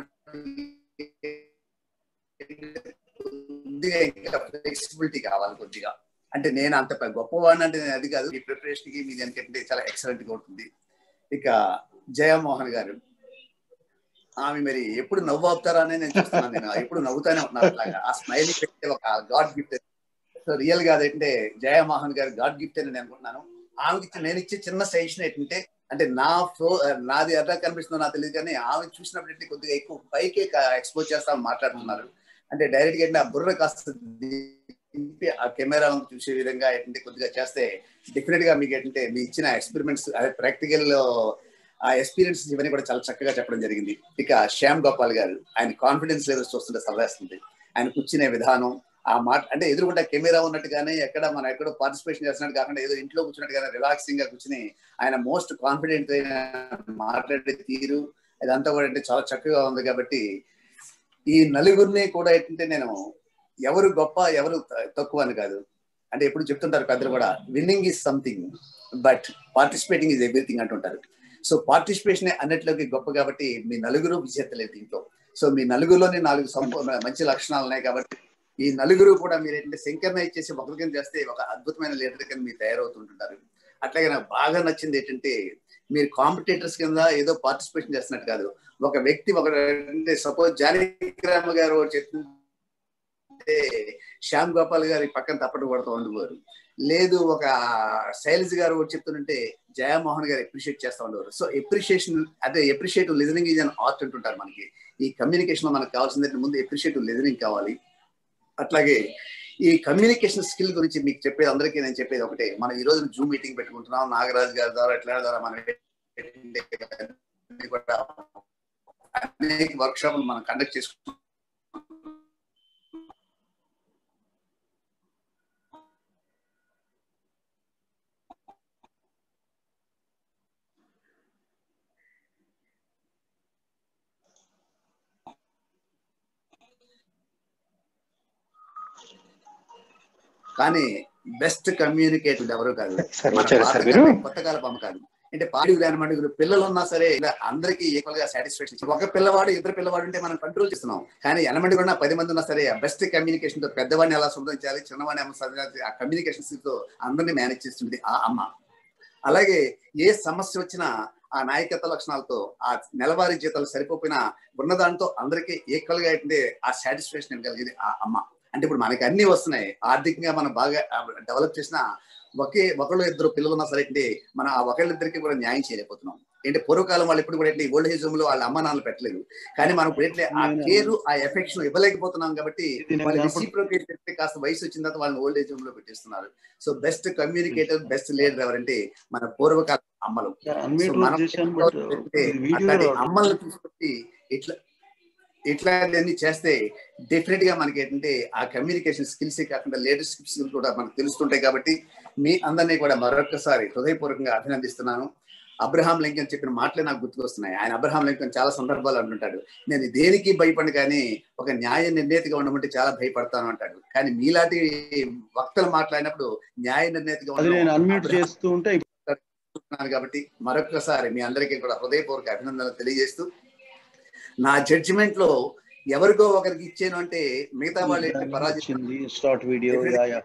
కొద్దిగా ఇంకా ఫ్లెక్సిబిలిటీ కావాలి కొద్దిగా అంటే నేను అంత గొప్పవాడిని అంటే నేను అది కాదు ఈ ప్రిపరేషన్ కి మీది ఎందుకంటే చాలా ఎక్సలెంట్ గా ఉంటుంది ఇక జయమోహన్ గారు ఆమె మరి ఎప్పుడు నవ్వు ఆపుతారా అని నేను చూస్తున్నాను నేను ఎప్పుడు నవ్వుతానే ఉన్నాను అట్లాగా ఆ స్మైల్ పెట్టే ఒక గాడ్ గిఫ్ట్ సో రియల్ గా అదేంటే జయమోహన్ గారు గాడ్ గిఫ్ట్ అని నేను అనుకుంటున్నాను ఆమెకి ఇచ్చే- నేను ఇచ్చే చిన్న సజెషన్ ఏంటంటే అంటే నా ఫ్లో నాది ఎట్లా కనిపిస్తుందో నాకు తెలియదు కానీ ఆమె చూసినప్పుడు ఏంటి కొద్దిగా ఎక్కువ పైకే ఎక్స్పోజ్ చేస్తా మాట్లాడుతున్నారు అంటే డైరెక్ట్ గా ఏంటి ఆ బుర్ర కాస్త దింపి ఆ కెమెరా చూసే విధంగా ఏంటంటే కొద్దిగా చేస్తే డెఫినెట్ గా మీకు ఏంటంటే మీ ఇచ్చిన ఎక్స్పెరిమెంట్స్ అదే ప్రాక్టికల్ ఆ ఎక్స్పీరియన్స్ ఇవన్నీ కూడా చాలా చక్కగా చెప్పడం జరిగింది ఇక శ్యామ్ గోపాల్ గారు ఆయన కాన్ఫిడెన్స్ లెవెల్స్ చూస్తుంటే సర్వేస్తుంది ఆయన కూర్చునే విధానం ఆ మాట అంటే ఎదురుకుంటే కెమెరా ఉన్నట్టుగానే ఎక్కడ మనం ఎక్కడో పార్టిసిపేషన్ చేస్తున్నట్టు కాకుండా ఏదో ఇంట్లో కూర్చున్నట్టుగానే రిలాక్సింగ్ గా కూర్చుని ఆయన మోస్ట్ కాన్ఫిడెంట్ అయిన మాట్లాడే తీరు ఇదంతా కూడా అంటే చాలా చక్కగా ఉంది కాబట్టి ఈ నలుగురిని కూడా ఏంటంటే నేను ఎవరు గొప్ప ఎవరు త- తక్కువ అని కాదు అంటే ఎప్పుడు చెప్తుంటారు పెద్దలు కూడా winning is something but participating is everything అంటుంటారు సో పార్టిసిపేషన్ అన్నిట్లోకి గొప్ప కాబట్టి మీ నలుగురు విజేతలే దీంట్లో సో మీ నలుగురులోని నాలుగు సంపూర్ణ మంచి లక్షణాలు ఉన్నాయి కాబట్టి ఈ నలుగురు కూడా మీరు ఏంటంటే శంకర్నైజ్ చేసి ఒకరి కింద చేస్తే ఒక అద్భుతమైన లీడర్ కింద మీరు తయారవుతుంటుంటారు అట్లాగే నాకు బాగా నచ్చింది ఏంటంటే మీరు కాంపిటేటర్స్ కింద ఏదో పార్టిసిపేషన్ చేస్తున్నట్టు కాదు ఒక వ్యక్తి ఒక సపోజ్ జానకిరామ గారు చెప్తుంటే శ్యామ్ గోపాల్ గారి పక్కన తప్పట్టు కొడుతూ ఉండేవారు లేదు ఒక శైలజ్ గారు ఒకటి చెప్తుంటే జయమోహన్ గారు అప్రిషియేట్ చేస్తూ ఉండేవారు సో ఎప్రిషియేషన్ అదే appreciative listening is an art అంటుంటారు మనకి ఈ కమ్యూనికేషన్ లో మనకు కావాల్సిందంటే ముందు ఎప్రిషియేటివ్ లిజనింగ్ కావాలి అట్లాగే ఈ కమ్యూనికేషన్ స్కిల్ గురించి మీకు చెప్పేది అందరికీ నేను చెప్పేది ఒకటే మనం ఈ రోజు జూమ్ మీటింగ్ పెట్టుకుంటున్నాం నాగరాజు గారి ద్వారా ఎట్లా ద్వారా మనం కూడా అనేక వర్క్ షాపులు మనం కండక్ట్ చేసుకుంటున్నాం కానీ బెస్ట్ కమ్యూనికేటర్ ఎవరు కాదు సార్ మన వచ్చారా సార్ పాత మీరు కాలం, కొత్త కాలం అమ్మ కాదు అంటే పాడి గ్రానమండి పిల్లలు ఉన్నా సరే ఇలా అందరికీ ఈక్వల్ గా సాటిస్ఫాక్షన్ ఒక పిల్లవాడు ఇద్దరు పిల్లవాడు ఉంటే మనం కంట్రోల్ చేస్తున్నాం కానీ ఎనమండి కూడా పది మంది ఉన్నా సరే బెస్ట్ కమ్యూనికేషన్ తో పెద్దవాడిని ఎలా సంబంధించాలి చిన్నవాడిని ఎలా సంబంధించాలి ఆ కమ్యూనికేషన్ తో అందరినీ మేనేజ్ చేస్తుంది ఆ అమ్మ అలాగే ఏ సమస్య వచ్చినా ఆ నాయకత్వ లక్షణాలతో ఆ నెలవారీ జీతాలు సరిపోయినా ఉన్నదాంతో అందరికీ ఈక్వల్ గా అయితే ఆ సాటిస్ఫాక్షన్ కలిగేది ఆ అమ్మ అంటే ఇప్పుడు మనకి అన్ని వస్తున్నాయి ఆర్థికంగా మనం బాగా డెవలప్ చేసిన ఒకే ఒకళ్ళు ఇద్దరు పిల్లలు ఉన్నా సరే అంటే మనం ఆ ఒకళ్ళిద్దరికి కూడా న్యాయం చేయలేకపోతున్నాం ఏంటి పూర్వకాలం వాళ్ళు ఇప్పుడు కూడా ఏంటి ఓల్డ్ ఏజ్ లో వాళ్ళ అమ్మ నాన్నలు పెట్టలేదు కానీ మనం ఇప్పుడు ఏంటి ఆ కేర్ ఆ ఎఫెక్షన్ ఇవ్వలేకపోతున్నాం కాబట్టి వాళ్ళు reciprocate చేస్తే కాస్త వయసు వచ్చిన తర్వాత వాళ్ళని ఓల్డ్ ఏజ్ లో పెట్టేస్తున్నారు so best communicator best leader ఎవరంటే మన పూర్వకాల అమ్మలు unmute So మనం చేశాను, but అంటే ఇది video అట్లాంటి రావట్లేదు. అమ్మల్ని తీసుకొచ్చి ఇట్లా ఇట్లాంటివన్నీ చేస్తే డెఫినెట్ గా మనకి ఏంటంటే ఆ కమ్యూనికేషన్ స్కిల్స్ కాకుండా లీడర్షిప్ స్కిల్స్ కూడా మనకు తెలుస్తుంటాయి కాబట్టి మీ అందరినీ కూడా మరొకసారి హృదయపూర్వకంగా అభినందిస్తున్నాను అబ్రహాం లింకన్ చెప్పిన మాటలే నాకు గుర్తుకొస్తున్నాయి ఆయన అబ్రహాం లింకన్ చాలా సందర్భాలు అంటుంటాడు నేను దేనికి భయపడి కానీ ఒక న్యాయ నిర్ణేతగా ఉండమంటే చాలా భయపడతాను అంటాడు కానీ మీలాంటి వక్తలు మాట్లాడినప్పుడు న్యాయ నిర్ణేతగా అది నేను ఉండడం అన్మ్యూట్ అబ్రహాం చేస్తూ ఉంటే చెప్తున్నాను కాబట్టి మరొకసారి మీ అందరికీ కూడా హృదయపూర్వక అభినందనలు తెలియజేస్తూ నా జడ్జిమెంట్ లో ఎవరికో ఒకరికి ఇచ్చాను అంటే మిగతా వాళ్ళు ఏంటి పరాజయం స్టార్ట్ వీడియో యా యా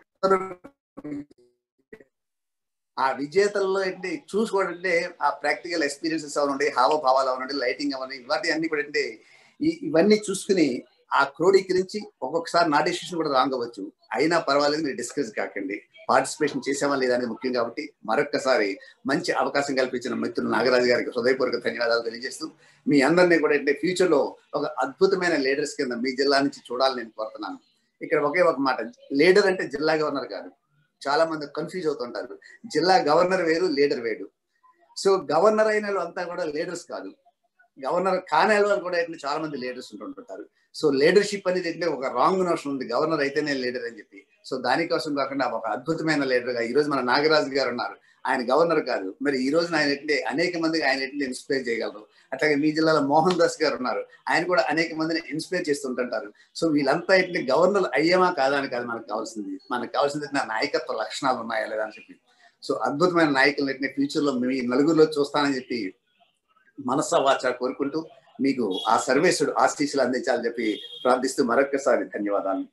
ఆ విజేతల్లో ఏంటి చూసుకోవాలంటే ఆ ప్రాక్టికల్ ఎక్స్పీరియన్సెస్ అవనండి హావభావాలు అవనండి లైటింగ్ అవనండి ఇవాటి అన్ని కూడా అంటే ఈ- ఇవన్నీ చూసుకుని ఆ క్రోడీకరించి ఒక్కొక్కసారి నా డెసిషన్ కూడా రాంగ్ అవ్వచ్చు అయినా పర్వాలేదు మీరు డిస్కస్ కాకండి పార్టిసిపేషన్ చేసామా లేదా అనేది ముఖ్యం కాబట్టి మరొక్కసారి మంచి అవకాశం కల్పించిన మిత్రులు నాగరాజు గారికి హృదయపూర్వక ధన్యవాదాలు తెలియజేస్తూ మీ అందరినీ కూడా అంటే ఫ్యూచర్ లో ఒక అద్భుతమైన లీడర్స్ కింద మీ జిల్లా నుంచి చూడాలని నేను కోరుతున్నాను ఇక్కడ ఒకే ఒక మాట లీడర్ అంటే జిల్లా గవర్నర్ కాదు చాలా మంది కన్ఫ్యూజ్ అవుతుంటారు జిల్లా గవర్నర్ వేరు లీడర్ వేరు సో గవర్నర్ అయిన వాళ్ళు అంతా కూడా లీడర్స్ కాదు గవర్నర్ కాని వాళ్ళు కూడా ఏంటంటే చాలా మంది లీడర్స్ ఉంటుంటారు సో లీడర్షిప్ అనేది ఏంటంటే ఒక రాంగ్ నోషన్ ఉంది గవర్నర్ అయితేనే లీడర్ అని చెప్పి సో దానికోసం కాకుండా ఒక అద్భుతమైన లీడర్ గా ఈ రోజు మన నాగరాజు గారు ఉన్నారు ఆయన గవర్నర్ కాదు మరి ఈ రోజు ఆయన ఏంటంటే అనేక మందికి ఆయన ఏంటంటే ఇన్స్పైర్ చేయగలరు అట్లాగే మీ జిల్లాలో మోహన్ దాస్ గారు ఉన్నారు ఆయన కూడా అనేక మందిని ఇన్స్పైర్ చేస్తుంటుంటారు సో వీళ్ళంతా ఏంటంటే గవర్నర్ అయ్యామా కాదా అని కాదు మనకు కావాల్సింది మనకు కావాల్సింది నా నాయకత్వ లక్షణాలు ఉన్నాయా లేదా అని చెప్పి సో అద్భుతమైన నాయకులు ఏంటంటే ఫ్యూచర్ లో మీ నలుగురిలో చూస్తానని చెప్పి మనస వాచ కోరుకుంటూ మీకు ఆ సర్వేశ్వరుడు ఆశీస్సులు అందించాలని చెప్పి ప్రార్థిస్తూ మరొకసారి ధన్యవాదాలు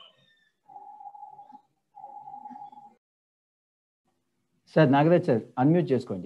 సార్ నాగరాజ్ సార్ అన్మ్యూట్ చేసుకోండి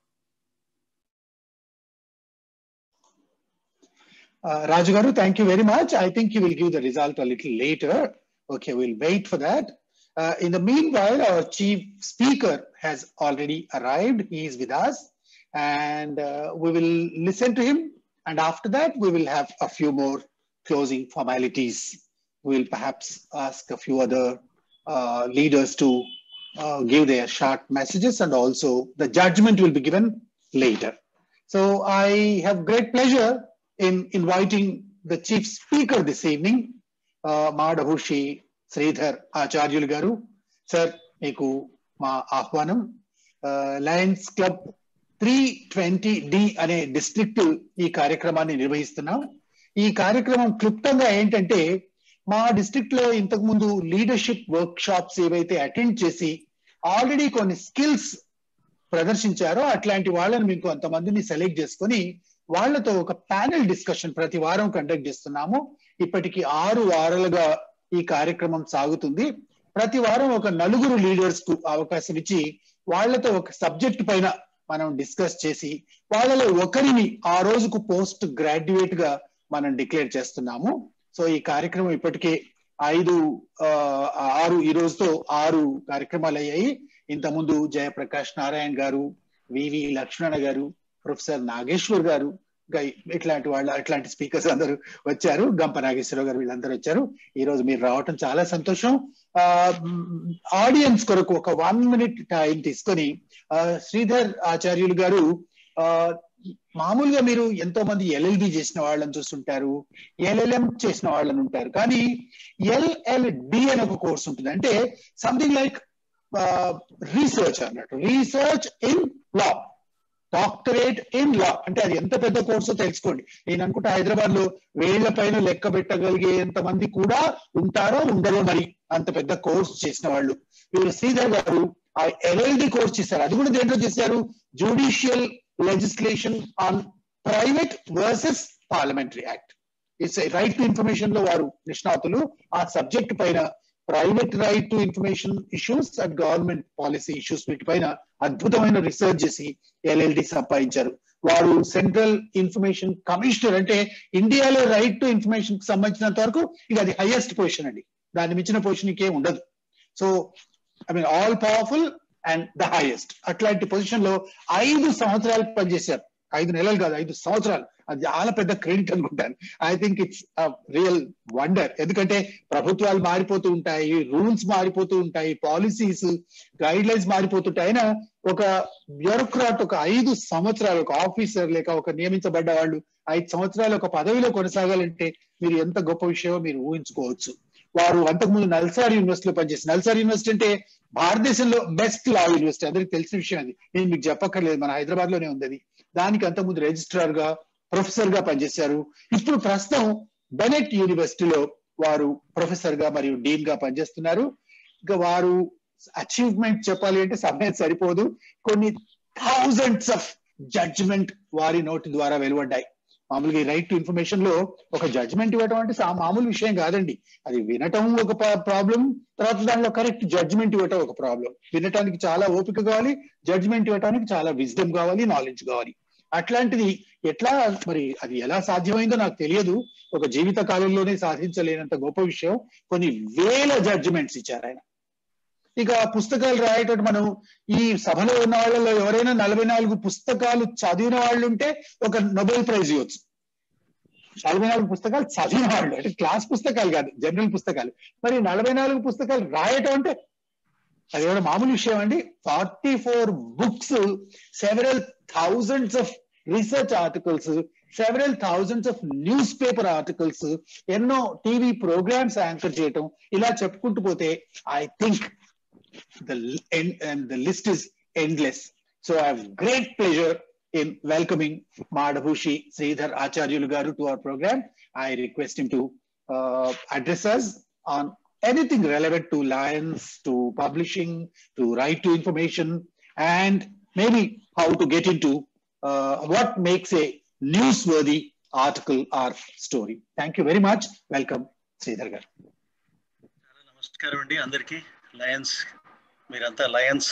Uh, Raju Garu, thank you very much. I think you will give the result a little later. Okay, we'll wait for that. Uh, in the meanwhile, our chief speaker has already arrived. He is with us and uh, we will listen to him. And after that, we will have a few more closing formalities. We'll perhaps ask a few other uh, leaders to uh, give their short messages and also the judgment will be given later. So I have great pleasure in inviting the chief speaker this evening, uh, Madhavurshi Sridhar Acharyul Garu. Sir, మీకు మా ఆహ్వానం lions club three twenty D అనే డిస్ట్రిక్ట్ ఈ కార్యక్రమాన్ని నిర్వహిస్తున్నాం ఈ కార్యక్రమం క్లుప్తంగా ఏంటంటే మా డిస్ట్రిక్ట్ లో ఇంతకు ముందు లీడర్షిప్ వర్క్ షాప్స్ ఏవైతే అటెండ్ చేసి ఆల్రెడీ కొన్ని స్కిల్స్ ప్రదర్శించారో అట్లాంటి వాళ్ళని మీకు కొంతమందిని సెలెక్ట్ చేసుకొని వాళ్ళతో ఒక ప్యానెల్ డిస్కషన్ ప్రతి వారం కండక్ట్ చేస్తున్నాము ఇప్పటికి ఆరు వారాలుగా ఈ కార్యక్రమం సాగుతుంది ప్రతి వారం ఒక నలుగురు లీడర్స్ కు అవకాశం ఇచ్చి వాళ్ళతో ఒక సబ్జెక్ట్ పైన మనం డిస్కస్ చేసి వాళ్ళలో ఒకరిని ఆ రోజుకు పోస్ట్ గ్రాడ్యుయేట్ గా మనం డిక్లేర్ చేస్తున్నాము సో ఈ కార్యక్రమం ఇప్పటికే ఐదు ఆ, ఆరు ఈ రోజుతో ఆరు కార్యక్రమాలు అయ్యాయి ఇంతకుముందు జయప్రకాష్ నారాయణ గారు వివి లక్ష్మణ గారు ప్రొఫెసర్ నాగేశ్వర్ గారు ఇంకా ఇట్లాంటి వాళ్ళు ఇట్లాంటి స్పీకర్స్ అందరూ వచ్చారు గంప నాగేశ్వరరావు గారు వీళ్ళందరూ వచ్చారు ఈ రోజు మీరు రావటం చాలా సంతోషం ఆ ఆడియన్స్ కొరకు ఒక వన్ మినిట్ టైం తీసుకొని ఆ, శ్రీధర్ ఆచార్యులు గారు ఆ మామూలుగా మీరు ఎంతో మంది ఎల్ఎల్బి చేసిన వాళ్ళని చూస్తుంటారు ఎల్ఎల్ఎం చేసిన వాళ్ళని ఉంటారు కానీ ఎల్ఎల్డి అనే ఒక కోర్స్ ఉంటుంది అంటే సంథింగ్ లైక్ రీసెర్చ్ అన్నట్టు research in law doctorate in law అంటే అది ఎంత పెద్ద కోర్సో తెలుసుకోండి నేను అనుకుంటా హైదరాబాద్ లో వేళ్ల పైన లెక్క పెట్టగలిగేంత మంది కూడా ఉంటారో ఉండరో మరి అంత పెద్ద కోర్స్ చేసిన వాళ్ళు వీరు శ్రీధర్ గారు ఆ ఎల్ఎల్డి కోర్స్ చేశారు అది కూడా దేంట్లో చేశారు judicial legislation on private versus parliamentary act it's right to information లో వారు నిష్ణాతులు ఆ సబ్జెక్ట్ పైన private right to information issues and government policy issues వీటిపైన అద్భుతమైన రీసెర్చ్ చేసి ఎల్ఎల్డి సంపాదించారు వారు సెంట్రల్ ఇన్ఫర్మేషన్ కమిషనర్ అంటే ఇండియాలో రైట్ టు ఇన్ఫర్మేషన్ కి సంబంధించినంత వరకు ఇక అది హైయెస్ట్ పొజిషన్ అండి దాన్ని మించిన పొజిషన్ ఇంకేం ఉండదు so I mean all powerful and the highest అట్లాంటి పొజిషన్ లో ఐదు సంవత్సరాలు పనిచేశారు ఐదు నెలలు కాదు ఐదు సంవత్సరాలు అది చాలా పెద్ద క్రెడిట్ అనుకుంటాను I think it's real wonder ఎందుకంటే ప్రభుత్వాలు మారిపోతూ ఉంటాయి రూల్స్ మారిపోతూ ఉంటాయి పాలసీస్ గైడ్ లైన్స్ మారిపోతుంటాయి అయినా ఒక బ్యూరోక్రాట్ ఒక ఐదు సంవత్సరాలు ఒక ఆఫీసర్ లేక ఒక నియమించబడ్డ వాళ్ళు ఐదు సంవత్సరాలు ఒక పదవిలో కొనసాగాలంటే మీరు ఎంత గొప్ప విషయమో మీరు ఊహించుకోవచ్చు వారు అంతకుముందు నల్సార్ యూనివర్సిటీలో పనిచేసి నల్సార్ యూనివర్సిటీ అంటే భారతదేశంలో బెస్ట్ లా యూనివర్సిటీ అందరికి తెలిసిన విషయం అది నేను మీకు చెప్పక్కర్లేదు మన హైదరాబాద్ లోనే ఉంది అది దానికి అంతకుముందు రిజిస్ట్రార్ గా ప్రొఫెసర్ గా పనిచేశారు ఇప్పుడు ప్రస్తుతం బెనెట్ యూనివర్సిటీలో వారు ప్రొఫెసర్ గా మరియు డీన్ గా పనిచేస్తున్నారు ఇంకా వారు అచీవ్మెంట్ చెప్పాలి అంటే సమయం సరిపోదు కొన్ని థౌజండ్స్ ఆఫ్ జడ్జిమెంట్ వారి నోటి ద్వారా వెలువడ్డాయి మామూలుగా ఈ రైట్ టు ఇన్ఫర్మేషన్ లో ఒక జడ్జిమెంట్ ఇవ్వడం అంటే సా- మామూలు విషయం కాదండి అది వినటం ఒక ప్రాబ్లం తర్వాత దానిలో కరెక్ట్ జడ్జిమెంట్ ఇవ్వటం ఒక ప్రాబ్లం వినటానికి చాలా ఓపిక కావాలి జడ్జిమెంట్ ఇవ్వటానికి చాలా విజ్డమ్ కావాలి నాలెడ్జ్ కావాలి అట్లాంటిది ఎట్లా మరి అది ఎలా సాధ్యమైందో నాకు తెలియదు ఒక జీవిత కాలంలోనే సాధించలేనంత గొప్ప విషయం కొన్ని వేల జడ్జిమెంట్స్ ఇచ్చారు ఆయన ఇక పుస్తకాలు రాయటం మనం ఈ సభలో ఉన్న వాళ్ళలో ఎవరైనా నలభై నాలుగు పుస్తకాలు చదివిన వాళ్ళు ఉంటే ఒక నొబెల్ ప్రైజ్ ఇవ్వచ్చు నలభై నాలుగు పుస్తకాలు చదివిన వాళ్ళు అంటే క్లాస్ పుస్తకాలు కాదు జనరల్ పుస్తకాలు మరి నలభై నాలుగు పుస్తకాలు రాయటం అంటే అది కూడా మామూలు విషయం అండి forty four books several thousands of research articles several thousands of newspaper articles ఎన్నో టీవీ ప్రోగ్రామ్స్ యాంకర్ చేయటం ఇలా చెప్పుకుంటూ పోతే ఐ థింక్ the end and the list is endless. So I have great pleasure in welcoming Madhabushi Sridhar Acharyulu Garu to our program. I request him to uh, address us on anything relevant to Lions, to publishing, to right to information, and maybe how to get into uh, what makes a newsworthy article or story. Thank you very much. Welcome, Sridhar Garu. నమస్కారం అండి అందరికీ లయన్స్ మీరంతా లయన్స్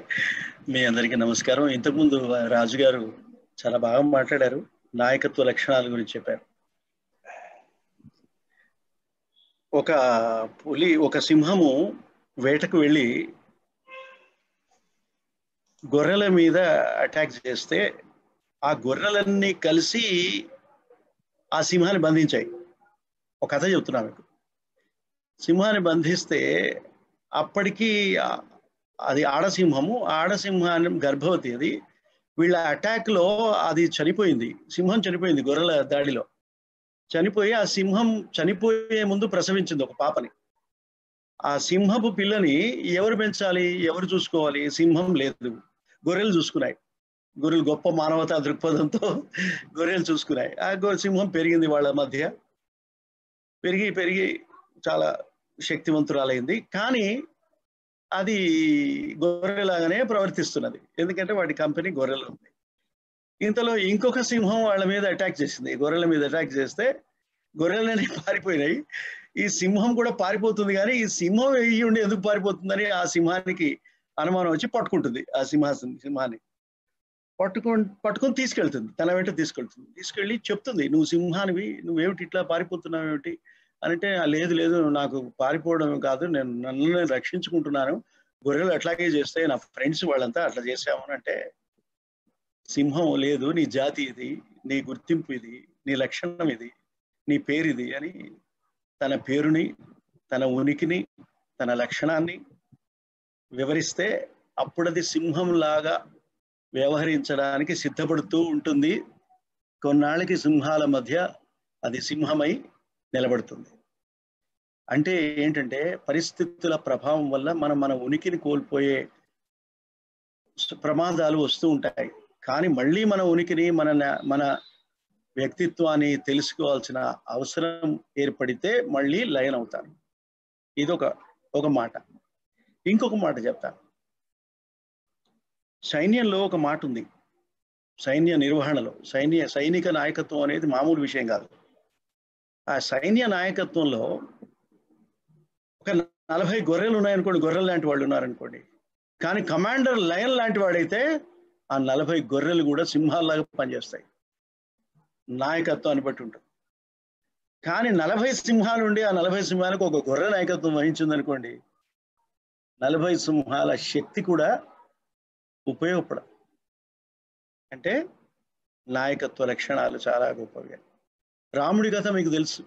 మీ అందరికీ నమస్కారం ఇంతకుముందు రాజు గారు చాలా బాగా మాట్లాడారు నాయకత్వ లక్షణాల గురించి చెప్పారు ఒక పులి ఒక సింహము వేటకు వెళ్ళి గొర్రెల మీద అటాక్ చేస్తే ఆ గొర్రెలన్నీ కలిసి ఆ సింహాన్ని బంధించాయి ఒక కథ చెప్తున్నా మీకు సింహాన్ని బంధిస్తే అప్పటికి ఆ- అది ఆడసింహము ఆడసింహాన్ని గర్భవతి అది వీళ్ళ అటాక్ లో అది చనిపోయింది సింహం చనిపోయింది గొర్రెల దాడిలో చనిపోయి ఆ సింహం చనిపోయే ముందు ప్రసవించింది ఒక పాపని ఆ సింహపు పిల్లని ఎవరు పెంచాలి ఎవరు చూసుకోవాలి సింహం లేదు గొర్రెలు చూసుకున్నాయి గొర్రెలు గొప్ప మానవతా దృక్పథంతో గొర్రెలు చూసుకున్నాయి ఆ గొర్రె సింహం పెరిగింది వాళ్ళ మధ్య పెరిగి పెరిగి చాలా శక్తివంతురాలైంది కానీ అది గొర్రెలాగానే ప్రవర్తిస్తున్నది ఎందుకంటే వాటి కంపెనీ గొర్రెలు ఉంది ఇంతలో ఇంకొక సింహం వాళ్ళ మీద అటాక్ చేసింది గొర్రెల మీద అటాక్ చేస్తే గొర్రెలన్నీ పారిపోయినాయి ఈ సింహం కూడా పారిపోతుంది కానీ ఈ సింహం వెయ్యి ఉండి ఎందుకు పారిపోతుందని ఆ సింహానికి అనుమానం వచ్చి పట్టుకుంటుంది ఆ సింహాసనం సింహాన్ని పట్టుకొని పట్టుకొని తీసుకెళ్తుంది తన వెంట తీసుకెళ్తుంది తీసుకెళ్ళి చెప్తుంది నువ్వు సింహానివి నువ్వేమిటి ఇట్లా పారిపోతున్నావు ఏమిటి అంటే లేదు లేదు నాకు పారిపోవడం కాదు నేను నన్ను నేను రక్షించుకుంటున్నాను గొర్రెలు అట్లాగే చేస్తే నా ఫ్రెండ్స్ వాళ్ళంతా అట్లా చేసామని అంటే సింహం లేదు నీ జాతి ఇది నీ గుర్తింపు ఇది నీ లక్షణం ఇది నీ పేరు ఇది అని తన పేరుని తన ఉనికిని తన లక్షణాన్ని వివరిస్తే అప్పుడది సింహంలాగా వ్యవహరించడానికి సిద్ధపడుతూ ఉంటుంది కొన్నాళ్ళకి సింహాల మధ్య అది సింహమై నిలబడుతుంది అంటే ఏంటంటే పరిస్థితుల ప్రభావం వల్ల మనం మన ఉనికిని కోల్పోయే ప్రమాదాలు వస్తూ ఉంటాయి కానీ మళ్ళీ మన ఉనికిని మన మన వ్యక్తిత్వాన్ని తెలుసుకోవాల్సిన అవసరం ఏర్పడితే మళ్ళీ లయన్ అవుతారు ఇది ఒక ఒక మాట ఇంకొక మాట చెప్తాను సైన్యంలో ఒక మాట ఉంది సైన్య నిర్వహణలో సైన్య సైనిక నాయకత్వం అనేది మామూలు విషయం కాదు ఆ సైన్య నాయకత్వంలో ఒక నలభై గొర్రెలు ఉన్నాయనుకోండి గొర్రెలు లాంటి వాళ్ళు ఉన్నారనుకోండి కానీ కమాండర్ లయన్ లాంటి వాడైతే ఆ నలభై గొర్రెలు కూడా సింహాల్లాగా పనిచేస్తాయి నాయకత్వాన్ని బట్టి ఉంటుంది కానీ నలభై సింహాలు ఉండి ఆ నలభై సింహాలకు ఒక గొర్రె నాయకత్వం వహించిందనుకోండి నలభై సింహాల శక్తి కూడా ఉపయోగపడదు అంటే నాయకత్వ లక్షణాలు చాలా గొప్పవి రాముడి కథ మీకు తెలుసు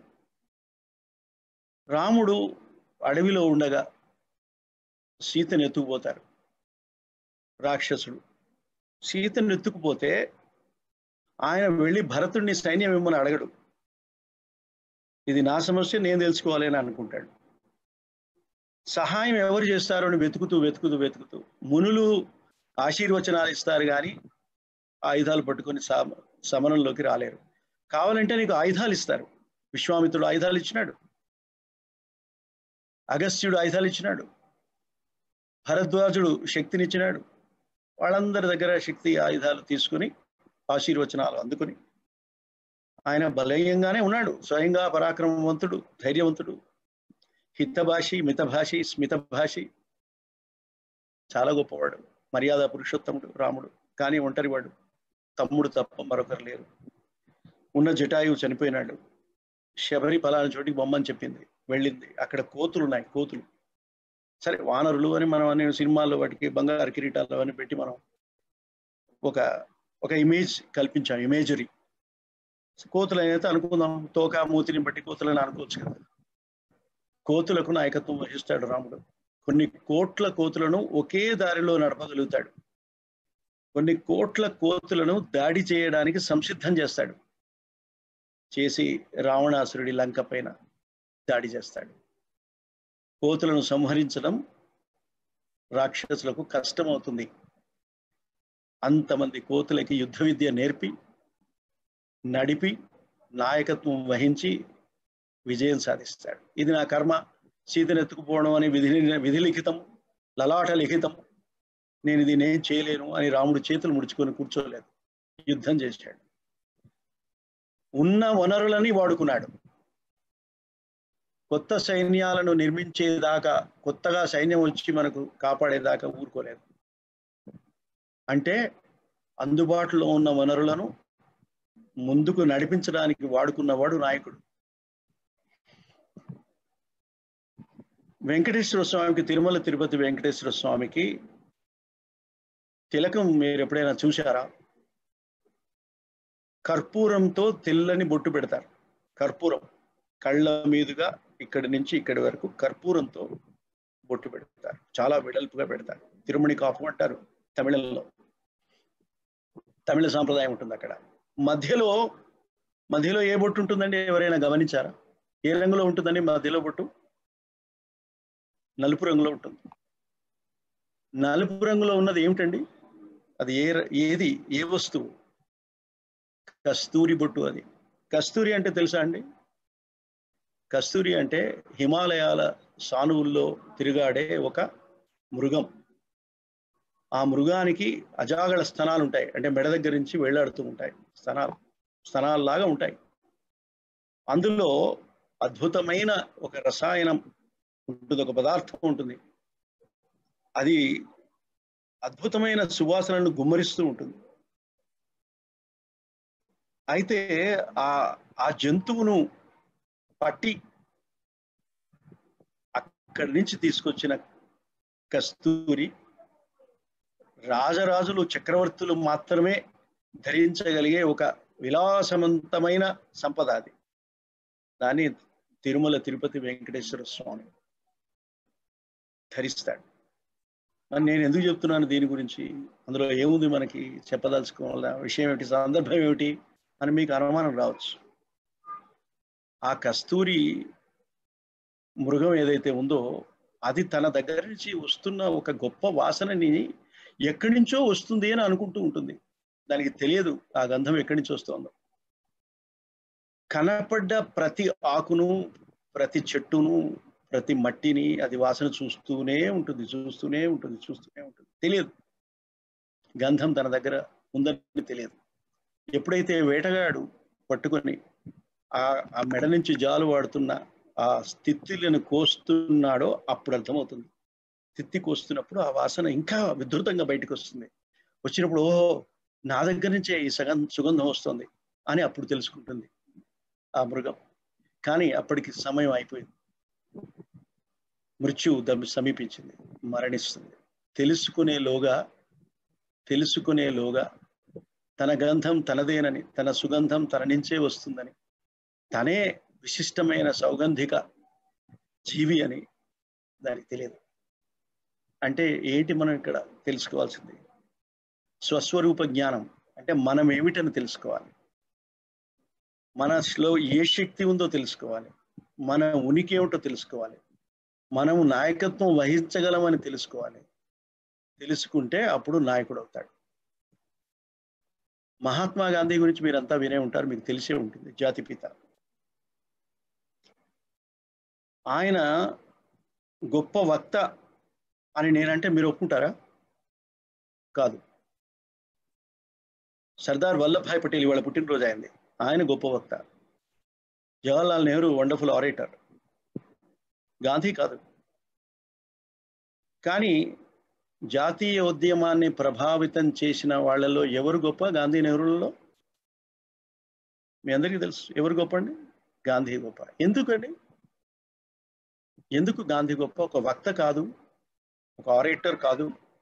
రాముడు అడవిలో ఉండగా సీతను ఎత్తుకుపోతారు రాక్షసుడు సీతను ఎత్తుకుపోతే ఆయన వెళ్ళి భరతుడిని సైన్యం ఇమ్మని అడగడు ఇది నా సమస్య నేను తెలుసుకోవాలి అని అనుకుంటాడు సహాయం ఎవరు చేస్తారో అని వెతుకుతూ వెతుకుతూ వెతుకుతూ మునులు ఆశీర్వచనాలు ఇస్తారు కానీ ఆయుధాలు పట్టుకొని సమరంలోకి రాలేరు కావాలంటే నీకు ఆయుధాలు ఇస్తారు విశ్వామిత్రుడు ఆయుధాలు ఇచ్చినాడు అగస్త్యుడు ఆయుధాలు ఇచ్చినాడు భరద్వాజుడు శక్తినిచ్చినాడు వాళ్ళందరి దగ్గర శక్తి ఆయుధాలు తీసుకుని ఆశీర్వచనాలు అందుకుని ఆయన బలయంగానే ఉన్నాడు స్వయంగా పరాక్రమవంతుడు ధైర్యవంతుడు హితభాషి మితభాషి స్మితభాషి చాలా గొప్పవాడు మర్యాద పురుషోత్తముడు రాముడు కానీ ఒంటరివాడు తమ్ముడు తప్ప మరొకరు లేరు ఉన్న జటాయువు చనిపోయినాడు శబరి ఫలాని చోటికి బొమ్మని చెప్పింది వెళ్ళింది అక్కడ కోతులు ఉన్నాయి కోతులు సరే వానరులు అని మనం అనే సినిమాల్లో వాటికి బంగారు కిరీటాలు అని పెట్టి మనం ఒక ఒక ఇమేజ్ కల్పించాం ఇమేజరీ కోతులు అయితే అనుకుందాం తోక మూతిని బట్టి కోతులని అనుకోవచ్చు కదా కోతులకు నాయకత్వం వహిస్తాడు రాముడు కొన్ని కోట్ల కోతులను ఒకే దారిలో నడపగలుగుతాడు కొన్ని కోట్ల కోతులను దాడి చేయడానికి సంసిద్ధం చేస్తాడు చేసి రావణాసురుడి లంక పైన దాడి చేస్తాడు కోతులను సంహరించడం రాక్షసులకు కష్టమవుతుంది అంతమంది కోతులకి యుద్ధ విద్య నేర్పి నడిపి నాయకత్వం వహించి విజయం సాధిస్తాడు ఇది నా కర్మ సీతను ఎత్తుకుపోవడం అని విధి విధి లిఖితం లలాట లిఖితం నేను ఇది నేను చేయలేను అని రాముడు చేతులు ముడుచుకొని కూర్చోలేదు యుద్ధం చేశాడు ఉన్న వనరులని వాడుకున్నాడు కొత్త సైన్యాలను నిర్మించేదాకా కొత్తగా సైన్యం వచ్చి మనకు కాపాడేదాకా ఊరుకోలేదు అంటే అందుబాటులో ఉన్న వనరులను ముందుకు నడిపించడానికి వాడుకున్నవాడు నాయకుడు వెంకటేశ్వర స్వామికి తిరుమల తిరుపతి వెంకటేశ్వర స్వామికి తిలకం మీరు ఎప్పుడైనా చూశారా కర్పూరంతో తెల్లని బొట్టు పెడతారు కర్పూరం కళ్ళ మీదుగా ఇక్కడి నుంచి ఇక్కడి వరకు కర్పూరంతో బొట్టు పెడతారు చాలా వెడల్పుగా పెడతారు తిరుమణి కాపు అంటారు తమిళంలో తమిళ సాంప్రదాయం ఉంటుంది అక్కడ మధ్యలో మధ్యలో ఏ బొట్టు ఉంటుందండి ఎవరైనా గమనించారా ఏ రంగులో ఉంటుందండి మధ్యలో బొట్టు నలుపు రంగులో ఉంటుంది నలుపు రంగులో ఉన్నది ఏమిటండి అది ఏ ర- ఏది ఏ వస్తువు కస్తూరి బొట్టు అది కస్తూరి అంటే తెలుసా అండి కస్తూరి అంటే హిమాలయాల సానువుల్లో తిరుగాడే ఒక మృగం ఆ మృగానికి అజాగళ స్తనాలు ఉంటాయి అంటే మెడ దగ్గర నుంచి వేలాడుతూ ఉంటాయి స్తనాలు స్తనాల్లాగా ఉంటాయి అందులో అద్భుతమైన ఒక రసాయనం ఉంటుంది ఒక పదార్థం ఉంటుంది అది అద్భుతమైన సువాసనను గుమ్మరిస్తూ ఉంటుంది అయితే ఆ ఆ జంతువును పట్టి అక్కడి నుంచి తీసుకొచ్చిన కస్తూరి రాజరాజులు చక్రవర్తులు మాత్రమే ధరించగలిగే ఒక విలాసవంతమైన సంపద అది దాన్ని తిరుమల తిరుపతి వెంకటేశ్వర స్వామి ధరిస్తాడు మరి నేను ఎందుకు చెప్తున్నాను దీని గురించి అందులో ఏముంది మనకి చెప్పదలుచుకోవాల విషయం ఏమిటి సందర్భం ఏమిటి అని మీకు అనుమానం రావచ్చు ఆ కస్తూరి మృగం ఏదైతే ఉందో అది తన దగ్గర నుంచి వస్తున్న ఒక గొప్ప వాసనని ఎక్కడి నుంచో వస్తుంది అని అనుకుంటూ ఉంటుంది దానికి తెలియదు ఆ గంధం ఎక్కడి నుంచి వస్తుందో కనపడ్డ ప్రతి ఆకును ప్రతి చెట్టును ప్రతి మట్టిని అది వాసన చూస్తూనే ఉంటుంది చూస్తూనే ఉంటుంది చూస్తూనే ఉంటుంది తెలియదు గంధం తన దగ్గర ఉందని తెలియదు ఎప్పుడైతే వేటగాడు పట్టుకొని ఆ ఆ మెడ నుంచి జాలు వాడుతున్న ఆ స్థితిలను కోస్తున్నాడో అప్పుడు అర్థమవుతుంది తిత్తి కోస్తున్నప్పుడు ఆ వాసన ఇంకా విధృతంగా బయటకు వస్తుంది వచ్చినప్పుడు ఓహో నా దగ్గర నుంచే ఈ సగం సుగంధం వస్తుంది అని అప్పుడు తెలుసుకుంటుంది ఆ మృగం కానీ అప్పటికి సమయం అయిపోయింది మృత్యువు దమ్ సమీపించింది మరణిస్తుంది తెలుసుకునేలోగా తెలుసుకునేలోగా తన గంధం తనదేనని తన సుగంధం తన నుంచే వస్తుందని తనే విశిష్టమైన సౌగంధిక జీవి అని దానికి తెలియదు అంటే ఏంటి మనం ఇక్కడ తెలుసుకోవాల్సింది స్వస్వరూప జ్ఞానం అంటే మనం ఏమిటని తెలుసుకోవాలి మనలో ఏ శక్తి ఉందో తెలుసుకోవాలి మన ఉనికి ఏమిటో తెలుసుకోవాలి మనము నాయకత్వం వహించగలమని తెలుసుకోవాలి తెలుసుకుంటే అప్పుడు నాయకుడు అవుతాడు మహాత్మా గాంధీ గురించి మీరంతా వినే ఉంటారు మీకు తెలిసే ఉంటుంది జాతిపిత ఆయన గొప్ప వక్త అని నేనంటే మీరు ఒప్పుకుంటారా కాదు సర్దార్ వల్లభాయ్ పటేల్ ఇవాళ పుట్టినరోజు అయింది ఆయన గొప్ప వక్త జవహర్లాల్ నెహ్రూ వండర్ఫుల్ ఆరేటర్ గాంధీ కాదు కానీ జాతీయ ఉద్యమాన్ని ప్రభావితం చేసిన వాళ్ళలో ఎవరు గొప్ప గాంధీ నెహ్రూలలో మీ అందరికీ తెలుసు ఎవరు గొప్ప అండి గాంధీ గొప్ప ఎందుకండి ఎందుకు గాంధీ గొప్ప ఒక వక్త కాదు ఒక ఆరేటర్ కాదు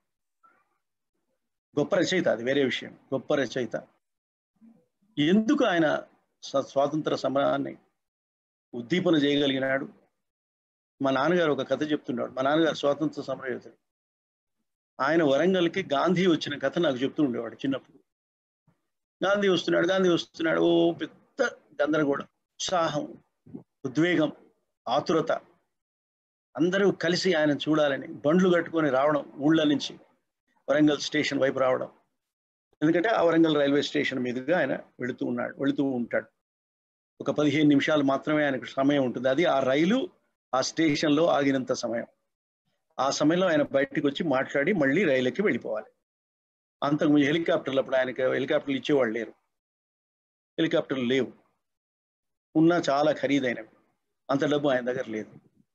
గొప్ప రచయిత అది వేరే విషయం గొప్ప రచయిత ఎందుకు ఆయన స్వ- స్వాతంత్ర సమరాన్ని ఉద్దీపన చేయగలిగినాడు మా నాన్నగారు ఒక కథ చెప్తున్నాడు మా నాన్నగారు స్వాతంత్ర సమర యోధుడు ఆయన వరంగల్కి గాంధీ వచ్చిన కథ నాకు చెప్తూ ఉండేవాడు చిన్నప్పుడు గాంధీ వస్తున్నాడు గాంధీ వస్తున్నాడు ఓ పెద్ద గందరగోళం ఉత్సాహం ఉద్వేగం ఆతురత అందరూ కలిసి ఆయన చూడాలని బండ్లు కట్టుకొని రావడం ఊళ్ళ నుంచి వరంగల్ స్టేషన్ వైపు రావడం ఎందుకంటే ఆ వరంగల్ రైల్వే స్టేషన్ మీదుగా ఆయన వెళుతూ ఉన్నాడు వెళుతూ ఉంటాడు ఒక పదిహేను నిమిషాలు మాత్రమే ఆయనకు సమయం ఉంటుంది అది ఆ రైలు ఆ స్టేషన్లో ఆగినంత సమయం ఆ సమయంలో ఆయన బయటికి వచ్చి మాట్లాడి మళ్ళీ రైలుకి వెళ్ళిపోవాలి అంతకుముందు హెలికాప్టర్లు అప్పుడు ఆయనకి హెలికాప్టర్లు ఇచ్చేవాళ్ళు లేరు హెలికాప్టర్లు లేవు ఉన్నా చాలా ఖరీదైనవి అంత డబ్బు ఆయన దగ్గర లేదు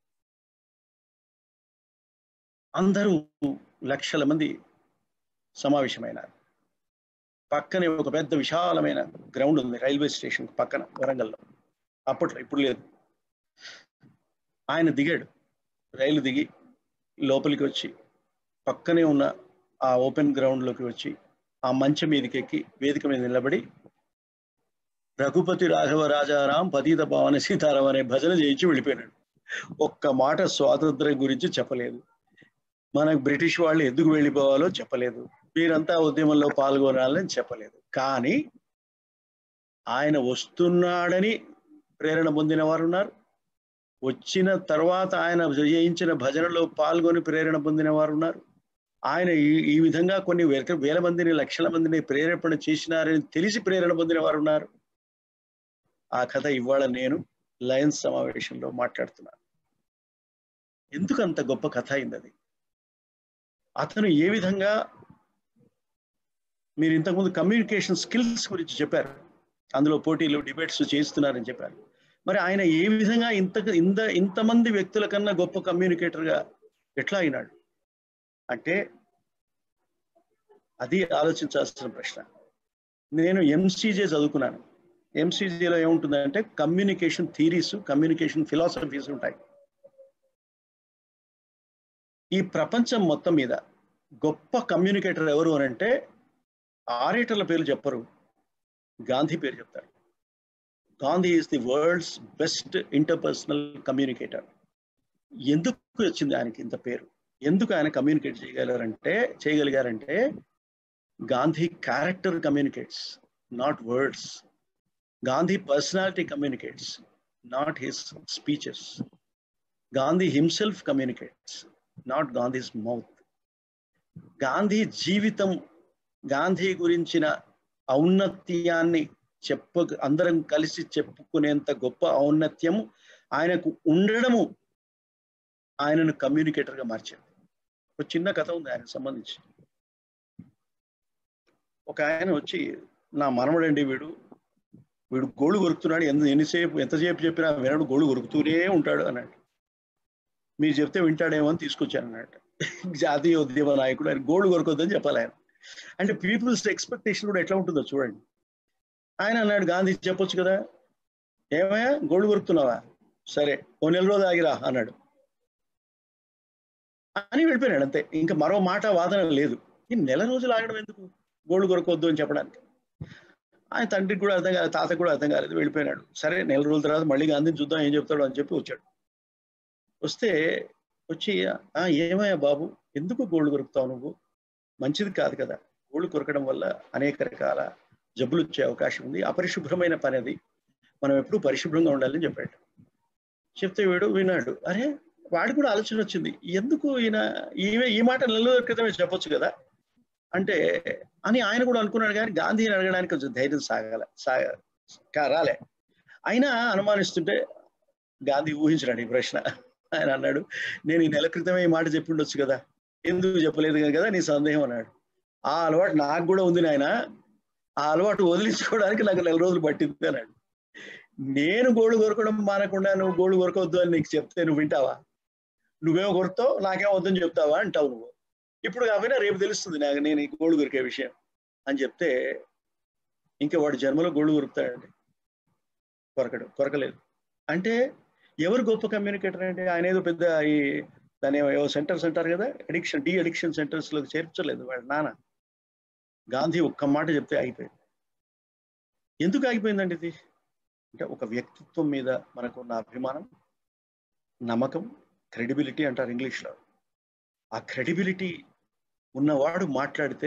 అందరూ లక్షల మంది సమావేశమైనారు పక్కనే ఒక పెద్ద విశాలమైన గ్రౌండ్ ఉంది రైల్వే స్టేషన్ పక్కన వరంగల్లో అప్పట్లో ఇప్పుడు లేదు ఆయన దిగాడు రైలు దిగి లోపలికి వచ్చి పక్కనే ఉన్న ఆ ఓపెన్ గ్రౌండ్లోకి వచ్చి ఆ మంచం మీదకి ఎక్కి వేదిక మీద నిలబడి రఘుపతి రాఘవ రాజారాం పతీత పావన సీతారాం అనే భజన చేయించి వెళ్ళిపోయినాడు ఒక్క మాట స్వాతంత్రం గురించి చెప్పలేదు మనకు బ్రిటిష్ వాళ్ళు ఎందుకు వెళ్ళిపోవాలో చెప్పలేదు మీరంతా ఉద్యమంలో పాల్గొనాలని చెప్పలేదు కానీ ఆయన వస్తున్నాడని ప్రేరణ పొందిన వారు ఉన్నారు వచ్చిన తర్వాత ఆయన చేయించిన భజనలో పాల్గొని ప్రేరణ పొందిన వారు ఉన్నారు ఆయన ఈ ఈ విధంగా కొన్ని వేల వేల మందిని లక్షల మందిని ప్రేరేపణ చేసినారని తెలిసి ప్రేరణ పొందిన వారు ఉన్నారు ఆ కథ ఇవాళ నేను లయన్స్ సమావేశంలో మాట్లాడుతున్నాను ఎందుకు అంత గొప్ప కథ అయింది అది అతను ఏ విధంగా మీరు ఇంతకుముందు కమ్యూనికేషన్ స్కిల్స్ గురించి చెప్పారు అందులో పోటీలు డిబేట్స్ చేస్తున్నారని చెప్పారు మరి ఆయన ఏ విధంగా ఇంత ఇంత ఇంతమంది వ్యక్తుల కన్నా గొప్ప కమ్యూనికేటర్గా ఎట్లా అయినాడు అంటే అది ఆలోచించాల్సిన ప్రశ్న నేను ఎంసీజే చదువుకున్నాను ఎంసీజేలో ఏముంటుందంటే కమ్యూనికేషన్ థీరీస్ కమ్యూనికేషన్ ఫిలాసఫీస్ ఉంటాయి ఈ ప్రపంచం మొత్తం మీద గొప్ప కమ్యూనికేటర్ ఎవరు అని అంటే ఆరేటర్ల పేర్లు చెప్పరు గాంధీ పేరు చెప్తారు Gandhi is the world's best interpersonal communicator ఎందుకు వచ్చింది ఆయనకి ఇంత పేరు ఎందుకు ఆయన కమ్యూనికేట్ చేయగలరంటే చేయగలిగారంటే Gandhi character communicates not words Gandhi personality communicates not his speeches Gandhi himself communicates not Gandhi's mouth Gandhi జీవితం గాంధీ గురించిన ఔన్నత్యాన్ని చెప్ప అందరం కలిసి చెప్పుకునేంత గొప్ప ఔన్నత్యం ఆయనకు ఉండడము ఆయనను కమ్యూనికేటర్గా మార్చింది ఒక చిన్న కథ ఉంది ఆయనకు సంబంధించి ఒక ఆయన వచ్చి నా మనవడండి వీడు వీడు గోళ్ళు కొరుకుతున్నాడు ఎంత ఎన్నిసేపు ఎంతసేపు చెప్పినా వినడు గోళ్ళు కొరుకుతూనే ఉంటాడు అన్నాడు మీరు చెప్తే వింటాడేమో అని తీసుకొచ్చాను అన్నట్టు జాతీయ ఉద్యమ నాయకుడు ఆయన గోళ్ళు కొరకొద్దని చెప్పాలి ఆయన అంటే పీపుల్స్ ఎక్స్పెక్టేషన్ కూడా ఎట్లా ఉంటుందో చూడండి ఆయన అన్నాడు గాంధీ చెప్పొచ్చు కదా ఏమయ్యా గోళ్ళు కొరుకుతున్నావా సరే ఓ నెల రోజు ఆగిరా అన్నాడు అని వెళ్ళిపోయాడు అంతే ఇంకా మరో మాట వాదన లేదు ఈ నెల రోజులు ఆగడం ఎందుకు గోళ్ళు కొరకొద్దు అని చెప్పడానికి ఆయన తండ్రికి కూడా అర్థం కాలేదు తాతకు కూడా అర్థం కాలేదు వెళ్ళిపోయినాడు సరే నెల రోజుల తర్వాత మళ్ళీ గాంధీని చూద్దాం ఏం చెప్తాడు అని చెప్పి వచ్చాడు వస్తే వచ్చి ఆ ఏమయ్యా బాబు ఎందుకు గోళ్ళు కొరుకుతావు నువ్వు మంచిది కాదు కదా గోళ్ళు కొరకడం వల్ల అనేక రకాల జబ్బులు వచ్చే అవకాశం ఉంది అపరిశుభ్రమైన పని అది మనం ఎప్పుడూ పరిశుభ్రంగా ఉండాలని చెప్పాడు చెప్తే వీడు విన్నాడు అరే వాడి కూడా ఆలోచన వచ్చింది ఎందుకు ఈయన ఈమె ఈ మాట నెల రోజుల క్రితమే చెప్పొచ్చు కదా అంటే అని ఆయన కూడా అనుకున్నాడు కానీ గాంధీని అడగడానికి కొంచెం ధైర్యం సాగాల సాగ రాలే అయినా అనుమానిస్తుంటే గాంధీ ఊహించినాడు ఈ ప్రశ్న ఆయన అన్నాడు నేను ఈ నెల క్రితమే ఈ మాట చెప్పి ఉండొచ్చు కదా ఎందుకు చెప్పలేదు కదా నీ సందేహం అన్నాడు ఆ అలవాటు నాకు కూడా ఉంది నాయన ఆ అలవాటు వదిలించుకోవడానికి నాకు నెల రోజులు పట్టింది అన్నాడు నేను గోళ్ళు కొరకడం మానకుండా నువ్వు గోళ్ళు కొరకొద్దు అని నీకు చెప్తే నువ్వు వింటావా నువ్వేమో కొరుకుతావు నాకేమో వద్దని చెప్తావా అంటావు నువ్వు ఇప్పుడు కాకపోయినా రేపు తెలుస్తుంది నాకు నేను ఈ గోళ్ళు కొరికే విషయం అని చెప్తే ఇంకా వాడు జన్మలో గోళ్ళు కొరుకుతాడండి కొరకడు కొరకలేదు అంటే ఎవరు గొప్ప కమ్యూనికేటర్ అంటే ఆయన ఏదో పెద్ద ఈ దాని ఏవో సెంటర్స్ అంటారు కదా అడిక్షన్ డి అడిక్షన్ సెంటర్స్ లో చేర్చలేదు వాడు నాన్న గాంధీ ఒక్క మాట చెప్తే ఆగిపోయింది ఎందుకు ఆగిపోయిందండి ఇది అంటే ఒక వ్యక్తిత్వం మీద మనకున్న అభిమానం నమ్మకం క్రెడిబిలిటీ అంటారు ఇంగ్లీష్లో ఆ క్రెడిబిలిటీ ఉన్నవాడు మాట్లాడితే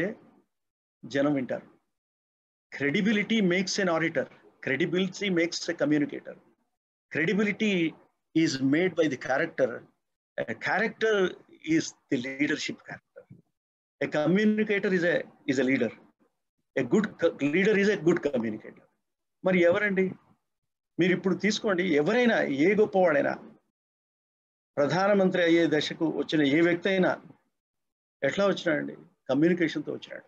జనం వింటారు credibility makes an auditor credibility makes a communicator credibility is made by the character character is the leadership character a communicator is is a leader a good leader is a good communicator మరి ఎవరండి మీరు ఇప్పుడు తీసుకోండి ఎవరైనా ఏ గొప్పవాడైనా ప్రధానమంత్రి అయ్యే దశకు వచ్చిన ఏ వ్యక్తి అయినా ఎట్లా వచ్చినాడండి కమ్యూనికేషన్తో వచ్చినాడు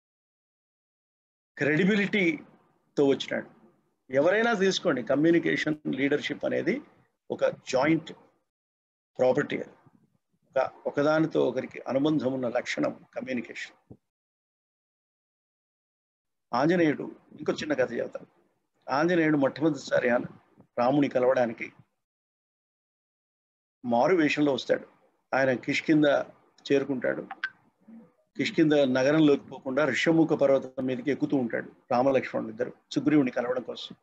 క్రెడిబిలిటీతో వచ్చినాడు ఎవరైనా తీసుకోండి కమ్యూనికేషన్ లీడర్షిప్ అనేది ఒక జాయింట్ ప్రాపర్టీ అది ఒక ఒకదానితో ఒకరికి అనుబంధం ఉన్న లక్షణం కమ్యూనికేషన్ ఆంజనేయుడు ఇంకో చిన్న కథ చెబుతాను ఆంజనేయుడు మొట్టమొదటిసారి రాముని కలవడానికి మారు వేషంలో వస్తాడు ఆయన కిష్కింద చేరుకుంటాడు కిష్కింద నగరంలోకి పోకుండా ఋషముఖ పర్వతం మీదకి ఎక్కుతూ ఉంటాడు రామలక్ష్మణుడు ఇద్దరు సుగ్రీవుని కలవడం కోసం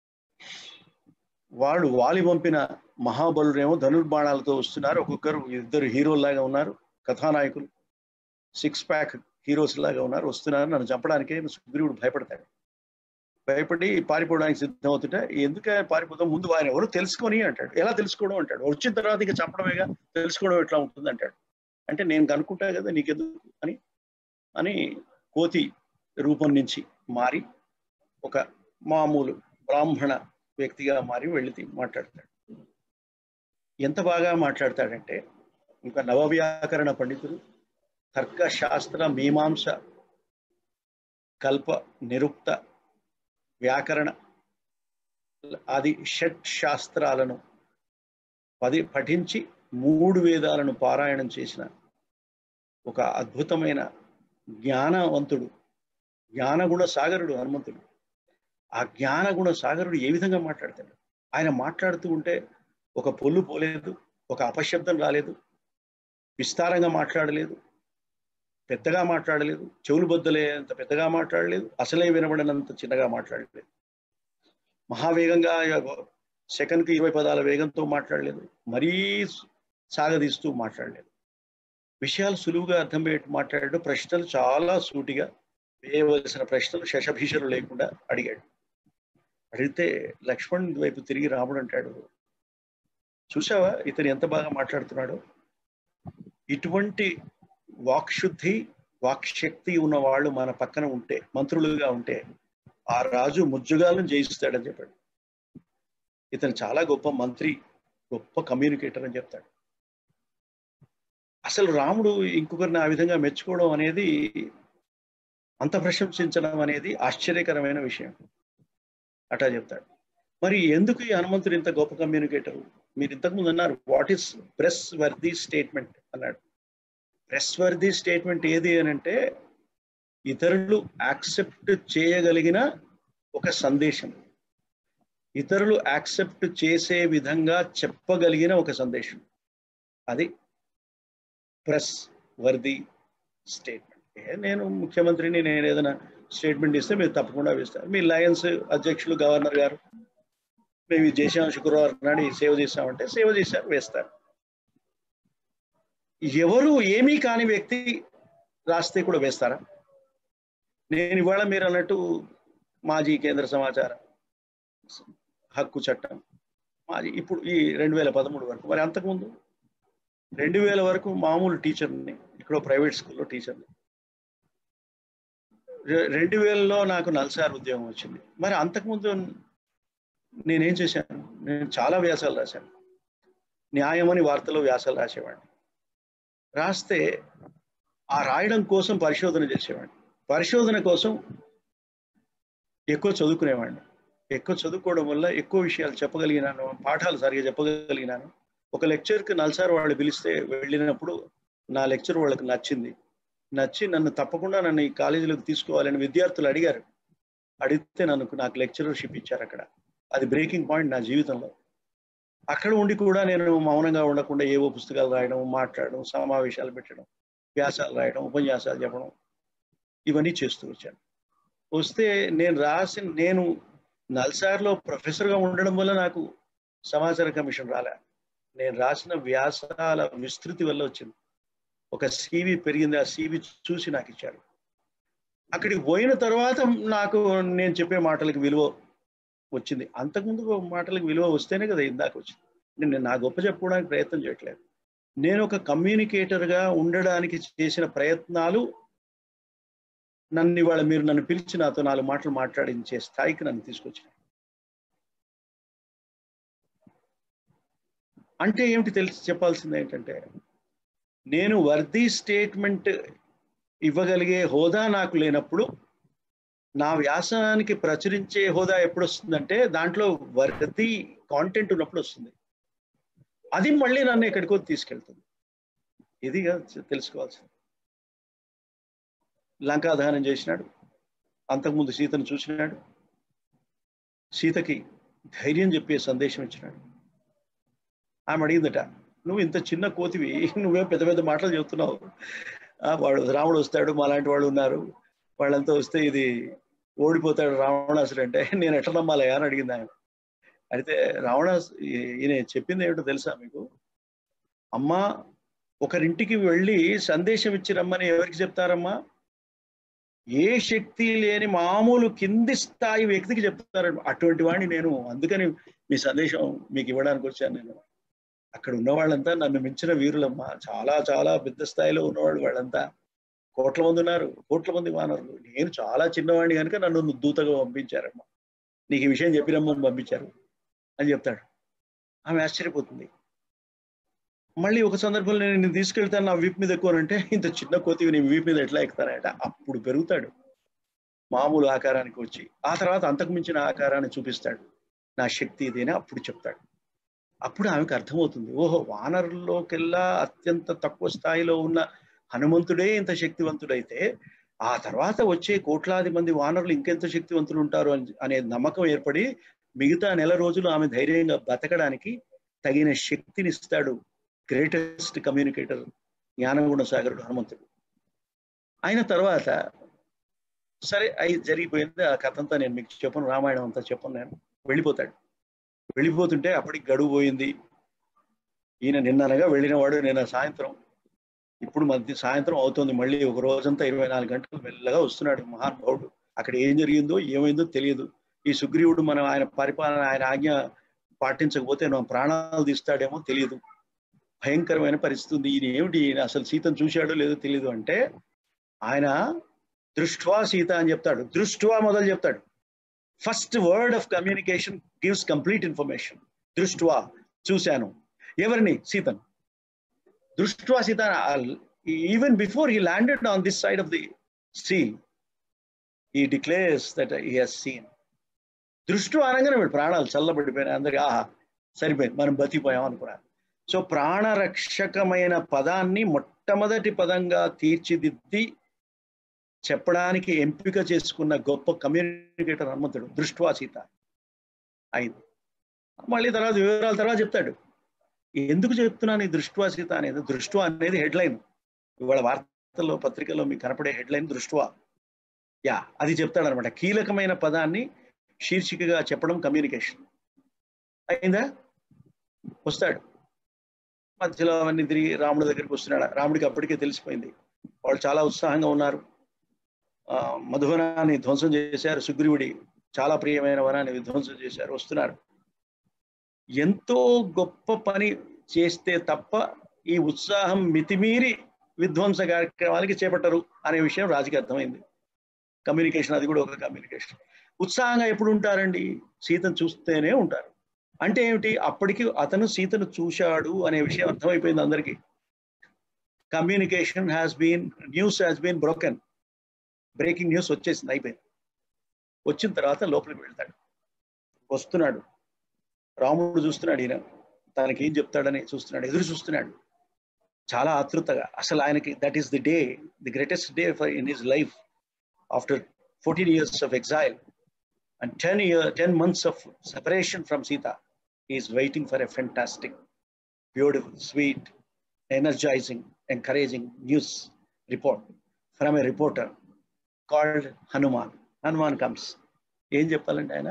వాడు వాలి పంపిన మహాబలుడేమో ధనుర్బాణాలతో వస్తున్నారు ఒక్కొక్కరు ఇద్దరు హీరోల్లాగా ఉన్నారు కథానాయకులు సిక్స్ ప్యాక్ హీరోస్ లాగా ఉన్నారు వస్తున్నారు నన్ను చంపడానికి సుగ్రీవుడు భయపడతాడు భయపడి పారిపోవడానికి సిద్ధమవుతుంటే ఎందుకు పారిపోతాం ముందు ఆయన ఎవరు తెలుసుకొని అంటాడు ఎలా తెలుసుకోవడం అంటాడు వచ్చిన తర్వాత ఇంకా చంపడమేగా తెలుసుకోవడం ఎట్లా ఉంటుంది అంటాడు అంటే నేను కనుక్కుంటా కదా నీకెందుకు అని అని కోతి రూపం నుంచి మారి ఒక మామూలు బ్రాహ్మణ వ్యక్తిగా మారి వెళ్ళి మాట్లాడతాడు ఎంత బాగా మాట్లాడతాడంటే ఇంకా నవవ్యాకరణ పండితులు తర్కశాస్త్ర మీమాంస కల్ప నిరుక్త వ్యాకరణ ఆది షట్ శాస్త్రాలను పది పఠించి మూడు వేదాలను పారాయణం చేసిన ఒక అద్భుతమైన జ్ఞానవంతుడు జ్ఞానగుణ సాగరుడు హనుమంతుడు ఆ జ్ఞానగుణ సాగరుడు ఏ విధంగా మాట్లాడతాడు ఆయన మాట్లాడుతూ ఉంటే ఒక పొల్లు పోలేదు ఒక అపశబ్దం రాలేదు విస్తారంగా మాట్లాడలేదు పెద్దగా మాట్లాడలేదు చెవులు బద్దలేంత పెద్దగా మాట్లాడలేదు అసలే వినబడినంత చిన్నగా మాట్లాడలేదు మహావేగంగా సెకండ్కి ఇరవై పదాల వేగంతో మాట్లాడలేదు మరీ సాగదీస్తూ మాట్లాడలేదు విషయాలు సులువుగా అర్థమయ్యేట్టు మాట్లాడాడు ప్రశ్నలు చాలా సూటిగా వేయవలసిన ప్రశ్నలు శశభీషలు లేకుండా అడిగాడు అడిగితే లక్ష్మణ్ వైపు తిరిగి రాముడు అంటాడు చూసావా ఇతను ఎంత బాగా మాట్లాడుతున్నాడో ఇటువంటి వాక్శుద్ధి వాక్శక్తి ఉన్న వాళ్ళు మన పక్కన ఉంటే మంత్రులుగా ఉంటే ఆ రాజు ముజ్జుగాలను జయిస్తాడని చెప్పాడు ఇతను చాలా గొప్ప మంత్రి గొప్ప కమ్యూనికేటర్ అని చెప్తాడు అసలు రాముడు ఇంకొకరిని ఆ విధంగా మెచ్చుకోవడం అనేది అంత ప్రశంసించడం అనేది ఆశ్చర్యకరమైన విషయం అట్లా చెప్తాడు మరి ఎందుకు ఈ హనుమంతుడు ఇంత గొప్ప కమ్యూనికేటర్ మీరు ఇంతకుముందు అన్నారు what is press worthy statement అన్నాడు ప్రెస్ వర్దీ స్టేట్మెంట్ ఏది అని అంటే ఇతరులు యాక్సెప్ట్ చేయగలిగిన ఒక సందేశం ఇతరులు యాక్సెప్ట్ చేసే విధంగా చెప్పగలిగిన ఒక సందేశం అది ప్రెస్ వర్ది స్టేట్మెంట్ నేను ముఖ్యమంత్రిని నేను ఏదైనా స్టేట్మెంట్ ఇస్తే మీరు తప్పకుండా వేస్తారు మీ లయన్స్ అధ్యక్షులు గవర్నర్ గారు మేము ఇది చేసాం శుక్రవారం నాడు ఈ సేవ చేసామంటే సేవ చేశారు వేస్తారు ఎవరు ఏమీ కాని వ్యక్తి రాస్తే కూడా వేస్తారా నేను ఇవాళ మీరు అన్నట్టు మాజీ కేంద్ర సమాచార హక్కు చట్టం మాజీ ఇప్పుడు ఈ రెండు వేల పదమూడు వరకు మరి అంతకుముందు రెండు వేల వరకు మామూలు టీచర్ని ఇక్కడ ప్రైవేట్ స్కూల్లో టీచర్ని రెండు వేలలో నాకు నల్సార్ ఉద్యోగం వచ్చింది మరి అంతకుముందు నేనేం చేశాను నేను చాలా వ్యాసాలు రాశాను న్యాయమని వార్తలో వ్యాసాలు రాసేవాడిని రాస్తే ఆ రాయడం కోసం పరిశోధన చేసేవాడిని పరిశోధన కోసం ఎక్కువ చదువుకునేవాడిని ఎక్కువ చదువుకోవడం వల్ల ఎక్కువ విషయాలు చెప్పగలిగినాను పాఠాలు సరిగా చెప్పగలిగినాను ఒక లెక్చర్కి నల్సార్ వాళ్ళు పిలిస్తే వెళ్ళినప్పుడు నా లెక్చర్ వాళ్ళకి నచ్చింది నచ్చి నన్ను తప్పకుండా నన్ను ఈ కాలేజీలోకి తీసుకోవాలని విద్యార్థులు అడిగారు అడిగితే నన్ను నాకు లెక్చరర్షిప్ ఇచ్చారు అక్కడ అది బ్రేకింగ్ పాయింట్ నా జీవితంలో అక్కడ ఉండి కూడా నేను మౌనంగా ఉండకుండా ఏవో పుస్తకాలు రాయడం మాట్లాడడం సమావేశాలు పెట్టడం వ్యాసాలు రాయడం ఉపన్యాసాలు చెప్పడం ఇవన్నీ చేస్తూ వచ్చాను వస్తే నేను రాసిన నేను నల్సార్లో ప్రొఫెసర్గా ఉండడం వల్ల నాకు సమాచార కమిషన్ రాలే నేను రాసిన వ్యాసాల విస్తృతి వల్ల వచ్చింది ఒక సీవీ పెరిగింది ఆ సీవీ చూసి నాకు ఇచ్చారు అక్కడికి పోయిన తర్వాత నాకు నేను చెప్పే మాటలకు విలువ వచ్చింది అంతకుముందు మాటలకు విలువ వస్తేనే కదా ఇందాక వచ్చింది నేను నా గొప్ప చెప్పుకోవడానికి ప్రయత్నం చేయట్లేదు నేను ఒక కమ్యూనికేటర్గా ఉండడానికి చేసిన ప్రయత్నాలు నన్ను ఇవాళ మీరు నన్ను పిలిచి నాతో నాలుగు మాటలు మాట్లాడించే స్థాయికి నన్ను తీసుకొచ్చారు అంటే ఏమిటి తెలిసి చెప్పాల్సింది ఏంటంటే నేను వర్దీ స్టేట్మెంట్ ఇవ్వగలిగే హోదా నాకు లేనప్పుడు నా వ్యాసానికి ప్రచురించే హోదా ఎప్పుడు వస్తుందంటే దాంట్లో వర్దీ కాంటెంట్ ఉన్నప్పుడు వస్తుంది అది మళ్ళీ నన్ను ఎక్కడికో తీసుకెళ్తుంది ఇది తెలుసుకోవాల్సింది లంకాదహనం చేసినాడు అంతకుముందు సీతను చూసినాడు సీతకి ధైర్యం చెప్పే సందేశం ఇచ్చినాడు ఆమె అడిగిందట నువ్వు ఇంత చిన్న కోతివి నువ్వే పెద్ద పెద్ద మాటలు చెబుతున్నావు వాడు రాముడు వస్తాడు మాలాంటి వాళ్ళు ఉన్నారు వాళ్ళంతా వస్తే ఇది ఓడిపోతాడు రావణాసుడు అంటే నేను ఎట్లా నమ్మాలయా అని అడిగింది ఆయన అయితే రావణాసు ఈయన చెప్పింది ఏమిటో తెలుసా మీకు అమ్మా ఒకరింటికి వెళ్ళి సందేశం ఇచ్చి రమ్మని ఎవరికి చెప్తారమ్మా ఏ శక్తి లేని మామూలు కింది స్థాయి వ్యక్తికి చెప్తారు అటువంటి వాడిని నేను అందుకని మీ సందేశం మీకు ఇవ్వడానికి వచ్చాను నేను అక్కడ ఉన్న వాళ్ళంతా నన్ను మించిన వీరులమ్మ చాలా చాలా పెద్ద స్థాయిలో ఉన్నవాళ్ళు వాళ్ళంతా కోట్ల మంది ఉన్నారు కోట్ల మంది వానరులు నేను చాలా చిన్నవాడిని కనుక నన్ను దూతగా పంపించారమ్మ నీకు ఈ విషయం చెప్పిరమ్మని పంపించారు అని చెప్తాడు ఆమె ఆశ్చర్యపోతుంది మళ్ళీ ఒక సందర్భంలో నేను నిన్ను తీసుకెళ్తాను నా వీప్ మీద ఎక్కువనంటే ఇంత చిన్న కోతివి నీ వీప్ మీద ఎట్లా ఎక్కుతానంట అప్పుడు పెరుగుతాడు మామూలు ఆకారానికి వచ్చి ఆ తర్వాత అంతకు మించిన ఆకారాన్ని చూపిస్తాడు నా శక్తి ఇదేనా అప్పుడు చెప్తాడు అప్పుడు ఆమెకు అర్థమవుతుంది ఓహో వానరుల్లోకెల్లా అత్యంత తక్కువ స్థాయిలో ఉన్న హనుమంతుడే ఇంత శక్తివంతుడైతే ఆ తర్వాత వచ్చే కోట్లాది మంది వానరులు ఇంకెంత శక్తివంతులు ఉంటారు అని అనే నమ్మకం ఏర్పడి మిగతా నెల రోజులు ఆమె ధైర్యంగా బతకడానికి తగిన శక్తిని ఇస్తాడు గ్రేటెస్ట్ కమ్యూనికేటర్ జ్ఞానగుణ సాగరుడు హనుమంతుడు అయిన తర్వాత సరే అయి జరిగిపోయింది ఆ కథ అంతా నేను మీకు చెప్పను రామాయణం అంతా చెప్పను నేను వెళ్ళిపోతాడు వెళ్ళిపోతుంటే అప్పటికి గడువు పోయింది ఈయన నిన్ననగా వెళ్ళినవాడు నిన్న సాయంత్రం ఇప్పుడు మధ్య సాయంత్రం అవుతుంది మళ్ళీ ఒక రోజంతా ఇరవై నాలుగు గంటలు మెల్లగా వస్తున్నాడు మహానుభావుడు అక్కడ ఏం జరిగిందో ఏమైందో తెలియదు ఈ సుగ్రీవుడు మనం ఆయన పరిపాలన ఆయన ఆజ్ఞ పాటించకపోతే మనం ప్రాణాలు తీస్తాడేమో తెలియదు భయంకరమైన పరిస్థితి ఉంది ఈయన ఏమిటి ఈయన అసలు సీతను చూశాడో లేదో తెలియదు అంటే ఆయన దృష్ట్వా సీత అని చెప్తాడు దృష్ట్వా మొదలు చెప్తాడు first word of communication gives complete information దృష్ట్వా చూశాను ఎవరిని సీతను దృష్ట్వా Sita even before he landed on this side of the sea he declares that he he's seen దృష్టి అనగానే వీడు ప్రాణాలు చల్లబడిపోయినాయి అందరికి ఆహా సరిపోయింది మనం బతికిపోయాం అనుకున్నారు సో ప్రాణరక్షకమైన పదాన్ని మొట్టమొదటి పదంగా తీర్చిదిద్ది చెప్పడానికి ఎంపిక చేసుకున్న గొప్ప కమ్యూనికేటర్ హనుమంతుడు దృష్ట్వా సీత అయింది మళ్ళీ తర్వాత వివరాల తర్వాత చెప్తాడు ఎందుకు చెప్తున్నాను ఈ దృష్ట్వా సీత అనేది దృష్ట్వా అనేది హెడ్లైన్ ఇవాళ వార్తల్లో పత్రికల్లో మీకు కనపడే హెడ్లైన్ దృష్ట్వా యా అది చెప్తాడు అనమాట కీలకమైన పదాన్ని శీర్షికగా చెప్పడం కమ్యూనికేషన్ అయిందా వస్తాడు మధ్యలో అవన్నీ తిరిగి రాముడి దగ్గరికి వస్తున్నాడు రాముడికి అప్పటికే తెలిసిపోయింది వాళ్ళు చాలా ఉత్సాహంగా ఉన్నారు ఆ మధువనాన్ని ధ్వంసం చేశారు సుగ్రీవుడి చాలా ప్రియమైన వనాన్ని విధ్వంసం చేశారు వస్తున్నారు ఎంతో గొప్ప పని చేస్తే తప్ప ఈ ఉత్సాహం మితిమీరి విధ్వంస కార్యక్రమాలకి చేపట్టరు అనే విషయం రాజుకి అర్థమైంది కమ్యూనికేషన్ అది కూడా ఒక కమ్యూనికేషన్ ఉత్సాహంగా ఎప్పుడు ఉంటారండి సీతను చూస్తేనే ఉంటారు అంటే ఏమిటి అప్పటికి అతను సీతను చూశాడు అనే విషయం అర్థమైపోయింది అందరికీ communication has been news has been broken breaking news వచ్చేసింది అయిపోయింది వచ్చిన తర్వాత లోపలికి వెళ్తాడు వస్తున్నాడు రాముడు చూస్తున్నాడు ఈయన తనకి ఏం చెప్తాడని చూస్తున్నాడు ఎదురు చూస్తున్నాడు చాలా ఆతృతగా అసలు ఆయనకి that is the day the greatest day for in his life after fourteen years of exile and 10 year 10 months of separation from sita he is waiting for a fantastic beautiful sweet energizing encouraging news report from a reporter called hanuman hanuman comes ఏం చెప్పాలండి ఆయన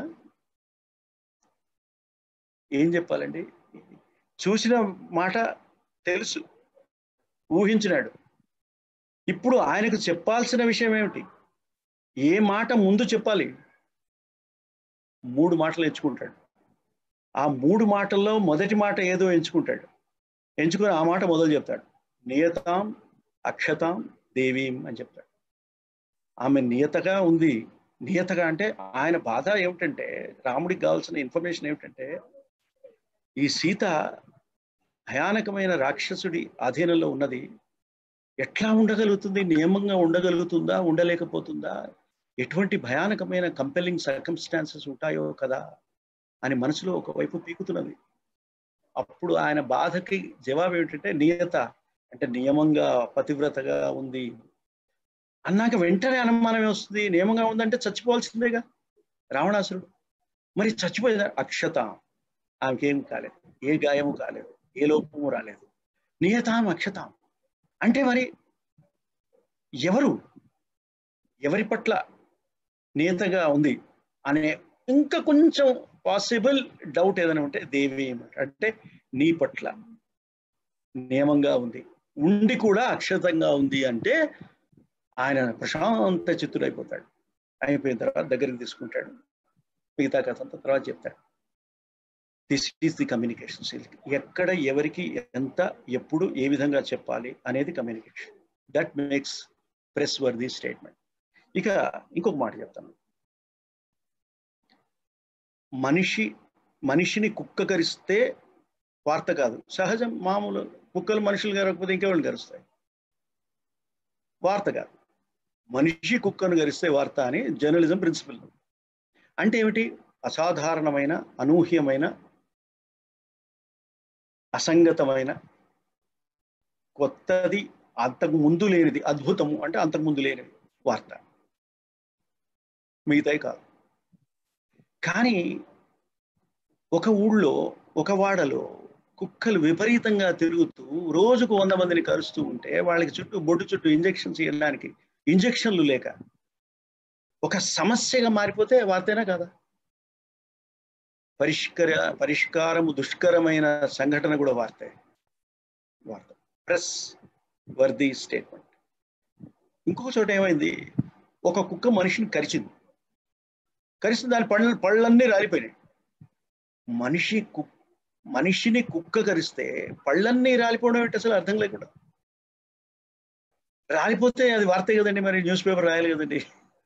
ఏం చెప్పాలండి చూసిన మాట తెలుసు ఊహించినాడు ఇప్పుడు ఆయనకు చెప్పాల్సిన విషయం ఏమిటి ఏ మాట ముందు చెప్పాలి మూడు మాటలు ఎంచుకుంటాడు ఆ మూడు మాటల్లో మొదటి మాట ఏదో ఎంచుకుంటాడు ఎంచుకొని ఆ మాట మొదలు చెప్తాడు నియతాం అక్షతాం దేవీం అని చెప్తాడు ఆమె నియతగా ఉంది నియతగా అంటే ఆయన బాధ ఏమిటంటే రాముడికి కావాల్సిన ఇన్ఫర్మేషన్ ఏమిటంటే ఈ సీత భయానకమైన రాక్షసుడి అధీనంలో ఉన్నది ఎట్లా ఉండగలుగుతుంది నియమంగా ఉండగలుగుతుందా ఉండలేకపోతుందా ఎటువంటి భయానకమైన కంపెలింగ్ సర్కమ్స్టాన్సెస్ ఉంటాయో కదా అని మనసులో ఒకవైపు పీకుతున్నది అప్పుడు ఆయన బాధకి జవాబు ఏమిటంటే నియత అంటే నియమంగా పతివ్రతగా ఉంది అన్నాక వెంటనే అనుమానం వస్తుంది నియమంగా ఉందంటే చచ్చిపోవాల్సిందేగా రావణాసురుడు మరి చచ్చిపోయేదా అక్షత ఆమెకేం కాలేదు ఏ గాయము కాలేదు ఏ లోపము రాలేదు నియతాం అక్షతాం అంటే మరి ఎవరు ఎవరి పట్ల నేతగా ఉంది అనే ఇంకా కొంచెం పాసిబుల్ డౌట్ ఏదైనా ఉంటే దేవి అంటే నీ పట్ల నియమంగా ఉంది ఉండి కూడా అక్షతంగా ఉంది అంటే ఆయన ప్రశాంత చిత్తుడైపోతాడు అయిపోయిన తర్వాత దగ్గరికి తీసుకుంటాడు మిగతా కథ అంతా తర్వాత చెప్తాడు this is the communication skill ఎక్కడ ఎవరికి ఎంత ఎప్పుడు ఏ విధంగా చెప్పాలి అనేది communication that makes press worthy statement ఇక ఇంకొక మాట చెప్తాను మనిషి మనిషిని కుక్క కరిస్తే వార్త కాదు సహజం మామూలు కుక్కలు మనుషులు కరగకపోతే ఇంకెవరిని కరుస్తాయి వార్త కాదు మనిషి కుక్కను గరిస్తే వార్త అని జర్నలిజం ప్రిన్సిపల్ అంటే ఏమిటి అసాధారణమైన అనూహ్యమైన అసంగతమైన కొత్తది అంతకు ముందు లేనిది అద్భుతము అంటే అంతకు ముందు లేనిది వార్త మిగతాయి కాదు కానీ ఒక ఊళ్ళో ఒక వాడలో కుక్కలు విపరీతంగా తిరుగుతూ రోజుకు వంద మందిని కరుస్తూ ఉంటే వాళ్ళకి చుట్టూ బొడ్డు చుట్టూ ఇంజక్షన్స్ ఇవ్వడానికి ఇంజక్షన్లు లేక ఒక సమస్యగా మారిపోతే వార్తేనా కదా పరిష్కర పరిష్కారము దుష్కరమైన సంఘటన కూడా వార్తే వార్త ప్రెస్ వర్ది స్టేట్మెంట్ ఇంకొక చోట ఏమైంది ఒక కుక్క మనిషిని కరిచింది కరిచిన దాని పళ్ళు పళ్ళన్నీ రాలిపోయినాయి మనిషి కు మనిషిని కుక్క కరిస్తే పళ్ళన్నీ రాలిపోవడం ఏంటి అసలు అర్థం లేకుండా రాలిపోతే అది వార్తే కదండి మరి న్యూస్ పేపర్ రాయాలి కదండి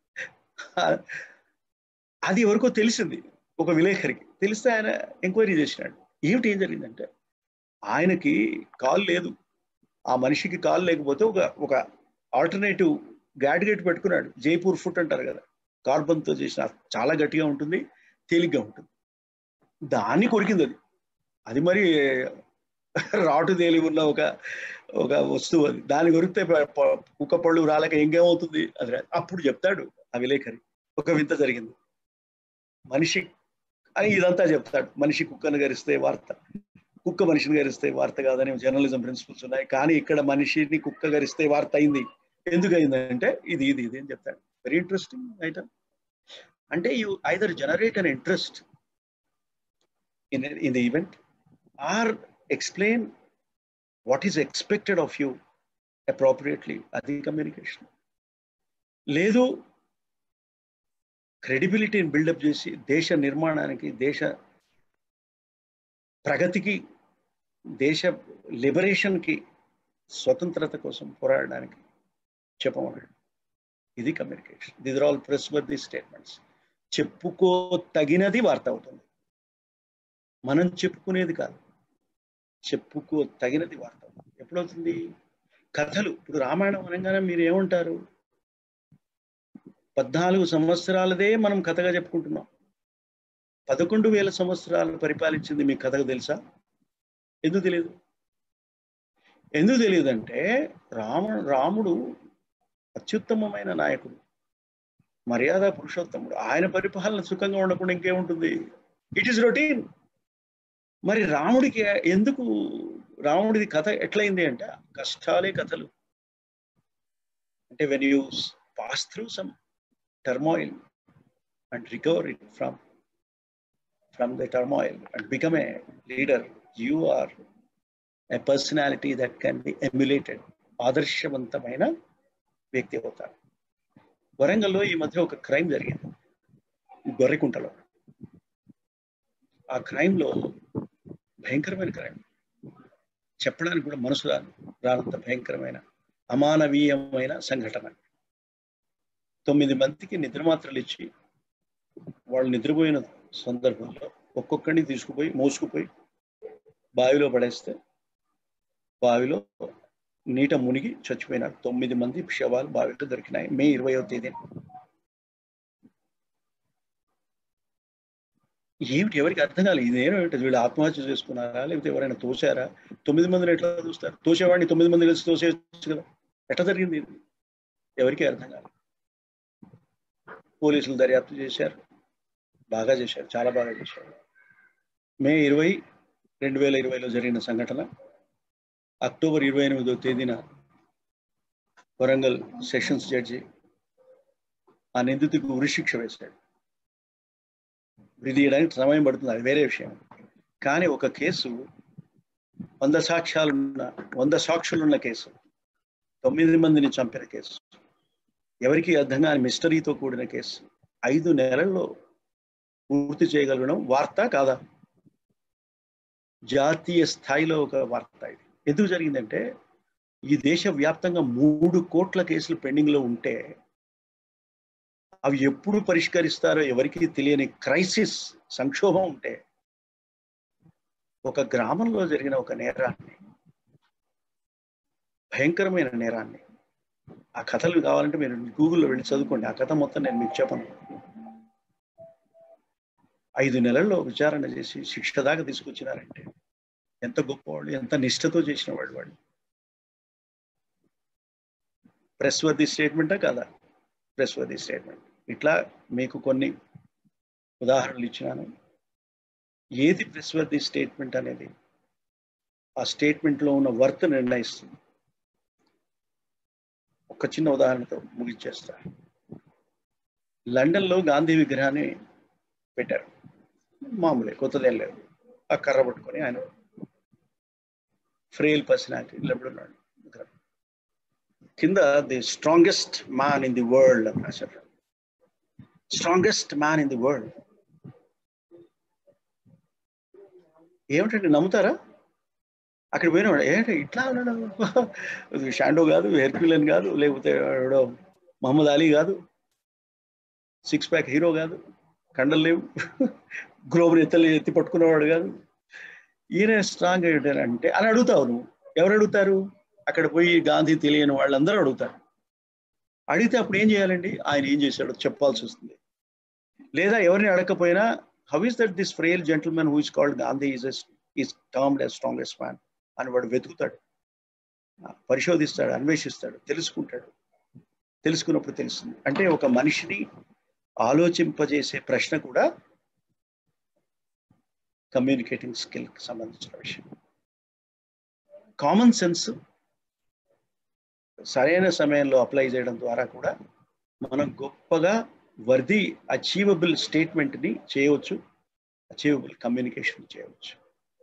అది ఎవరికో తెలిసింది ఒక విలేకరికి తెలిస్తే ఆయన ఎంక్వైరీ చేసినాడు ఏమిటి ఏం జరిగిందంటే ఆయనకి కాల్ లేదు ఆ మనిషికి కాల్ లేకపోతే ఒక ఒక ఆల్టర్నేటివ్ గ్యాడ్గేట్ పెట్టుకున్నాడు జైపూర్ ఫుట్ అంటారు కదా కార్బన్తో చేసిన చాలా గట్టిగా ఉంటుంది తేలిగ్గా ఉంటుంది దాన్ని కొరికింది అది అది మరి రాటు తేలి ఉన్న ఒక ఒక వస్తువు అది దాన్ని కొరికితే కుక్క పళ్ళు రాలేక ఇంకేమవుతుంది అది అప్పుడు చెప్తాడు ఆ విలేకరి ఒక వింత జరిగింది మనిషి అని ఇదంతా చెప్తాడు మనిషి కుక్కను గరిస్తే వార్త కుక్క మనిషిని గరిస్తే వార్త కాదని జర్నలిజం ప్రిన్సిపల్స్ ఉన్నాయి కానీ ఇక్కడ మనిషిని కుక్క గరిస్తే వార్త అయింది ఎందుకు అయిందంటే ఇది ఇది ఇది అని చెప్తాడు వెరీ ఇంట్రెస్టింగ్ ఐటమ్ అంటే you either generate an interest in in the event or explain what is expected of you appropriately అది కమ్యూనికేషన్ లేదు క్రెడిబిలిటీని బిల్డప్ చేసి దేశ నిర్మాణానికి దేశ ప్రగతికి దేశ లిబరేషన్కి స్వతంత్రత కోసం పోరాడడానికి చెప్పమన్నాడు ఇది communication this are all press worthy statements చెప్పుకో తగినది వార్త అవుతుంది మనం చెప్పుకునేది కాదు చెప్పుకో తగినది వార్త అవుతుంది ఎప్పుడవుతుంది కథలు ఇప్పుడు రామాయణం అనగానే మీరు ఏమంటారు పద్నాలుగు సంవత్సరాలదే మనం కథగా చెప్పుకుంటున్నాం పదకొండు వేల సంవత్సరాలు పరిపాలించింది మీకు కథకు తెలుసా ఎందుకు తెలియదు ఎందుకు తెలియదంటే రామ రాముడు అత్యుత్తమమైన నాయకుడు మర్యాద పురుషోత్తముడు ఆయన పరిపాలన సుఖంగా ఉండకుండా ఇంకేముంటుంది ఇట్ ఈస్ రొటీన్ మరి రాముడికి ఎందుకు రాముడిది కథ ఎట్లయింది అంటే కష్టాలే కథలు అంటే when you pass through some turmoil and recover from from the turmoil and become a leader, you are a personality that can be emulated. ఆదర్శవంతమైన వ్యక్తి అవుతారు వరంగల్లో ఈ మధ్య ఒక క్రైమ్ జరిగింది గొర్రెకుంటలో ఆ క్రైమ్లో భయంకరమైన క్రైమ్ చెప్పడానికి కూడా మనసు రాను రానంత భయంకరమైన అమానవీయమైన సంఘటన తొమ్మిది మందికి నిద్రమాత్రలు ఇచ్చి వాళ్ళు నిద్రపోయిన సందర్భంలో ఒక్కొక్కడిని తీసుకుపోయి మోసుకుపోయి బావిలో పడేస్తే బావిలో నీట మునిగి చచ్చిపోయినారు తొమ్మిది మంది శవాలు బావిలో దొరికినాయి మే ఇరవయో తేదీ ఏమిటి ఎవరికి అర్థం కాలేదు ఇదేమిటి వీళ్ళు ఆత్మహత్య చేసుకున్నారా లేకపోతే ఎవరైనా తోసారా తొమ్మిది మందిని ఎట్లా చూస్తారు తోసేవాడిని తొమ్మిది మంది కలిసి తోసేయచ్చు కదా ఎట్లా జరిగింది ఇది ఎవరికి అర్థం కాలేదు పోలీసులు దర్యాప్తు చేశారు బాగా చేశారు చాలా బాగా చేశారు మే ఇరవై రెండు వేల ఇరవైలో జరిగిన సంఘటన అక్టోబర్ ఇరవై ఎనిమిదో తేదీన వరంగల్ సెషన్స్ జడ్జి ఆ నిందితుడికి ఉరిశిక్ష వేశాడు విధియడానికి సమయం పడుతుంది అది వేరే విషయం కానీ ఒక కేసు వంద సాక్ష్యాలున్న వంద సాక్షులున్న కేసు తొమ్మిది మందిని చంపిన కేసు ఎవరికి అర్థం కాని మిస్టరీతో కూడిన కేసు ఐదు నెలల్లో పూర్తి చేయగలగడం వార్త కాదా జాతీయ స్థాయిలో ఒక వార్త ఇది ఎందుకు జరిగిందంటే ఈ దేశ వ్యాప్తంగా మూడు కోట్ల కేసులు పెండింగ్లో ఉంటే అవి ఎప్పుడు పరిష్కరిస్తారో ఎవరికి తెలియని క్రైసిస్ సంక్షోభం ఉంటే ఒక గ్రామంలో జరిగిన ఒక నేరాన్ని భయంకరమైన నేరాన్ని ఆ కథలు కావాలంటే మీరు గూగుల్లో వెళ్ళి చదువుకోండి ఆ కథ మొత్తం నేను మీకు చెప్పను ఐదు నెలల్లో విచారణ చేసి శిక్ష దాకా తీసుకొచ్చినారంటే ఎంత గొప్పవాళ్ళు ఎంత నిష్ఠతో చేసిన వాళ్ళు వాళ్ళు ప్రెస్ వర్ది స్టేట్మెంటా కాదా ప్రెస్ వర్ది స్టేట్మెంట్ ఇట్లా మీకు కొన్ని ఉదాహరణలు ఇచ్చినాను ఏది ప్రెస్ వర్ది స్టేట్మెంట్ అనేది ఆ స్టేట్మెంట్లో ఉన్న వర్త్ నిర్ణయిస్తుంది ఒక చిన్న ఉదాహరణతో ముగించేస్తా లండన్లో గాంధీ విగ్రహాన్ని పెట్టారు మామూలే కొత్తదేం లేదు ఆ కర్ర పట్టుకొని ఆయన ఫ్రేల్ పర్సనాలిటీ నిలబడున్నాడు విగ్రహం కింద the strongest man in the world అని రాశారు strongest man in the world ఏమిటండి నమ్ముతారా అక్కడ పోయినవాడు ఏంటి ఇట్లా ఉన్నాడు షాండో కాదు హెర్క్యులన్ కాదు లేకపోతే ఎవడో మహమ్మద్ అలీ కాదు సిక్స్ ప్యాక్ హీరో కాదు కండలు లేవు గ్లోబల్ ఎత్తలు ఎత్తి పట్టుకునేవాడు కాదు ఈయన స్ట్రాంగ్ అంటే అని అడుగుతావు నువ్వు ఎవరు అడుగుతారు అక్కడ పోయి గాంధీ తెలియని వాళ్ళందరూ అడుగుతారు అడిగితే అప్పుడు ఏం చేయాలండి ఆయన ఏం చేశాడో చెప్పాల్సి వస్తుంది లేదా ఎవరిని అడగకపోయినా how is that this frail gentlemen who is called Gandhi is is termed as strongest man అని వాడు వెతుకుతాడు పరిశోధిస్తాడు అన్వేషిస్తాడు తెలుసుకుంటాడు తెలుసుకున్నప్పుడు తెలుస్తుంది అంటే ఒక మనిషిని ఆలోచింపజేసే ప్రశ్న కూడా కమ్యూనికేటింగ్ స్కిల్కి సంబంధించిన విషయం కామన్ సెన్స్ సరైన సమయంలో అప్లై చేయడం ద్వారా కూడా మనం గొప్పగా వర్ది అచీవబుల్ స్టేట్మెంట్ని చేయవచ్చు అచీవబుల్ కమ్యూనికేషన్ చేయవచ్చు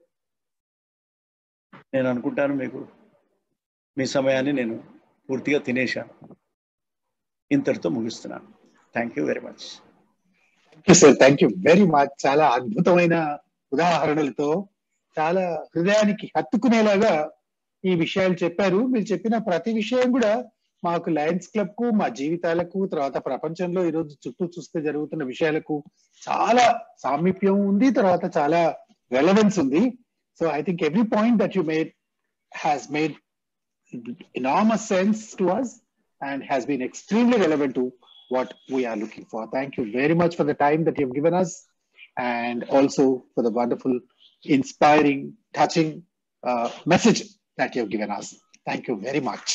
నేను అనుకుంటాను మీకు మీ సమయాన్ని నేను పూర్తిగా తినేశాను ఇంతటితో ముగిస్తున్నాను thank you very much sir thank you very much చాలా అద్భుతమైన ఉదాహరణలతో చాలా హృదయానికి హత్తుకునేలాగా ఈ విషయాలు చెప్పారు మీరు చెప్పిన ప్రతి విషయం కూడా మాకు లయన్స్ క్లబ్ కు మా జీవితాలకు తర్వాత ప్రపంచంలో ఈరోజు చుట్టూ చూస్తే జరుగుతున్న విషయాలకు చాలా సామీప్యం ఉంది తర్వాత చాలా రెలవెన్స్ ఉంది so I think every point that you made has made enormous sense to us and has been extremely relevant to what we are looking for. Thank you very much for the time that you've given us and also for the wonderful, inspiring, touching uh, message that you've given us. Thank you very much.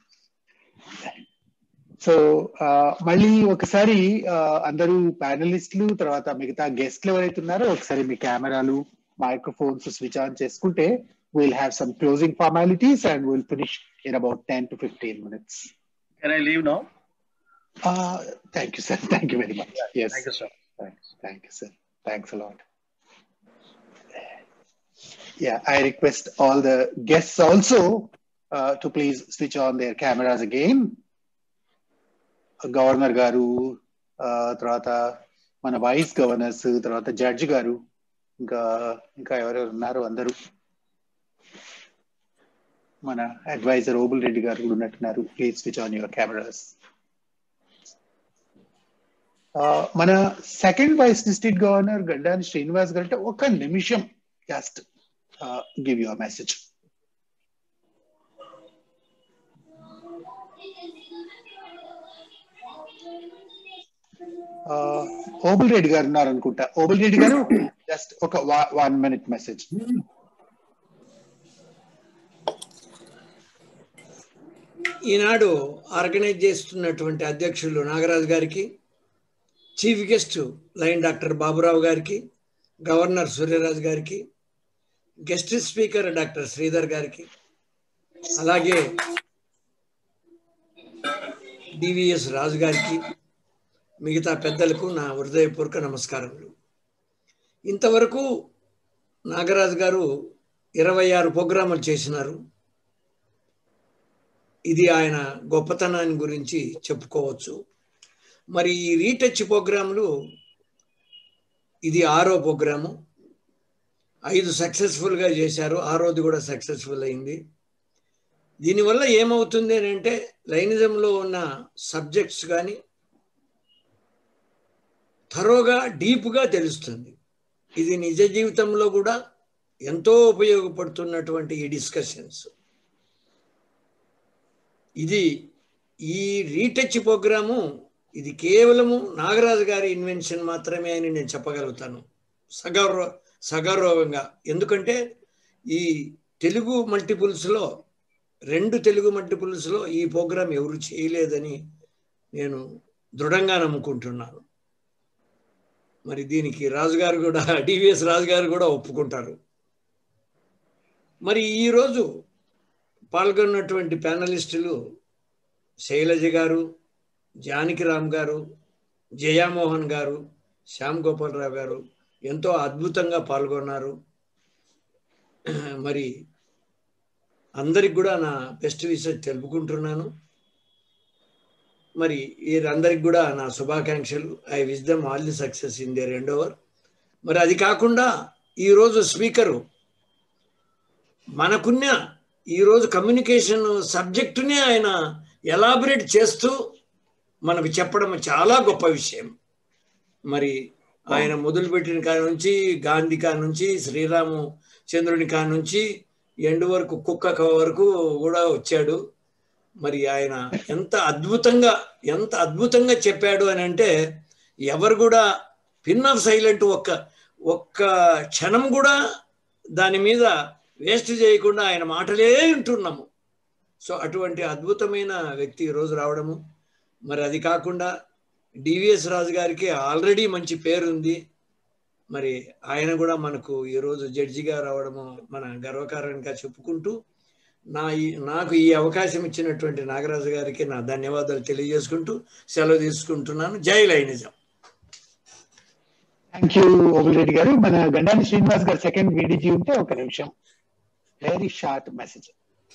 So మళ్ళీ ఒకసారి అందరూ ప్యానలిస్టులు తర్వాత మిగతా గెస్ట్లు ఎవరైతే ఉన్నారో ఒకసారి మీ కెమెరాలు మైక్రోఫోన్స్ స్విచ్ ఆన్ చేసుకుంటే we'll have some closing formalities and we'll finish in about 10 to 15 minutes. Can I leave now? Uh, thank you, sir. Thank you very much. Yes. Thank you, sir. Thanks. Thank you, sir. Thanks a lot. Yeah, I request all the guests also uh, to please switch on their cameras again. Governor గారు తర్వాత మన వైస్ గవర్నర్స్ తర్వాత జడ్జి గారు ఇంకా ఇంకా ఎవరెవరు ఉన్నారు అందరూ మన అడ్వైజర్ ఓబుల్ రెడ్డి గారు కూడా ఉన్నట్టున్నారు please switch on your cameras మన సెకండ్ వైస్ డిస్ట్రిక్ట్ గవర్నర్ గడ్డాని శ్రీనివాస్ గారు అంటే ఒక నిమిషం just give your message Obul Reddy గారు ఉన్నారు అనుకుంటా ఓబుల్ రెడ్డి గారు జస్ట్ ఒక వన్ మినిట్ మెసేజ్ ఈనాడు ఆర్గనైజ్ చేస్తున్నటువంటి అధ్యక్షులు నాగరాజు గారికి chief guest lion doctor Baburao గారికి గవర్నర్ సూర్యరాజు గారికి గెస్ట్ స్పీకర్ డాక్టర్ శ్రీధర్ గారికి అలాగే డివిఎస్ రాజు గారికి మిగతా పెద్దలకు నా హృదయపూర్వక నమస్కారములు ఇంతవరకు నాగరాజు గారు ఇరవై ఆరు ప్రోగ్రాములు చేసినారు ఇది ఆయన గొప్పతనాన్ని గురించి చెప్పుకోవచ్చు మరి ఈ రీటచ్ ప్రోగ్రాంలు ఇది ఆరో ప్రోగ్రాము ఐదు సక్సెస్ఫుల్గా చేశారు ఆ రోజు కూడా సక్సెస్ఫుల్ అయింది దీనివల్ల ఏమవుతుంది అని అంటే లైనిజంలో ఉన్న సబ్జెక్ట్స్ కానీ థరోగా డీప్గా తెలుస్తుంది ఇది నిజ జీవితంలో కూడా ఎంతో ఉపయోగపడుతున్నటువంటి ఈ డిస్కషన్స్ ఇది ఈ రీటచ్ ప్రోగ్రాము ఇది కేవలము నాగరాజు గారి ఇన్వెన్షన్ మాత్రమే అని నేను చెప్పగలుగుతాను సగౌరవ సగౌరవంగా ఎందుకంటే ఈ తెలుగు మల్టిపుల్స్లో రెండు తెలుగు మల్టిపుల్స్లో ఈ ప్రోగ్రాం ఎవరు చేయలేదని నేను దృఢంగా నమ్ముకుంటున్నాను మరి దీనికి రాజుగారు కూడా డివిఎస్ రాజు గారు కూడా ఒప్పుకుంటారు మరి ఈరోజు పాల్గొన్నటువంటి ప్యానలిస్టులు శైలజ గారు జానకిరామ్ గారు జయామోహన్ గారు శ్యామ్ గోపాలరావు గారు ఎంతో అద్భుతంగా పాల్గొన్నారు మరి అందరికి కూడా నా బెస్ట్ విషయం తెలుపుకుంటున్నాను మరి వీరందరికి కూడా నా శుభాకాంక్షలు I wish them all the success in their endeavour మరి అది కాకుండా ఈరోజు స్పీకరు మనకున్న ఈరోజు కమ్యూనికేషన్ సబ్జెక్టునే ఆయన ఎలాబరేట్ చేస్తూ మనకు చెప్పడం చాలా గొప్ప విషయం మరి ఆయన మొదలుపెట్టిన కాడి నుంచి గాంధీ కా నుంచి శ్రీరాము చంద్రుని కా నుంచి ఎండు వరకు కుక్క వరకు కూడా వచ్చాడు మరి ఆయన ఎంత అద్భుతంగా ఎంత అద్భుతంగా చెప్పాడు అని అంటే ఎవరు కూడా పిన్ ఆఫ్ సైలెంట్ ఒక్క ఒక్క క్షణం కూడా దాని మీద వేస్ట్ చేయకుండా ఆయన మాటలే వింటున్నాము సో అటువంటి అద్భుతమైన వ్యక్తి ఈరోజు రావడము మరి అది కాకుండా డివిఎస్ రాజు గారికి ఆల్రెడీ మంచి పేరుంది మరి ఆయన కూడా మనకు ఈరోజు జడ్జిగా రావడము మన గర్వకారణంగా చెప్పుకుంటూ నా ఈ నాకు ఈ అవకాశం ఇచ్చినటువంటి నాగరాజు గారికి నా ధన్యవాదాలు తెలియజేసుకుంటూ సెలవు తీసుకుంటున్నాను జై లైనిజం థ్యాంక్ యూ ఓబుల్ గారు మన గండాని శ్రీనివాస్ గారు సెకండ్ వీడిజీ ఉంటే ఒక నిమిషం వెరీ షార్ట్ మెసేజ్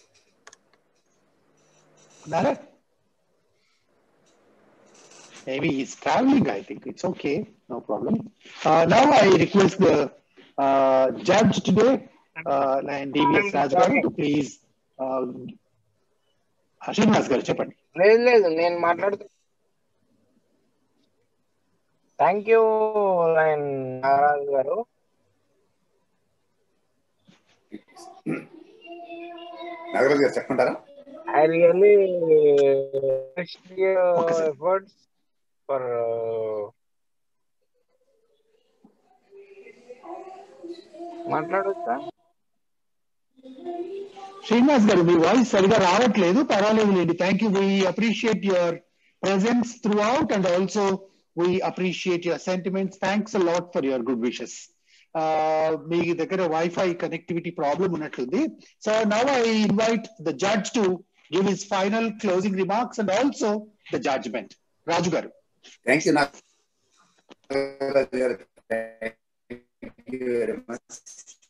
ఉన్నారా maybe he's traveling i think it's okay no problem uh, now i request the uh, judge today uh, and dvs raj garu to please uh, Srinivas గారు చెప్పండి లేదు లేదు నేను మాట్లాడుతూ థ్యాంక్ యూ నాగరాజు గారు నాగరాజు గారు చెప్పంటారా ఐ రియల్లీ ఎఫర్ట్స్ ఫర్ మాట్లాడొచ్చా శ్రీనివాస్ గారు మీ వాయిస్ సరిగా రావట్లేదు పర్వాలేదు లేండి thank you we appreciate your presence throughout and also we appreciate your sentiments thanks lot for your good wishes మీ దగ్గర వైఫై కనెక్టివిటీ ప్రాబ్లం ఉన్నట్లుంది so now I invite the judge to give his final closing remarks and also the judgement Raju గారు థ్యాంక్ యూ నాగరాజు గారు thank you very much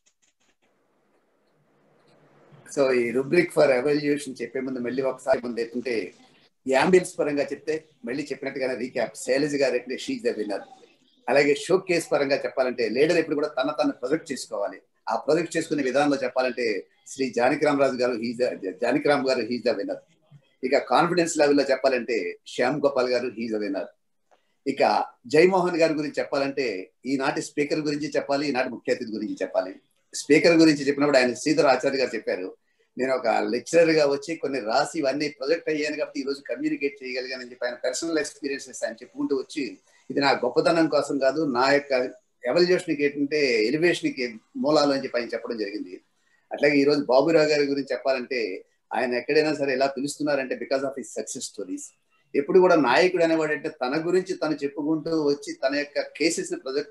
so ఈ రుబ్రిక్ ఫర్ ఎవల్యూషన్ చెప్పే ముందు మళ్ళీ ఒకసారి ముందు ఎత్తుంటే ఈ అంబియన్స్ పరంగా చెప్తే మళ్ళీ చెప్పినట్టుగానే రీక్యాప్ శైలజ్ గారు ఎట్లే షీజ్ ద విన్నర్ అలాగే షో కేస్ పరంగా చెప్పాలంటే లీడర్ ఎప్పుడు కూడా తన తను ప్రొజెక్ట్ చేసుకోవాలి ఆ ప్రొజెక్ట్ చేసుకునే విధానంలో చెప్పాలంటే శ్రీ జానకిరామ్ రాజు గారు హీజ్ జానకిరామ్ గారు హీజ్ ద విన్నర్ ఇక కాన్ఫిడెన్స్ లెవెల్లో చెప్పాలంటే శ్యామ్ గోపాల్ గారు హీజ్ ద విన్నర్ ఇక జైమోహన్ గారి గురించి చెప్పాలంటే ఈనాటి స్పీకర్ గురించి చెప్పాలి ఈనాటి ముఖ్య అతిథి గురించి చెప్పాలి స్పీకర్ గురించి చెప్పినప్పుడు ఆయన శ్రీధర్ ఆచార్య గారు చెప్పారు నేను ఒక లెక్చరర్ గా వచ్చి కొన్ని రాసి ఇవన్నీ ప్రొజెక్ట్ అయ్యాను కాబట్టి ఈ రోజు కమ్యూనికేట్ చేయగలిగానని చెప్పి ఆయన పర్సనల్ ఎక్స్పీరియన్సెస్ ఆయన చెప్పుకుంటూ వచ్చి ఇది నా గొప్పతనం కోసం కాదు నా యొక్క ఎవల్యూషన్ కి ఏంటంటే ఎలివేషన్ కి మూలాలు అని చెప్పి ఆయన చెప్పడం జరిగింది అట్లాగే ఈ రోజు బాబురావు గారి గురించి చెప్పాలంటే ఆయన ఎక్కడైనా సరే ఎలా పిలుస్తున్నారంటే because of his success stories ఎప్పుడు కూడా నాయకుడు అనేవాడు అంటే తన గురించి తను చెప్పుకుంటూ వచ్చి తన యొక్క కేసెస్ ని ప్రొజెక్ట్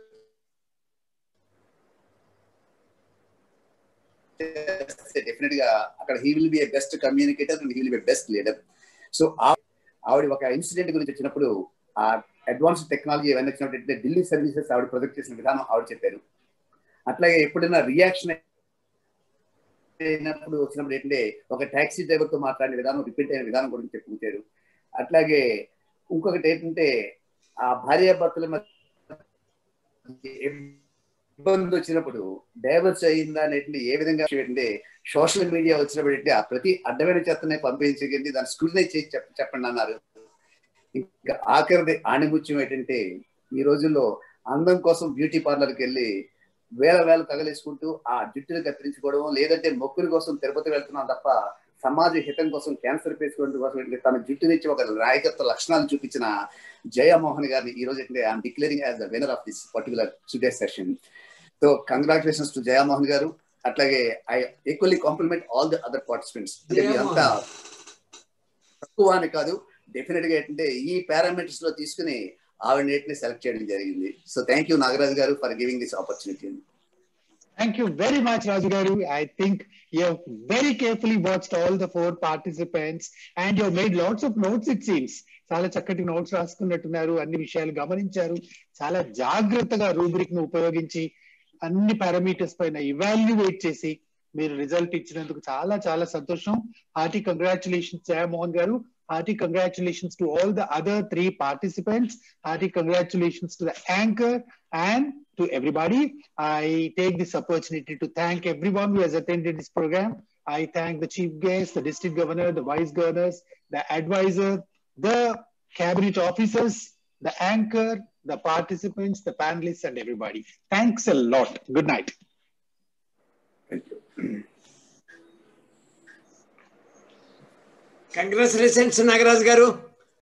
డెఫినెట్ గా అక్కడ he will be a best communicator and he will be best leader so ఆవిడ ఒక ఇన్సిడెంట్ గురించి వచ్చినప్పుడు ఆ అడ్వాన్స్ టెక్నాలజీ ఇవన్నీ వచ్చినప్పుడు ఢిల్లీ సర్వీసెస్ ఆవిడ ప్రొజెక్ట్ చేసిన విధానం ఆవిడ చెప్పారు అట్లాగే ఎప్పుడైనా రియాక్షన్ అయినప్పుడు వచ్చినప్పుడు ఏంటంటే ఒక ట్యాక్సీ డ్రైవర్ తో మాట్లాడిన విధానం రిపీట్ అయిన విధానం గురించి చెప్పుకుంటారు అట్లాగే ఇంకొకటి ఏంటంటే ఆ భార్యాభర్తల మధ్య ఇబ్బంది వచ్చినప్పుడు డైవర్స్ అయిందా అనేటువంటి ఏ విధంగా ఏంటంటే సోషల్ మీడియా వచ్చినప్పుడు ఏంటి ఆ ప్రతి అడ్డమైన చెత్తనే పంపించకండి దాన్ని స్క్రూటనైజ్ చేసి చెప్ప చెప్పండి అన్నారు ఇంకా ఆఖరిది ఆణిముత్యం ఏంటంటే ఈ రోజుల్లో అందం కోసం బ్యూటీ పార్లర్కి వెళ్ళి వేల వేల తగలేసుకుంటూ ఆ జుట్టును కత్తిరించుకోవడం లేదంటే మొక్కుల కోసం తిరుపతి వెళ్తున్నాం తప్ప సమాజ హితం కోసం క్యాన్సర్ పేసుకోవడం కోసం ఏంటంటే తన జుట్టునిచ్చి ఒక నాయకత్వ లక్షణాలు చూపించిన జయమోహన్ గారిని ఈ రోజు ఏంటంటే I'm declaring as the winner of this particular today session so congratulations to Jayamohan గారు అట్లాగే I equally compliment all the other participants అంటే మీరంతా తక్కువ అని కాదు డెఫినెట్ గా ఏంటంటే ఈ పారామీటర్స్ లో తీసుకుని ఆవిడ నేటిని సెలెక్ట్ చేయడం జరిగింది సో థ్యాంక్ యూ నాగరాజ్ గారు for giving this opportunity Thank you very much, Raju Garu. I think you have very carefully watched all the four participants and you have made lots of notes, it seems. చాలా చక్కటి నోట్స్ రాసుకున్నట్టున్నారు అన్ని విషయాలు గమనించారు చాలా జాగ్రత్తగా రూబ్రిక్ ను ఉపయోగించి అన్ని పారామీటర్స్ పైన ఇవాల్యుయేట్ చేసి మీరు రిజల్ట్ ఇచ్చినందుకు చాలా చాలా సంతోషం హార్టీ కంగ్రాచులేషన్స్ జయమోహన్ గారు hearty congratulations to all the other three participants. Hearty congratulations to the anchor and to everybody. I take this opportunity to thank everyone who has attended this program. I thank the chief guest, the district governor, the vice governors, the advisor, the cabinet officers, the anchor, the participants, the panelists, and everybody. Thanks a lot. Good night. Congratulations Nagaraju గారు